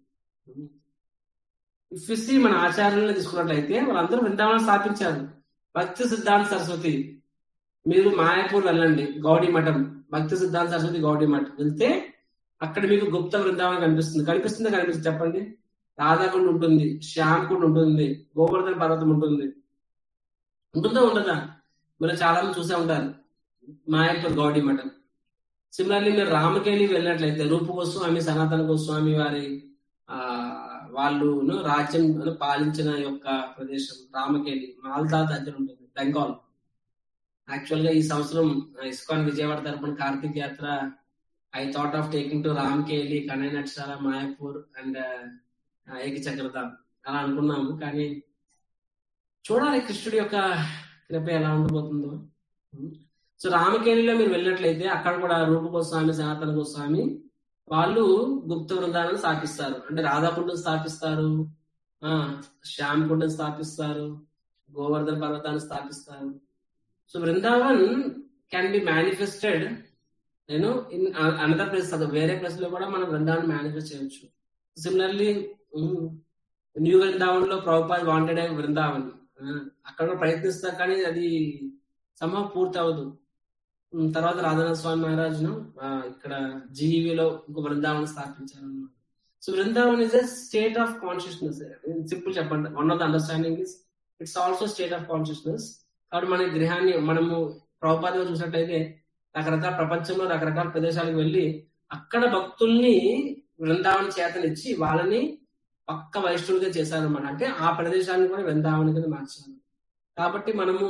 ఇఫ్ మన ఆచార్యులను తీసుకున్నట్లయితే వాళ్ళందరూ బృందావనం స్థాపించారు భక్తి సిద్ధాంత సరస్వతి మీరు మాయాపూర్ వెళ్ళండి గౌడీ మఠం భక్తి సిద్ధాంత సరస్వతి గౌడీ మఠం వెళ్తే అక్కడ మీకు గుప్త బృందావనం కనిపిస్తుంది కనిపిస్తుందా కనిపిస్తుంది చెప్పండి రాధాకుండ ఉంటుంది శ్యామ్ కుండ ఉంటుంది గోవర్ధన పర్వతం ఉంటుంది ఉంటుందా ఉండదా మీరు చాలా మంది చూసే ఉంటారు మాయాపూర్ గౌడీ మఠం సిమిలర్లీ మీరు రామకేళి వెళ్ళినట్లయితే రూప గోస్వామి సనాతన గోస్వామి వారి ఆ వాళ్ళు రాజ్యం పాలించిన యొక్క ప్రదేశం రామకేలి మాల్దా దగ్గర ఉంటుంది బెంగాల్ యాక్చువల్ గా ఈ సంవత్సరం ఇస్కాన్ విజయవాడ తరపున కార్తీక్ యాత్ర I thought of taking to Ramkeli Kanai Natshala Mayapur and Ekachakradham అలా అనుకున్నాము కానీ చూడాలి కృష్ణుడి యొక్క కృప ఎలా ఉండబోతుందో సో రామకేలిలో మీరు వెళ్ళినట్లయితే అక్కడ కూడా రూప గోస్వామి సనాతన గోస్వామి వాళ్ళు గుప్త బృందాలను స్థాపిస్తారు అంటే రాధాకుండం స్థాపిస్తారు ఆ శ్యామ్ కుండం స్థాపిస్తారు గోవర్ధన పర్వతాన్ని స్థాపిస్తారు so Brindavan can be manifested నేను ఇన్ అనదర్ ప్లేస్ వేరే ప్లేస్ లో కూడా మనం బృందావన్ మేనిఫెస్ట్ చేయొచ్చు సిమిలర్లీ న్యూ బృందావన్ లో ప్రభుపాద్ వాంటెడ్ బృందావన్ అక్కడ కూడా ప్రయత్నిస్తారు కానీ అది సంభవం పూర్తి అవ్వదు తర్వాత రాధానాథ స్వామి మహారాజును ఇక్కడ జీవిలో ఇంకో బృందావనం స్థాపించారు అన్నమాట so Brindavan is a state of consciousness simple చెప్పండి one of the understanding is it's also state of consciousness కాబట్టి మన గృహాన్ని మనము ప్రభుపాదగా చూసినట్టయితే రకరకాల ప్రపంచంలో రకరకాల ప్రదేశాలకు వెళ్ళి అక్కడ భక్తుల్ని బృందావన చేతనిచ్చి వాళ్ళని పక్క వైష్ణవులుగా చేశారన్నమాట అంటే ఆ ప్రదేశాన్ని కూడా బృందావన కింద మార్చారు కాబట్టి మనము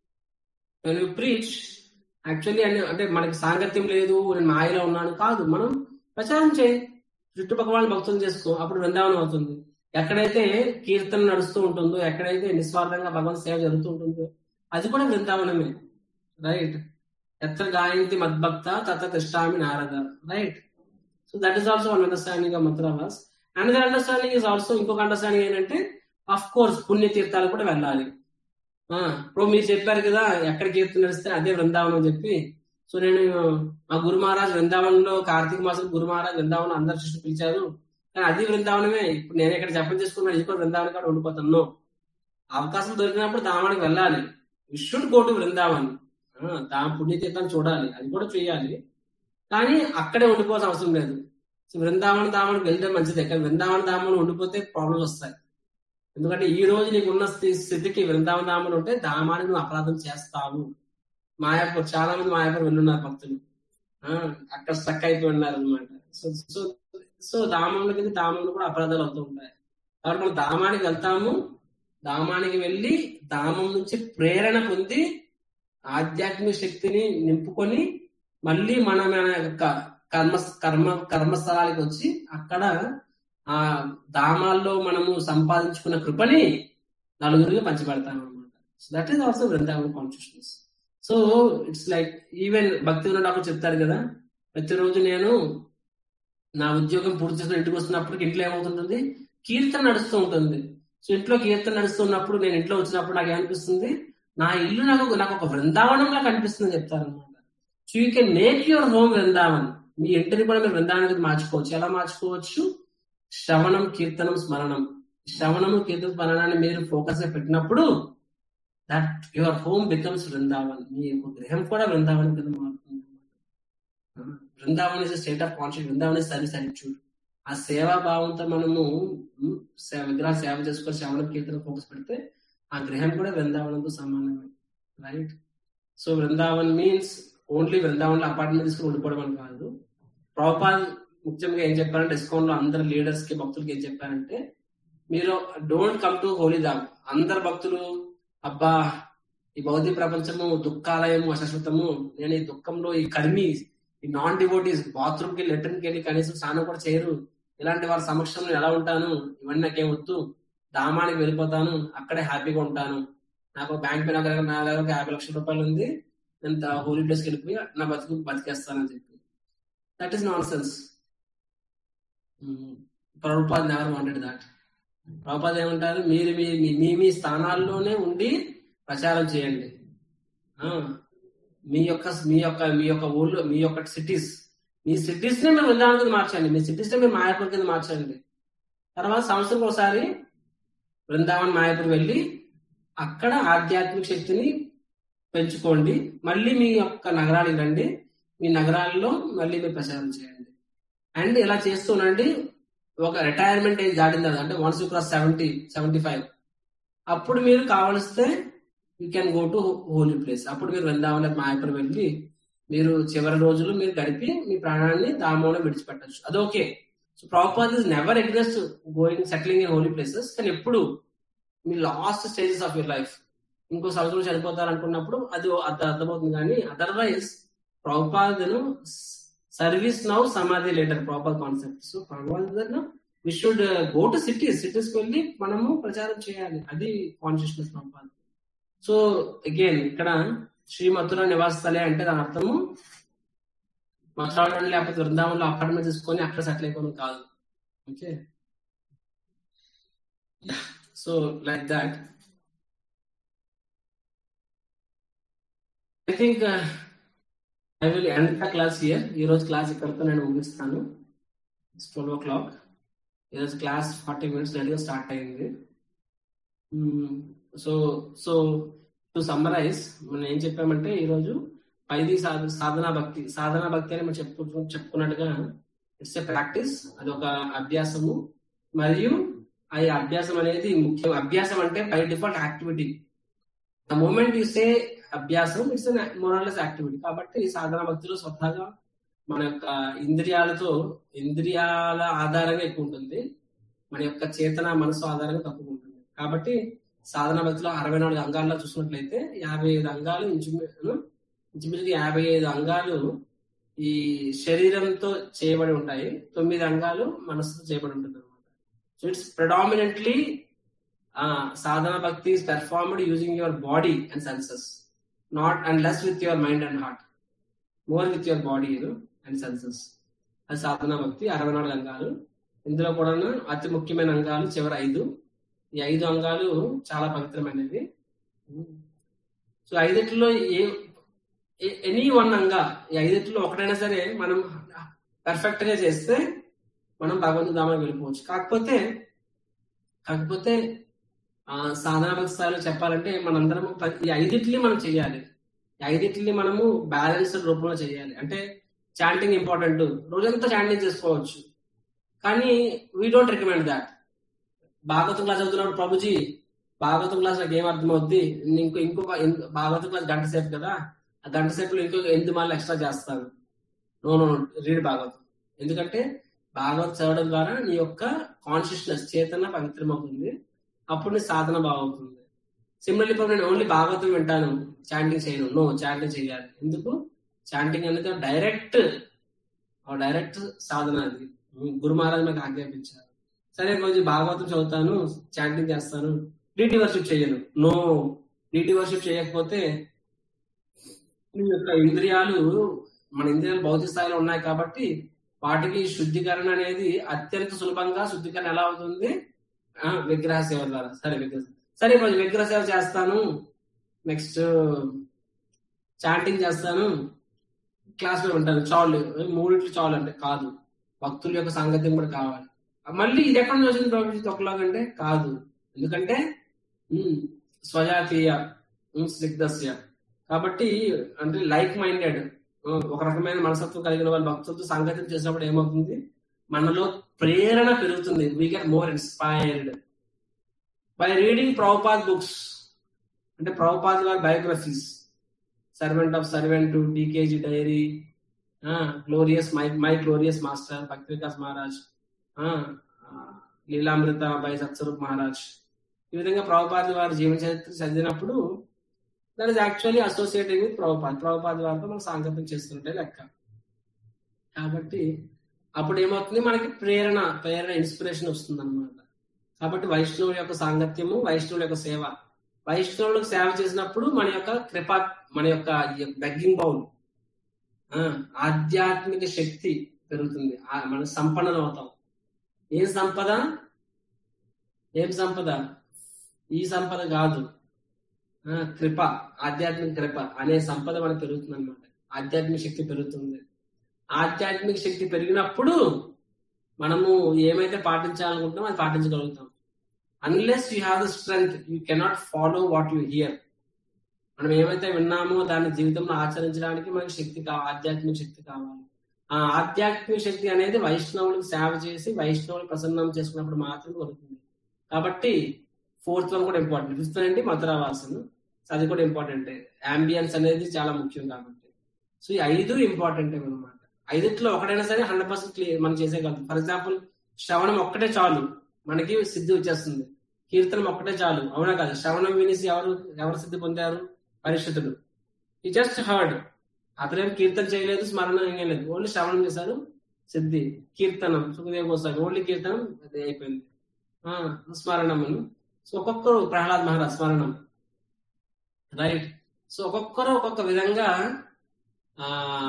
ప్రీచ్ యాక్చువల్లీ అంటే మనకి సాంగత్యం లేదు నేను మాయలో ఉన్నాను కాదు మనం ప్రచారం చేయి చుట్టుపక్కల వాళ్ళని భక్తులు చేసుకో అప్పుడు బృందావనం అవుతుంది ఎక్కడైతే కీర్తన నడుస్తూ ఉంటుందో ఎక్కడైతే నిస్వార్థంగా భగవంత్ సేవ జరుగుతూ ఉంటుందో అది కూడా బృందావనమే రైట్ ఎత్ర గాయంతి మద్భక్త తత్ర తిష్టామి Narada right so that is also one understanding of మథురావాస్ అనదర్ అండర్స్టాండింగ్ ఇస్ ఆల్సో ఇంకొక అండర్స్టాండింగ్ ఏంటంటే అఫ్ కోర్స్ పుణ్యతీర్థాలు కూడా వెళ్ళాలి ఇప్పుడు మీరు చెప్పారు కదా ఎక్కడ కీర్తన నడిస్తే అదే బృందావనం అని చెప్పి సో నేను మా గురు మహారాజ్ బృందావనంలో కార్తీక మాసం గురు మహారాజ్ బృందావనం అందరు శిష్యులు పిలిచారు కానీ అది బృందావనమే ఇప్పుడు నేను ఇక్కడ జపం చేసుకున్నాను ఇది కూడా బృందావనం కూడా ఉండిపోతాను అవకాశం దొరికినప్పుడు దామానికి వెళ్ళాలి విష్ణుడు కోటు బృందావన్ దా పుణ్యతీర్థం చూడాలి అది కూడా చేయాలి కానీ అక్కడే ఉండిపోవాల్సిన అవసరం లేదు సో బృందావన దామానికి వెళ్తే మంచిదే కానీ బృందావన దామను ఉండిపోతే ప్రాబ్లమ్స్ వస్తాయి ఎందుకంటే ఈ రోజు నీకు ఉన్న స్థితికి బృందావన దామలు ఉంటే దామాన్ని నువ్వు అపరాధం చేస్తావు మాయాపూర్ చాలా మంది మాయాపూర్ వెళ్ళున్నారు భక్తులు అక్కడ స్టక్ అయిపోయి ఉన్నారు అనమాట సో సో సో దామంలో కింద దామంలో కూడా అపరాధాలు అవుతూ ఉంటాయి కాబట్టి మనం ధామానికి వెళ్తాము ధామానికి వెళ్ళి ధామం నుంచి ప్రేరణ పొంది ఆధ్యాత్మిక శక్తిని నింపుకొని మళ్ళీ మన మన యొక్క కర్మ కర్మ కర్మస్థలానికి వచ్చి అక్కడ ఆ ధామాల్లో మనము సంపాదించుకున్న కృపని నలుగురికి పంచిపెడతాం అనమాట so that is also Vrindavan consciousness so it's like even భక్తి ఉన్నప్పుడు చెప్తారు కదా ప్రతిరోజు నేను నా ఉద్యోగం పూర్తి చేసుకుని ఇంటికి వస్తున్నప్పుడు ఇంట్లో ఏమవుతుంటుంది కీర్తన నడుస్తూ ఉంటుంది సో ఇంట్లో కీర్తన నడుస్తున్నప్పుడు నేను ఇంట్లో వచ్చినప్పుడు నాకు ఏమనిపిస్తుంది నా ఇల్లు నాకు నాకు ఒక బృందావనంలా కనిపిస్తుంది చెప్తారు అనమాట so you can make your home Brindavan మీ ఇంటిని కూడా మీరు బృందావనానికి మార్చుకోవచ్చు ఎలా మార్చుకోవచ్చు శ్రవణం కీర్తనం స్మరణం శ్రవణము కీర్తన స్మరణాన్ని మీరు ఫోకస్ గా పెట్టినప్పుడు that your home becomes Brindavan మీ యొక్క గృహం కూడా బృందావన్ కింద మారుతుంది Brindavan is state of conscious Brindavan is service attitude ఆ సేవా భావంతో మనము ఉమ్, సే- విగ్రహ సేవ చేసుకొని శ్రవణ కీర్తన ఫోకస్ పెడితే ఆ గృహం కూడా బృందావనంతో సమానమే right so Brindavan means only బృందావన్లో అపార్ట్మెంట్ తీసుకుని ఉండిపోవడం అని కాదు ప్రభుపాల్ ముఖ్యంగా ఏం చెప్పారంటే డిస్కౌంట్ లో అందరు లీడర్స్ కి భక్తులకి ఏం చెప్పారంటే మీరు don't come to holy dham అందరు భక్తులు అబ్బా ఈ భౌతిక ప్రపంచము దుఃఖాలయము అశాశ్వతము నేను ఈ దుఃఖంలో ఈ కర్మి ఈ నాన్ డివోటీస్ బాత్రూమ్ కి లెటర్ కి వెళ్ళి కనీసం స్నానం కూడా చేయరు ఇలాంటి వారి సమక్షంలో ఎలా ఉంటాను ఇవన్నీ నాకేం వద్దు ధామానికి వెళ్ళిపోతాను అక్కడే హ్యాపీగా ఉంటాను నాకు బ్యాంక్ పే నా దగ్గర నా దగ్గర ఒక యాభై లక్షల రూపాయలు ఉంది నేను హోలీ ప్లేస్కి వెళ్ళిపోయి నా బతుకు బతికేస్తానని చెప్పి that is nonsense Prabhupada never wanted that Prabhupada ఏమంటారు మీరు మీ మీ- మీ మీ స్థానాల్లోనే ఉండి ప్రచారం చేయండి ఆ, మీ యొక్క మీ యొక్క మీ యొక్క ఊళ్ళో మీ యొక్క సిటీస్ మీ సిటీస్ ని మీరు బృందావనం కింద మార్చండి మీ సిటీస్ ని మీరు మాయాపూర్ కింద మార్చండి తర్వాత సంవత్సరం ఒకసారి బృందావన్ మాయాపూర్ వెళ్ళి అక్కడ ఆధ్యాత్మిక శక్తిని పెంచుకోండి మళ్ళీ మీ యొక్క నగరానికి రండి మీ నగరాల్లో మళ్ళీ మీరు ప్రచారం చేయండి అండ్ ఇలా చేస్తూనండి ఒక రిటైర్మెంట్ ఏజ్ దాటిన తర్వాత అంటే once you cross seventy seventy five అప్పుడు మీరు కావలిస్తే you can go to holy place అప్పుడు మీరు వృందావన మాయపూర్ వెళ్ళి మీరు చివరి రోజులు మీరు గడిపి మీ ప్రాణాన్ని దామంలో విడిచిపెట్టచ్చు అది okay so proper is never ఎగ్నెస్ట్ going settling in holy places కానీ ఎప్పుడు మీ last stages of your life ఇంకో సంవత్సరం చనిపోతారు అనుకున్నప్పుడు అది అర్థ- అర్థమవుతుంది కానీ అదర్వైజ్ ప్రభుపాదను service now samadhi later proper concept so ప్రభుపాదను we should go to cities cities కి వెళ్ళి మనము ప్రచారం చేయాలి అది కాన్షియస్నెస్ ప్రభుపాద సో అగైన్ ఇక్కడ శ్రీ మథుర నివాస స్థలే అంటే దాని అర్థము మథురాలో లేకపోతే వృందావనంలో అపార్ట్మెంట్ తీసుకొని అక్కడ సెటిల్ అయిపోవడం కాదు okay so like that I think I will end the class here ఈ రోజు క్లాస్ ఇక్కడితో నేను ముగిస్తాను ట్వెల్వ్ ఓ క్లాక్ ఈరోజు క్లాస్ ఫార్టీ మినిట్స్ రెడీగా స్టార్ట్ అయింది సో సో టు సమ్మరైజ్ మనం ఏం చెప్పామంటే ఈరోజు పైది సాధ సాధనా భక్తి సాధనా భక్తి అని మనం చెప్పుకు చెప్పుకున్నట్టుగా ఇట్స్ ఎ ప్రాక్టీస్ అది ఒక అభ్యాసము మరియు ఆ ఈ అభ్యాసం అనేది ముఖ్యం అభ్యాసం అంటే by default activity the moment you say అభ్యాసం ఇట్స్ మోరల్లెస్ యాక్టివిటీ కాబట్టి ఈ సాధన భక్తిలో స్వతహాగా మన యొక్క ఇంద్రియాలతో ఇంద్రియాల ఆధారంగా ఎక్కువ ఉంటుంది మన యొక్క చేతన మనసు ఆధారంగా తక్కువ ఉంటుంది కాబట్టి సాధన భక్తిలో అరవై నాలుగు అంగాల్లో చూసినట్లయితే యాభై ఐదు అంగాలు ఇంచుమించు ఇంచుమించు యాభై ఐదు అంగాలు ఈ శరీరంతో చేయబడి ఉంటాయి తొమ్మిది అంగాలు మనసుతో చేయబడి ఉంటుంది అనమాట so it's predominantly sadhana bhakti is performed using your body and senses not and less with your mind and heart more with your body and senses అది సాధన భక్తి అరవై నాలుగు అంగాలు ఇందులో కూడా అతి ముఖ్యమైన అంగాలు చివరి ఐదు ఈ ఐదు అంగాలు చాలా పవిత్రమైనవి సో ఐదిట్లో ఏ ఎనీ వన్ అంగా ఈ ఐదిట్లో ఒకటైనా సరే మనం పర్ఫెక్ట్ గా చేస్తే మనం భగవంతు ధామానికి వెళ్ళిపోవచ్చు కాకపోతే కాకపోతే ఆ సాధన భక్తి స్థాయిలో చెప్పాలంటే మనందరం ప్ర- ఈ ఐదింటిని మనం చేయాలి ఈ ఐదింటిని మనము బ్యాలెన్స్డ్ రూపంలో చేయాలి అంటే చాంటింగ్ ఇంపార్టెంట్ రోజంతా చాంటింగ్ చేసుకోవచ్చు కానీ we don't recommend that Bhagavatam class చదువుతున్నాడు ప్రభుజీ భాగవతం క్లాస్ నాకు ఏం అర్థమవుద్ది ఇంకో ఇంకొక ఇంకో- భాగవతం క్లాస్ గంట సేపు కదా ఆ గంట సేపులో ఇంకొక ఎనిమిది మాలు ఎక్స్ట్రా చేస్తాను నో నో రీడ్ భాగవతం ఎందుకంటే భాగవత్ చదవడం ద్వారా నీ యొక్క కాన్షియస్నెస్ చేతన పవిత్రమవుతుంది అప్పుడు నీ సాధన బాగుంటుంది సిమిలర్లీ ఇప్పుడు నేను ఓన్లీ భాగవతం వింటాను చాంటింగ్ చేయను నో చాంటింగ్ చేయాలి ఎందుకు చాంటింగ్ అనేది డైరెక్ట్ డైరెక్ట్ సాధన అది గురు మహారాజ్ నాకు ఆజ్ఞాపించారు సరే కొంచెం భాగవతం చదువుతాను చాంటింగ్ చేస్తాను డీటీ వర్షిప్ చేయను నో డీటీ వర్షిప్ చేయకపోతే నీ యొక్క ఇంద్రియాలు మన ఇంద్రియాలు భౌతిక స్థాయిలో ఉన్నాయి కాబట్టి వాటికి శుద్ధీకరణ అనేది అత్యంత సులభంగా శుద్ధీకరణ ఎలా అవుతుంది ఆ, విగ్రహ సేవ ద్వారా సరే విగ్రహ సరే కొంచెం విగ్రహ సేవ చేస్తాను నెక్స్ట్ చాటింగ్ చేస్తాను క్లాస్ లో ఉంటాను చాలు మూడిట్లు చాలు అంటే కాదు భక్తుల యొక్క సాంగత్యం కూడా కావాలి మళ్ళీ ఇది ఎక్కడ నుంచి వచ్చింది ప్రపంచం తొక్కలాగంటే కాదు ఎందుకంటే ఉమ్, స్వజాతీయ ఉమ్, స్నిగ్ధస్య కాబట్టి అంటే లైక్ మైండెడ్ ఒక రకమైన మనసత్వం కలిగిన వాళ్ళు భక్తులతో సాంగత్యం చేసినప్పుడు ఏమవుతుంది మనలో ప్రేరణ పెరుగుతుంది we get more inspired by reading Prabhupad books అంటే ప్రభుపాద్ గారి biographies servant of servant DKG diary glorious my my glorious master Bhakti Vikas Maharaj ఆ, ఆ, లీలామృత బై సత్స్వరూప్ మహారాజ్ ఈ విధంగా ప్రభుపాద్ వారి జీవన చరిత్ర చదివినప్పుడు that is actually associated with Prabhupad Prabhupad వారితో మనం సాంగత్యం చేస్తుంటే లెక్క కాబట్టి అప్పుడు ఏమవుతుంది మనకి ప్రేరణ ప్రేరణ ఇన్స్పిరేషన్ వస్తుంది అనమాట కాబట్టి వైష్ణవుల యొక్క సాంగత్యము వైష్ణవుల యొక్క సేవ వైష్ణవులకు సేవ చేసినప్పుడు మన యొక్క కృప మన యొక్క బెగ్గింగ్ బౌల్ ఆధ్యాత్మిక శక్తి పెరుగుతుంది ఆ- మన సంపన్నం అవుతాం ఏం సంపద ఏం సంపద ఈ సంపద కాదు ఆ, కృప ఆధ్యాత్మిక కృప అనే సంపద మనకు పెరుగుతుంది అనమాట ఆధ్యాత్మిక శక్తి పెరుగుతుంది ఆధ్యాత్మిక శక్తి పెరిగినప్పుడు మనము ఏమైతే పాటించాలనుకుంటున్నామో అది పాటించగలుగుతాం unless you have the strength you cannot follow what you hear మనం ఏమైతే విన్నామో దాన్ని జీవితంలో ఆచరించడానికి మనకి శక్తి కావాలి ఆధ్యాత్మిక శక్తి కావాలి ఆ ఆధ్యాత్మిక శక్తి అనేది వైష్ణవులకు సేవ చేసి వైష్ణవులు ప్రసన్నం చేసుకున్నప్పుడు మాత్రం దొరుకుతుంది కాబట్టి ఫోర్త్ వన్ కూడా ఇంపార్టెంట్ ఫిఫ్త్ వన్ ఏంటి మధురావాసన సో అది కూడా ఇంపార్టెంట్ అంబియన్స్ అనేది చాలా ముఖ్యం కాబట్టి సో ఈ ఐదు ఇంపార్టెంట్ అనమాట ఐదిట్లో ఒకటైనా సరే హండ్రెడ్ పర్సెంట్ క్లియర్ మనం చేసేయగలుగుతాం ఫర్ ఎగ్జాంపుల్ శ్రవణం ఒక్కటే చాలు మనకి సిద్ధి వచ్చేస్తుంది కీర్తనం ఒక్కటే చాలు అవునా కాదు శ్రవణం వినేసి ఎవరు ఎవరు సిద్ధి పొందారు పరిషత్తుడు ఈ జస్ట్ హర్డ్ అతనేం కీర్తన చేయలేదు స్మరణ ఏం లేదు ఓన్లీ శ్రవణం చేశారు సిద్ధి కీర్తనం సుఖదేవ్ గోస్వామి ఓన్లీ కీర్తనం అది అయిపోయింది ఆ స్మరణమును సో ఒక్కొక్కరు ప్రహ్లాద్ మహారాజ్ స్మరణం రైట్ సో ఒక్కొక్కరు ఒక్కొక్క విధంగా ఆ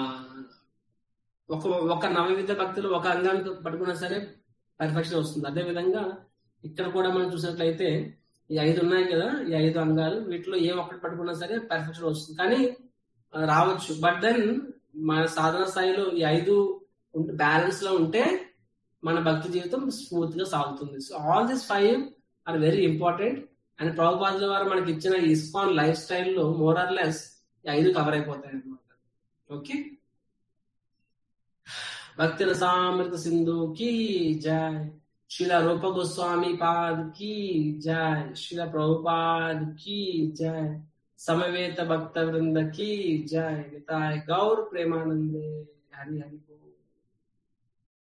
ఒక ఒక నవవిధ భక్తులు ఒక అంగాన్ని పట్టుకున్నా సరే పర్ఫెక్షన్ వస్తుంది అదే విధంగా ఇక్కడ కూడా మనం చూసినట్లయితే ఈ ఐదు ఉన్నాయి కదా ఈ ఐదు అంగాలు వీటిలో ఏ ఒక్కటి పట్టుకున్నా సరే పర్ఫెక్షన్ వస్తుంది కానీ ఆ, రావచ్చు బట్ దెన్ మన సాధన స్థాయిలో ఈ ఐదు బ్యాలెన్స్ లో ఉంటే మన భక్తి జీవితం స్మూత్ గా సాగుతుంది so all this five are very important and ప్రభుపాదుల వారు మనకి ఇచ్చిన ఇస్కాన్ లైఫ్ స్టైల్లో మోర్ ఆర్ లెస్ ఈ ఐదు కవర్ అయిపోతాయి అనమాట ఓకే భక్తి రసామృత సింధు की जय शिला रूप गोस्वामी पाद की जय शिला प्रभुपाद की जय समवेत भक्त वृंद की जय निताय गौर प्रेमानंदे हरि हरि बोल।